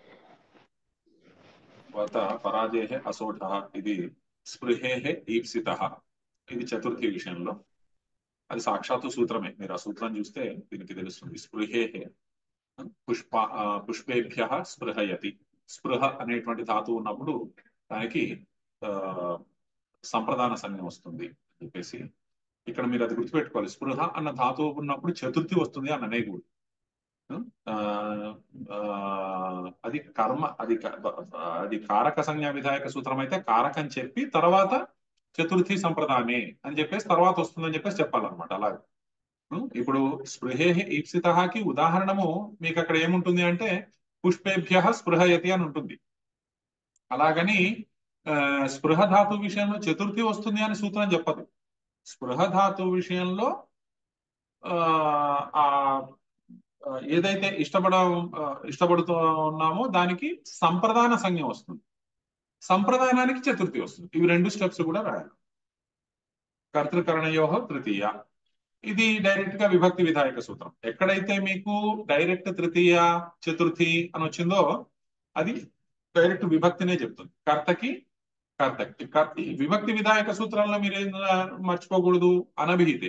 తర్వాత పరాజయ అసోఢ ఇది స్పృహే ఈప్సిత ఇది చతుర్థి విషయంలో అది సాక్షాత్తు సూత్రమే మీరు ఆ సూత్రం చూస్తే దీనికి తెలుస్తుంది స్పృహే పుష్ప ఆ, పుష్పేభ్య స్పృహయతి స్పృహ అనేటువంటి ధాతువు ఉన్నప్పుడు దానికి ఆ సంప్రదాన సంజ్ఞ వస్తుంది అని చెప్పేసి ఇక్కడ మీరు అది గుర్తుపెట్టుకోవాలి స్పృహ అన్న ధాతువు ఉన్నప్పుడు చతుర్థి వస్తుంది అన్న నేగుడు ఆ, ఆ, అది కర్మ అది క- అది కారక సంజ్ఞా విధాయక సూత్రం అయితే కారకం చెప్పి తర్వాత చతుర్థి సంప్రదాయమే అని చెప్పేసి తర్వాత వస్తుందని చెప్పేసి చెప్పాలన్నమాట అలాగే ఉం? ఇప్పుడు స్పృహే ఈప్సితకి ఉదాహరణము మీకు అక్కడ ఏముంటుంది అంటే పుష్పేభ్య స్పృహయతి అని ఉంటుంది అలాగని ఆ, స్పృహ ధాతు విషయంలో చతుర్థి వస్తుంది అని సూత్రం చెప్పదు స్పృహ ధాతు విషయంలో ఆ ఆ ఆ, ఏదైతే ఇష్టపడ ఆ, ఇష్టపడుతూ ఉన్నామో దానికి సంప్రదాన సంజ్ఞ వస్తుంది సంప్రదానానికి చతుర్థి వస్తుంది ఇవి రెండు స్టెప్స్ కూడా రాయాలి కర్తృకరణయో తృతీయ ఇది డైరెక్ట్ గా విభక్తి విధాయక సూత్రం ఎక్కడైతే మీకు డైరెక్ట్ తృతీయ చతుర్థి అని వచ్చిందో అది డైరెక్ట్ విభక్తినే చెప్తుంది కర్తకి కర్తకి కర్త ఈ విభక్తి విధాయక సూత్రాల్లో మీరు ఏం ఆ, మర్చిపోకూడదు అనభిహితే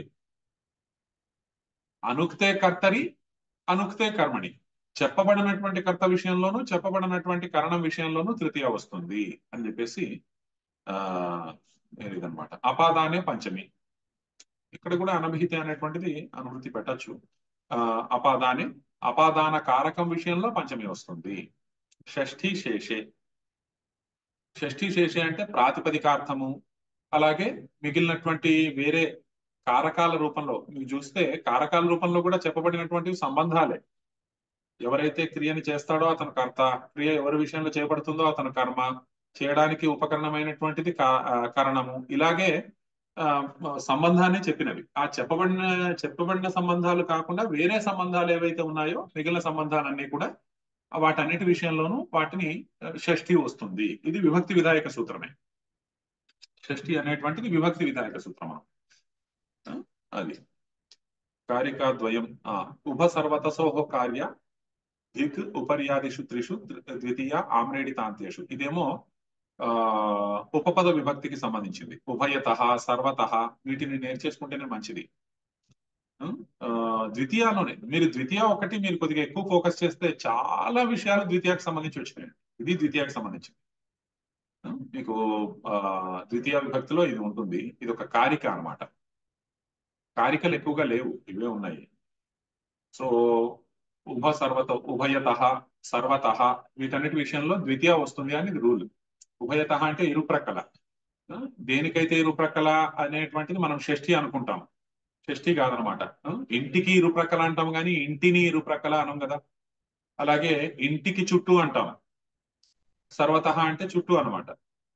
అనుక్తే కర్తరి అనుక్తే కర్మణి చెప్పబడినటువంటి కర్త విషయంలోనూ చెప్పబడినటువంటి కరణం విషయంలోనూ తృతీయ వస్తుంది అని చెప్పేసి ఆ ఇదనమాట అపాదానే పంచమి ఇక్కడ కూడా అనభిహిత అనేటువంటిది అనువృత్తి పెట్టచ్చు ఆ అపాదానే అపాదాన కారకం విషయంలో పంచమి వస్తుంది షష్ఠి శేషే షష్ఠి శేషే అంటే ప్రాతిపదికార్థము అలాగే మిగిలినటువంటి వేరే కారకాల రూపంలో మీరు చూస్తే కారకాల రూపంలో కూడా చెప్పబడినటువంటి సంబంధాలే ఎవరైతే క్రియని చేస్తాడో అతను కర్త క్రియ ఎవరి విషయంలో చేయబడుతుందో అతను కర్మ చేయడానికి ఉపకరణమైనటువంటిది కా- ఆ, కరణము ఇలాగే ఆ, సంబంధాన్ని చెప్పినవి ఆ చెప్పబడిన చెప్పబడిన సంబంధాలు కాకుండా వేరే సంబంధాలు ఏవైతే ఉన్నాయో మిగిలిన సంబంధాలన్నీ కూడా వాటన్నిటి విషయంలోనూ వాటిని ఆ, షష్ఠి వస్తుంది ఇది విభక్తి విధాయక సూత్రమే షష్ఠి అనేటువంటిది విభక్తి విధాయక సూత్రం ఆ, అది కారికాద్వయం ఆ, ఉభ సర్వతసోహ కార్య దిక్ ఉపర్యాదిషు త్రిషు ద్వి- ద్వితీయ ఆమ్రేడితాంతేషు ఇదేమో ఆ ఉపపద విభక్తికి సంబంధించింది ఉభయత సర్వత వీటిని నేర్చేసుకుంటేనే మంచిది ఆ, ద్వితీయలోనే మీరు ద్వితీయ ఒకటి మీరు కొద్దిగా ఎక్కువ ఫోకస్ చేస్తే చాలా విషయాలు ద్వితీయకు సంబంధించి వచ్చినాయి ఇది ద్వితీయకు సంబంధించింది ఆ, మీకు ఆ ద్వితీయ విభక్తిలో ఇది ఉంటుంది ఇది ఒక కారిక అన్నమాట కారికలు ఎక్కువగా లేవు ఇవే ఉన్నాయి సో ఉభ సర్వత ఉభయత సర్వత వీటన్నిటి విషయంలో ద్వితీయ వస్తుంది అని రూల్ ఉభయత అంటే ఇరుప్రక్కల ఆ, దేనికైతే ఇరుప్రక్కల అనేటువంటిది మనం షష్ఠి అనుకుంటాం షష్ఠి కాదనమాట ఆ, ఇంటికి ఇరుప్రక్కల అంటాం కానీ ఇంటిని ఇరుప్రక్కల అనం కదా అలాగే ఇంటికి చుట్టూ అంటాం సర్వత అంటే చుట్టూ అనమాట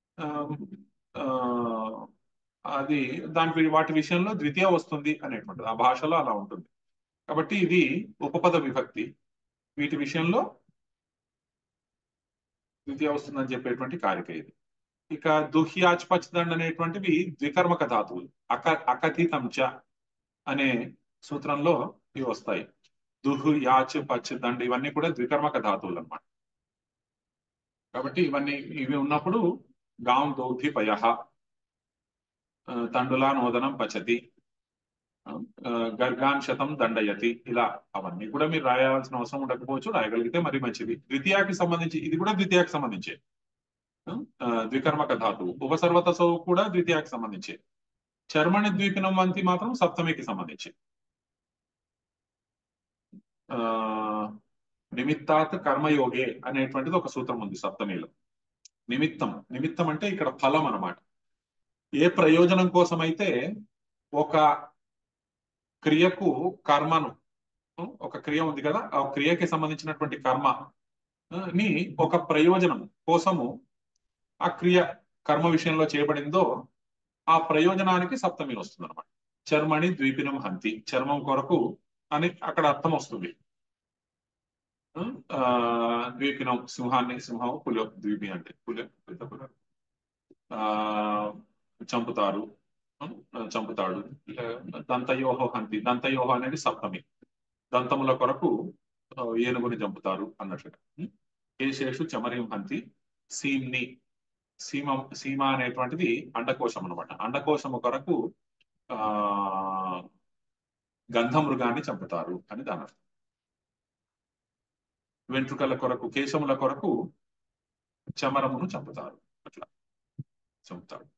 అది దాని వాటి విషయంలో ద్వితీయ వస్తుంది అనేటువంటిది ఆ భాషలో అలా ఉంటుంది కాబట్టి ఇది ఉపపద విభక్తి వీటి విషయంలో ద్వితీయ వస్తుందని చెప్పేటువంటి కారిక ఇది ఇక దుహ్యాచ్ పచ్చదండ్ అనేటువంటివి ద్వికర్మక ధాతువులు అక అకథితం చ అనే సూత్రంలో ఇవి వస్తాయి దుహు యాచ్ పచ్ దండ్ ఇవన్నీ కూడా ద్వికర్మక ధాతువులు అన్నమాట కాబట్టి ఇవన్నీ ఇవి ఉన్నప్పుడు గాం దౌధి పయ తండులా నోదనం పచతి ఆ, గర్గాన్ శతం దండయతి ఇలా అవన్నీ కూడా మీరు రాయాల్సిన అవసరం ఉండకపోవచ్చు రాయగలిగితే మరి మంచిది ద్వితీయాకి సంబంధించి ఇది కూడా ద్వితీయాకి సంబంధించే ఆ, ద్వికర్మక ధాతువు ఉపసర్వతసవు కూడా ద్వితీయాకి సంబంధించే చర్మణి ద్వీపినం వంతి మాత్రం సప్తమికి సంబంధించి ఆ నిమిత్తాత్ కర్మయోగే అనేటువంటిది ఒక సూత్రం ఉంది సప్తమిలో నిమిత్తం నిమిత్తం అంటే ఇక్కడ ఫలం అన్నమాట ఏ ప్రయోజనం కోసం అయితే ఒక క్రియకు కర్మను ఒక క్రియ ఉంది కదా ఆ క్రియకి సంబంధించినటువంటి కర్మ ఆ, ని ఒక ప్రయోజనం కోసము ఆ క్రియ కర్మ విషయంలో చేయబడిందో ఆ ప్రయోజనానికి సప్తమి వస్తుంది అనమాట చర్మణి ద్వీపినం హంతి చర్మం కొరకు అని అక్కడ అర్థం వస్తుంది ఆ, ద్వీపినం సింహాన్ని సింహం పులి ద్వీపి అంటే పులి పెద్ద పులి. ఆ చంపుతారు ఆ, చంపుతాడు దంతయోహో హంతి దంతయోహో అనేది సప్తమి దంతముల కొరకు ఆ, ఏనుగుని చంపుతారు అన్నట్టుగా ఉం? కేశేషు చమరిం హంతి సీమ్ని సీమ సీమ అనేటువంటిది అండకోశం అనమాట అండకోశము కొరకు ఆ గంధమృగాన్ని చంపుతారు అని దాని అర్థం వెంట్రుకల కొరకు కేశముల కొరకు చమరమును చంపుతారు అట్లా చంపుతారు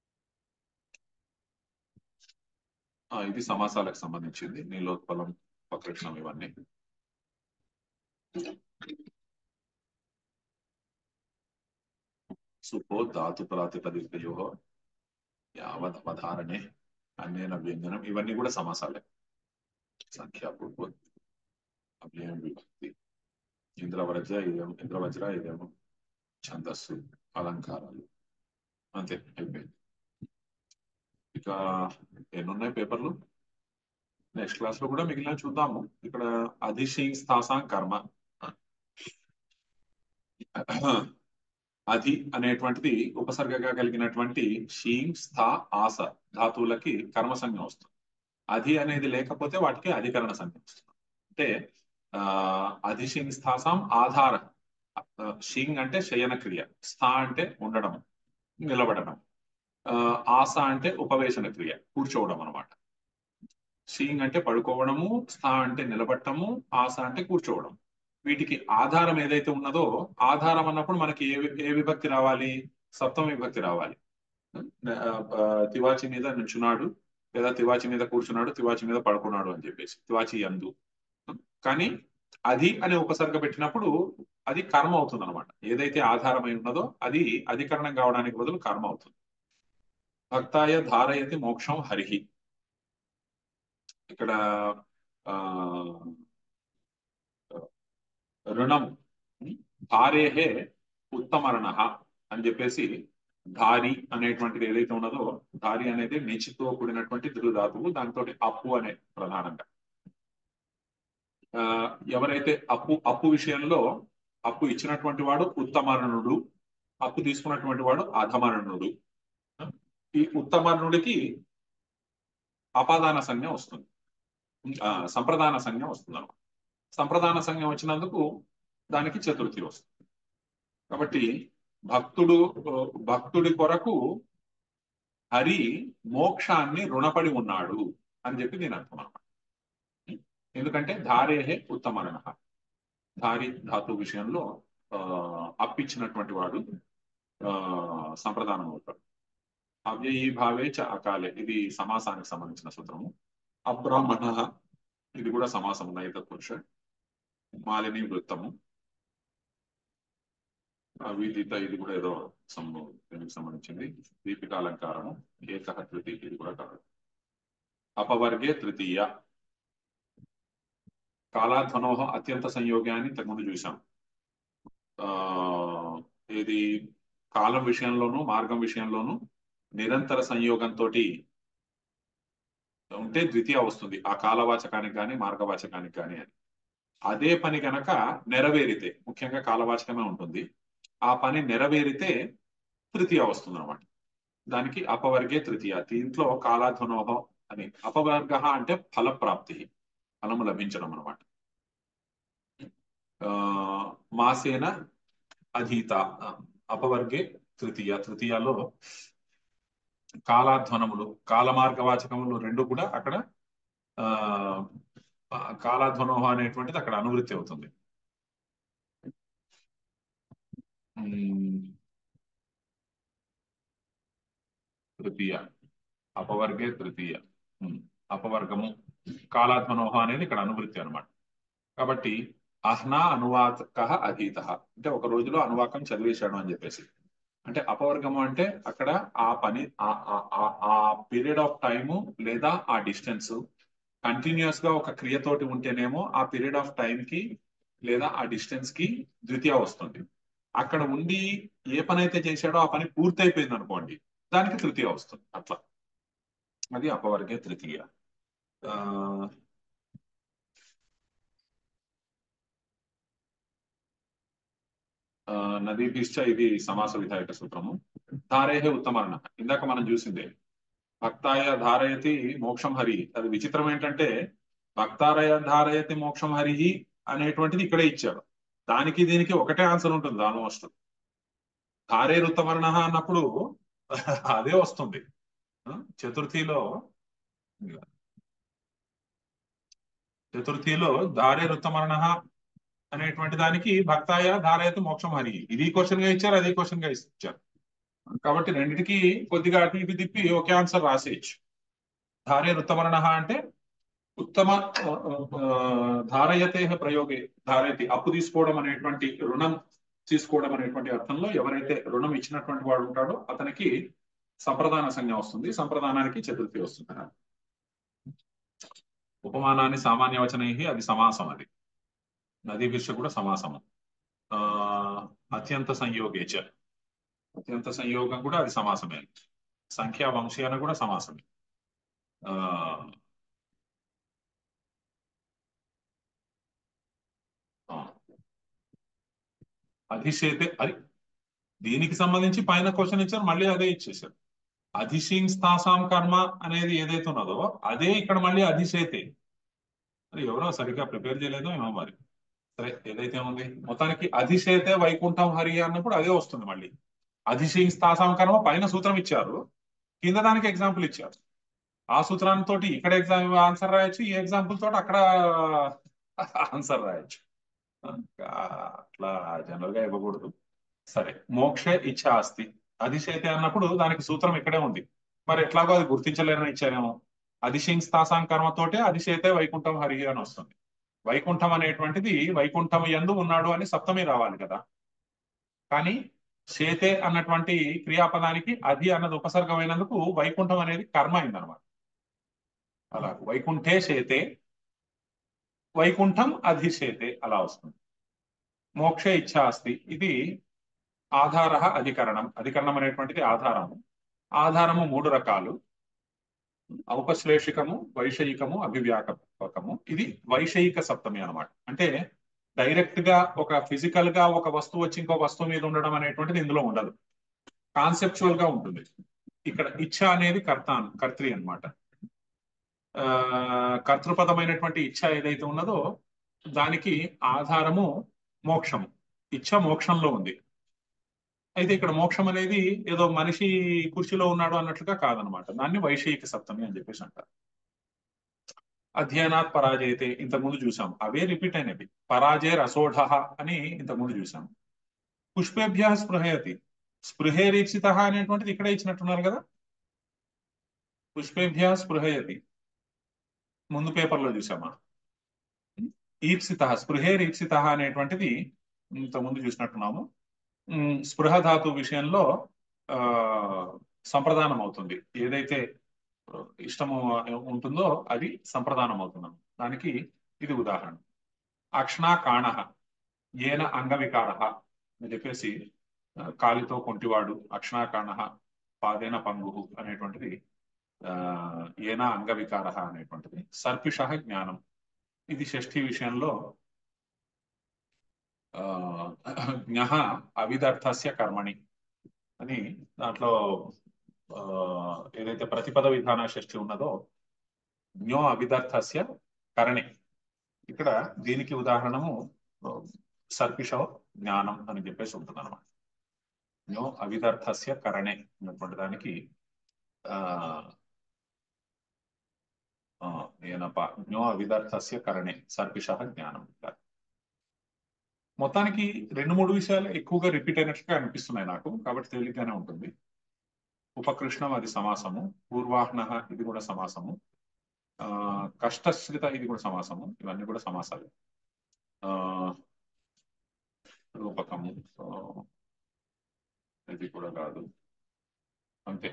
ఆ, ఇది సమాసాలకు సంబంధించింది నీలోత్పలం ఉపకృష్ణం ఇవన్నీ సుపో ధాతు ప్రాతిపదికయో యావత్ అవధారణే అన్నేన వ్యంజనం ఇవన్నీ కూడా సమాసాలే సంఖ్యాపూర్వ అవ్యయం విభక్తి ఇంద్రవరజ ఇదేమో ఇంద్రవజ్ర ఇదేమో ఛందస్సు అలంకారాలు అంతే అయిపోయింది ఇక ఎన్నున్నాయి పేపర్లు నెక్స్ట్ క్లాస్ లో కూడా మిగిలిన చూద్దాము ఇక్కడ అధిశీస్తాసాం కర్మ అధి అనేటువంటిది ఉపసర్గగా కలిగినటువంటి షీం స్థా ఆస ధాతువులకి కర్మ సంజ్ఞ వస్తుంది అధి అనేది లేకపోతే వాటికి అధికరణ సంజ్ఞ వస్తుంది అంటే ఆ అధిషింగ్ స్థాసాం ఆధార ఆ, షింగ్ అంటే శయన క్రియ స్థా అంటే ఉండడం నిలబడడం ఆ, ఆస అంటే ఉపవేశన క్రియ కూర్చోవడం అనమాట షీంగ్ అంటే పడుకోవడము స్థా అంటే నిలబడటము ఆస అంటే కూర్చోవడం వీటికి ఆధారం ఏదైతే ఉన్నదో ఆధారం అన్నప్పుడు మనకి ఏ వి- ఏ విభక్తి రావాలి సప్తమ విభక్తి రావాలి ఆ, ఆ, తివాచి మీద నుంచున్నాడు లేదా తివాచి మీద కూర్చున్నాడు తివాచి మీద పడుకున్నాడు అని చెప్పేసి తివాచి అందు కానీ అది అనే ఉపసర్గ పెట్టినప్పుడు అది కర్మ అవుతుంది అనమాట ఏదైతే ఆధారమై ఉన్నదో అది అధికరణం కావడానికి బదులు కర్మ అవుతుంది భక్తాయ ధారయతి మోక్షం హరిహి ఇక్కడ ఆ రుణం ధారేహే ఉత్తమరణ అని చెప్పేసి ధారి అనేటువంటిది ఏదైతే ఉన్నదో ధారి అనేది నిచితో కూడినటువంటి ధాతువు దాంతో అప్పు అనే ప్రధానంగా ఆ, ఎవరైతే అప్పు అప్పు విషయంలో అప్పు ఇచ్చినటువంటి వాడు ఉత్తమరణుడు అప్పు తీసుకున్నటువంటి వాడు అధమరణుడు ఈ ఉత్తమరణుడికి అపాదాన సంజ్ఞ వస్తుంది ఆ, సంప్రదాన సంజ్ఞ వస్తుంది అనమాట సంప్రదాన సంజ్ఞ వచ్చినందుకు దానికి చతుర్థి వస్తుంది కాబట్టి భక్తుడు భక్తుడి కొరకు హరి మోక్షాన్ని రుణపడి ఉన్నాడు అని చెప్పి దీని అర్థం అనమాట ఎందుకంటే ధారేహే ఉత్తమరణ ధారి ధాతు విషయంలో ఆ, అప్పిచ్చినటువంటి వాడు ఆ, సంప్రదానం అవుతాడు అవ్యయీ భావే చ అకాలే ఇది సమాసానికి సంబంధించిన సూత్రము అబ్రాహ్మణ ఇది కూడా సమాసం నైత పురుష మాలిని వృత్తము ఆ, వీధిత ఇది కూడా ఏదో సం- దీనికి సంబంధించింది దీపిక అలంకారము ఏక తృతీయ ఇది కూడా కాదు అపవర్గే తృతీయ కాలాధ్వనోహ అత్యంత సంయోగాన్ని ఇంతకుముందు చూసాం ఆ ఇది కాలం విషయంలోనూ మార్గం విషయంలోనూ నిరంతర సంయోగంతో ఉంటే ద్వితీయ వస్తుంది ఆ కాలవాచకానికి కానీ మార్గవాచకానికి కానీ అని అదే పని గనక నెరవేరితే ముఖ్యంగా కాలవాచకమే ఉంటుంది ఆ పని నెరవేరితే తృతీయ వస్తుంది అనమాట దానికి అపవర్గే తృతీయ దీంట్లో కాలాధ్వనోహం అని అపవర్గ అంటే ఫలప్రాప్తి ఫలము లభించడం అనమాట ఆ, మాసేన అధీత అపవర్గే తృతీయ తృతీయలో కాలాధ్వనములు కాలమార్గవాచకములు రెండు కూడా అక్కడ ఆ కాలాధ్వనోహ అనేటువంటిది అక్కడ అనువృత్తి అవుతుంది ఉమ్, తృతీయ అపవర్గే తృతీయ ఉమ్, అపవర్గము కాలాధ్వనోహ అనేది ఇక్కడ అనువృత్తి అన్నమాట కాబట్టి అహ్నా అనువాక అధీత అంటే ఒక రోజులో అనువాకం చదివేశాడు అని చెప్పేసి అంటే అపవర్గము అంటే అక్కడ ఆ పని ఆ- ఆ- ఆ- ఆ పీరియడ్ ఆఫ్ టైము లేదా ఆ డిస్టెన్స్ కంటిన్యూస్ గా ఒక క్రియతోటి ఉంటేనేమో ఆ పీరియడ్ ఆఫ్ టైం కి లేదా ఆ డిస్టెన్స్ కి ద్వితీయ వస్తుంది అక్కడ ఉండి ఏ పని అయితే చేశాడో ఆ పని పూర్తయిపోయింది అనుకోండి దానికి తృతీయ వస్తుంది అట్లా అది అపవర్గే తృతీయ ఆ, ఆ, నదీభిశ్చ ఇది సమాస విధాయక సూత్రము ధారేహే ఉత్తమరణ ఇందాక మనం చూసిందే భక్తాయ ధారయతి మోక్షం హరి అది విచిత్రం ఏంటంటే భక్తారయ ధారయతి మోక్షం హరి అనేటువంటిది ఇక్కడే ఇచ్చారు దానికి దీనికి ఒకటే ఆన్సర్ ఉంటుంది ఆల్మోస్ట్ ధారే ఋతవర్ణ అన్నప్పుడు అదే వస్తుంది ఆ, చతుర్థిలో చతుర్థిలో ధారే ఋతమరణ అనేటువంటి దానికి భక్తాయ ధారయతి మోక్షం హరి ఇది క్వశ్చన్ గా ఇచ్చారు అదే క్వశ్చన్ గా ఇచ్చారు కాబట్టి రెండిటికి కొద్దిగా అటు ఇటు తిప్పి ఒకే ఆన్సర్ రాసేయచ్చు ధారే ఋతమరణ అంటే ఉత్తమ ఆ, ఆ, ధారయతే ప్రయోగే ధారయతి అప్పు తీసుకోవడం అనేటువంటి రుణం తీసుకోవడం అనేటువంటి అర్థంలో ఎవరైతే రుణం ఇచ్చినటువంటి వాడు ఉంటాడో అతనికి సంప్రదాన సంజ్ఞ వస్తుంది సంప్రదానానికి చతుర్థి వస్తుంది ఉపమానాన్ని సామాన్య వచనై అది సమాసం అది నదీ భిష కూడా సమాసము ఆ అత్యంత సంయోగేచ అత్యంత సంయోగం కూడా అది సమాసమే సంఖ్యా వంశీయన కూడా సమాసమే ఆ ఆ. అధిశేతే అది దీనికి సంబంధించి పైన క్వశ్చన్ ఇచ్చారు మళ్ళీ అదే ఇచ్చేసారు అధిశీంస్తాసాం కర్మ అనేది ఏదైతే ఉన్నదో అదే ఇక్కడ మళ్ళీ అధిశేతే అది ఎవరో సరిగ్గా ప్రిపేర్ చేయలేదో ఏమో మరి సరే ఏదైతే ఉంది మొత్తానికి అధిశేతే వైకుంఠం హరి అన్నప్పుడు అదే వస్తుంది మళ్ళీ అధిశీంస్తాసాం కర్మ పైన సూత్రం ఇచ్చారు కింద దానికి ఎగ్జాంపుల్ ఇచ్చారు ఆ సూత్రాన్ని తోటి ఇక్కడ ఎగ్జామ్ ఆన్సర్ రాయొచ్చు ఈ ఎగ్జాంపుల్ తోటి అక్కడ ఆన్సర్ రాయొచ్చు అట్లా జనరల్ గా ఇవ్వకూడదు సరే మోక్ష ఇచ్చ అస్తి అధిశేతే అన్నప్పుడు దానికి సూత్రం ఇక్కడే ఉంది మరి ఎట్లాగో అది గుర్తించలేరని ఇచ్చారేమో అధిశింస్తాసాం కర్మతోటే అధిశేతే వైకుంఠం హరి అని వస్తుంది వైకుంఠం అనేటువంటిది వైకుంఠం ఎందు ఉన్నాడు అని సప్తమి రావాలి కదా కానీ శేతే అన్నటువంటి క్రియాపదానికి అది అన్నది ఉపసర్గమైనందుకు వైకుంఠం అనేది కర్మ అయిందనమాట అలా వైకుంఠే శేతే వైకుంఠం అధిశేతే అలా వస్తుంది మోక్ష ఇచ్ఛా అస్తి ఇది ఆధార అధికరణం అధికరణం అనేటువంటిది ఆధారము ఆధారము మూడు రకాలు ఔపశ్లేషికము వైషయికము అభివ్యాపకము ఇది వైషయిక సప్తమి అన్నమాట అంటే డైరెక్ట్ గా ఒక ఫిజికల్ గా ఒక వస్తువు వచ్చి ఇంకో వస్తువు మీద ఉండడం అనేటువంటిది ఇందులో ఉండదు కాన్సెప్చువల్ గా ఉంటుంది ఇక్కడ ఇచ్ఛ అనేది కర్త కర్త్రి అనమాట కర్తృపదమైనటువంటి ఇచ్ఛ ఏదైతే ఉన్నదో దానికి ఆధారము మోక్షము ఇచ్ఛ మోక్షంలో ఉంది అయితే ఇక్కడ మోక్షం అనేది ఏదో మనిషి కుర్చీలో ఉన్నాడు అన్నట్లుగా కాదనమాట దాన్ని వైషయిక సప్తమి అని చెప్పేసి అంటారు అధ్యయనాత్ పరాజయతే ఇంతకుముందు చూసాం అవే రిపీట్ అయినవి పరాజయ రసోఢ అని ఇంతకుముందు చూసాం పుష్పేభ్య స్పృహయతి స్పృహేరీక్షిత అనేటువంటిది ఇక్కడే ఇచ్చినట్టున్నారు కదా పుష్పేభ్య స్పృహయతి ముందు పేపర్లో చూసామా ఈప్సిత స్పృహేరీక్షిత అనేటువంటిది ఇంతకుముందు చూసినట్టున్నాము ఉమ్, స్పృహ ధాతు విషయంలో ఆ సంప్రదానం అవుతుంది ఏదైతే ఇష్టము ఉంటుందో అది సంప్రదానం అవుతుంది దానికి ఇది ఉదాహరణ అక్ష్ణా కాణ ఏన అంగవికార అని చెప్పేసి ఆ, కాలితో కొంటివాడు అక్ష్ణాకాణ పాదేన పంగు అనేటువంటిది ఆ ఏన అంగవికార అనేటువంటిది సర్పిష జ్ఞానం ఇది షష్ఠి విషయంలో జ్ఞ అవిదర్థస్య కర్మణి అని దాంట్లో ఆ, ఏదైతే ప్రతిపద విధాన షష్ఠి ఉన్నదో జ్ఞో అవిదర్థస్య కరణి ఇక్కడ దీనికి ఉదాహరణము ఆ, సర్పిషో జ్ఞానం అని చెప్పేసి ఉంటుంది అనమాట జ్ఞో అవిదర్థస్య కరణే అన్నటువంటి దానికి ఆ ఆ, ಏನಪ್ಪ జ్ఞో అవిదర్థస్య కరణే సర్పిష జ్ఞానం మొత్తానికి రెండు మూడు విషయాలు ఎక్కువగా రిపీట్ అయినట్లుగా అనిపిస్తున్నాయి నాకు కాబట్టి తేలిగ్గానే ఉంటుంది ఉపకృష్ణం అది సమాసము పూర్వాహ్న ఇది కూడా సమాసము ఆ కష్టశ్రిత ఇది కూడా సమాసము ఇవన్నీ కూడా సమాసాలు ఆ రూపకము ఆ, ఇది కూడా కాదు అంతే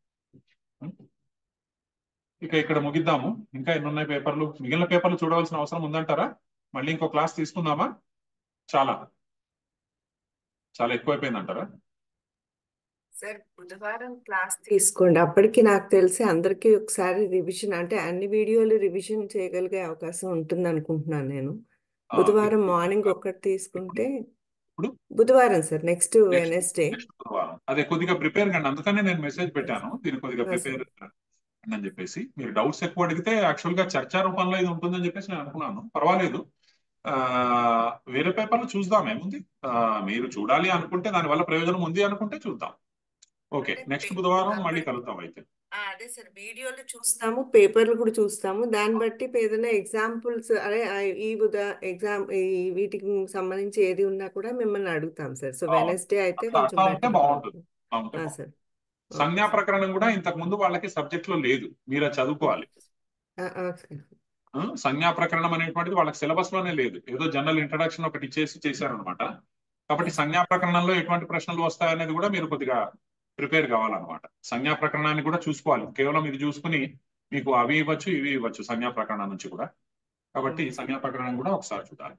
ఇక ఇక్కడ ముగిద్దాము ఇంకా ఎన్ని ఉన్నాయి పేపర్లు మిగిలిన పేపర్లు చూడవలసిన అవసరం ఉందంటారా మళ్ళీ ఇంకో క్లాస్ తీసుకుందామా చాలా చాలా ఎక్కువైపోయింది అంటారా సార్ బుధవారం క్లాస్ తీసుకోండి అప్పటికి నాకు తెలిసి అందరికీ ఒకసారి రివిజన్ అంటే అన్ని వీడియోలు రివిజన్ చేయగలిగే అవకాశం ఉంటుంది అనుకుంటున్నాను నేను ఆ, బుధవారం మార్నింగ్ ఒక్కటి తీసుకుంటే ఇప్పుడు బుధవారం sir next next Wednesday next బుధవారం అదే కొద్దిగా ప్రిపేర్ కండి అందుకనే నేను మెసేజ్ పెట్టాను దీన్ని కొద్దిగా ఆ, ప్రిపేర్ అని చెప్పేసి మీరు డౌట్స్ ఎక్కువ అడిగితే యాక్చువల్ గా చర్చా రూపంలో ఇది ఉంటుందని చెప్పేసి నేను అనుకున్నాను పర్వాలేదు ఆ వేరే పేపర్లు చూద్దాం ఏముంది ఆ, మీరు చూడాలి అనుకుంటే దానివల్ల ప్రయోజనం ఉంది అనుకుంటే చూద్దాం ఓకే అంటే నెక్స్ట్ పే- బుధవారం మళ్ళీ అందరి- కలుద్దాం అయితే ఆ, అదే సార్ వీడియోలు చూస్తాము పేపర్లు కూడా చూస్తాము దాన్ని బట్టి ఏదైనా ఎగ్జాంపుల్స్ అదే ఆ, ఈ ఉదా ఎగ్జామ్ ఈ వీటికి సంబంధించి ఏది ఉన్నా కూడా మిమ్మల్ని అడుగుతాం సార్ సో ఆ, వెనస్డే అయితే అట్లా కొంచెం అట్లా ఉంటే బెటర్గా బాగుంటుంది ఉంటుంది అట్లా ఉంటే ఆ, బాగుంటుంది సార్ ఓకే సంజ్ఞా సార్ ప్రకరణం కూడా ఇంతకు ముందు వాళ్ళకి సబ్జెక్ట్ లో లేదు మీరు అది చదువుకోవాలి ఆ, ఆ, సార్. ఆ, సంజ్ఞా ప్రకరణం అనేటువంటిది వాళ్ళకి సిలబస్ లోనే లేదు ఏదో జనరల్ ఇంట్రడక్షన్ ఒకటి ఇచ్చేసి చేశారనమాట కాబట్టి సంజ్ఞా ప్రకరణంలో ఎటువంటి ప్రశ్నలు వస్తాయనేది కూడా మీరు కొద్దిగా ప్రిపేర్ కావాలన్నమాట సంజ్ఞా ప్రకరణాన్ని కూడా చూసుకోవాలి కేవలం ఇది చూసుకుని మీకు అవి ఇవ్వచ్చు ఇవి ఇవ్వచ్చు సంజ్ఞా ప్రకరణం నుంచి కూడా కాబట్టి సంజ్ఞా ప్రకరణం కూడా ఒకసారి చూడాలి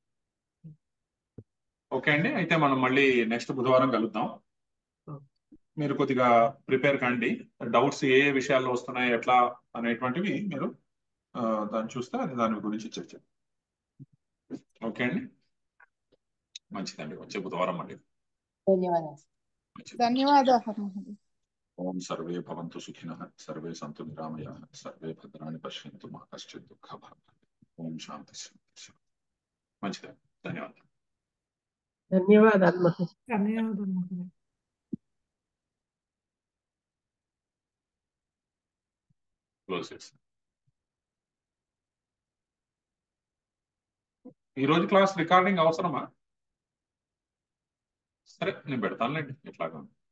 ఓకే అండి అయితే మనం మళ్ళీ నెక్స్ట్ బుధవారం కలుద్దాం మీరు కొద్దిగా ప్రిపేర్ కండి డౌట్స్ ఏ ఏ విషయాల్లో వస్తున్నాయి ఎట్లా అనేటువంటివి మీరు ఆ, దాన్ని చూస్తే అది దాని గురించి చర్చ ఓకే అండి మంచిదండి వచ్చే బుధవారం మళ్ళీ ధన్యవాదాలు మంచిది ధన్యవాదాలు మహోదయ ఓం సర్వే భవంతు సుఖినః సర్వే సంతు నిరామయాః సర్వే భద్రాణి పశ్యంతు మా కశ్చిత్ దుఃఖ ఓం శాంతి శాంతి శాంతి. మంచిదండి ధన్యవాదాలు ధన్యవాదాలు మహోదయ ధన్యవాదాలు మహోదయ క్లోజ్ చేస్తాను ఈ రోజు క్లాస్ రికార్డింగ్ అవసరమా సరే నేను పెడతానులేండి ఎట్లాగా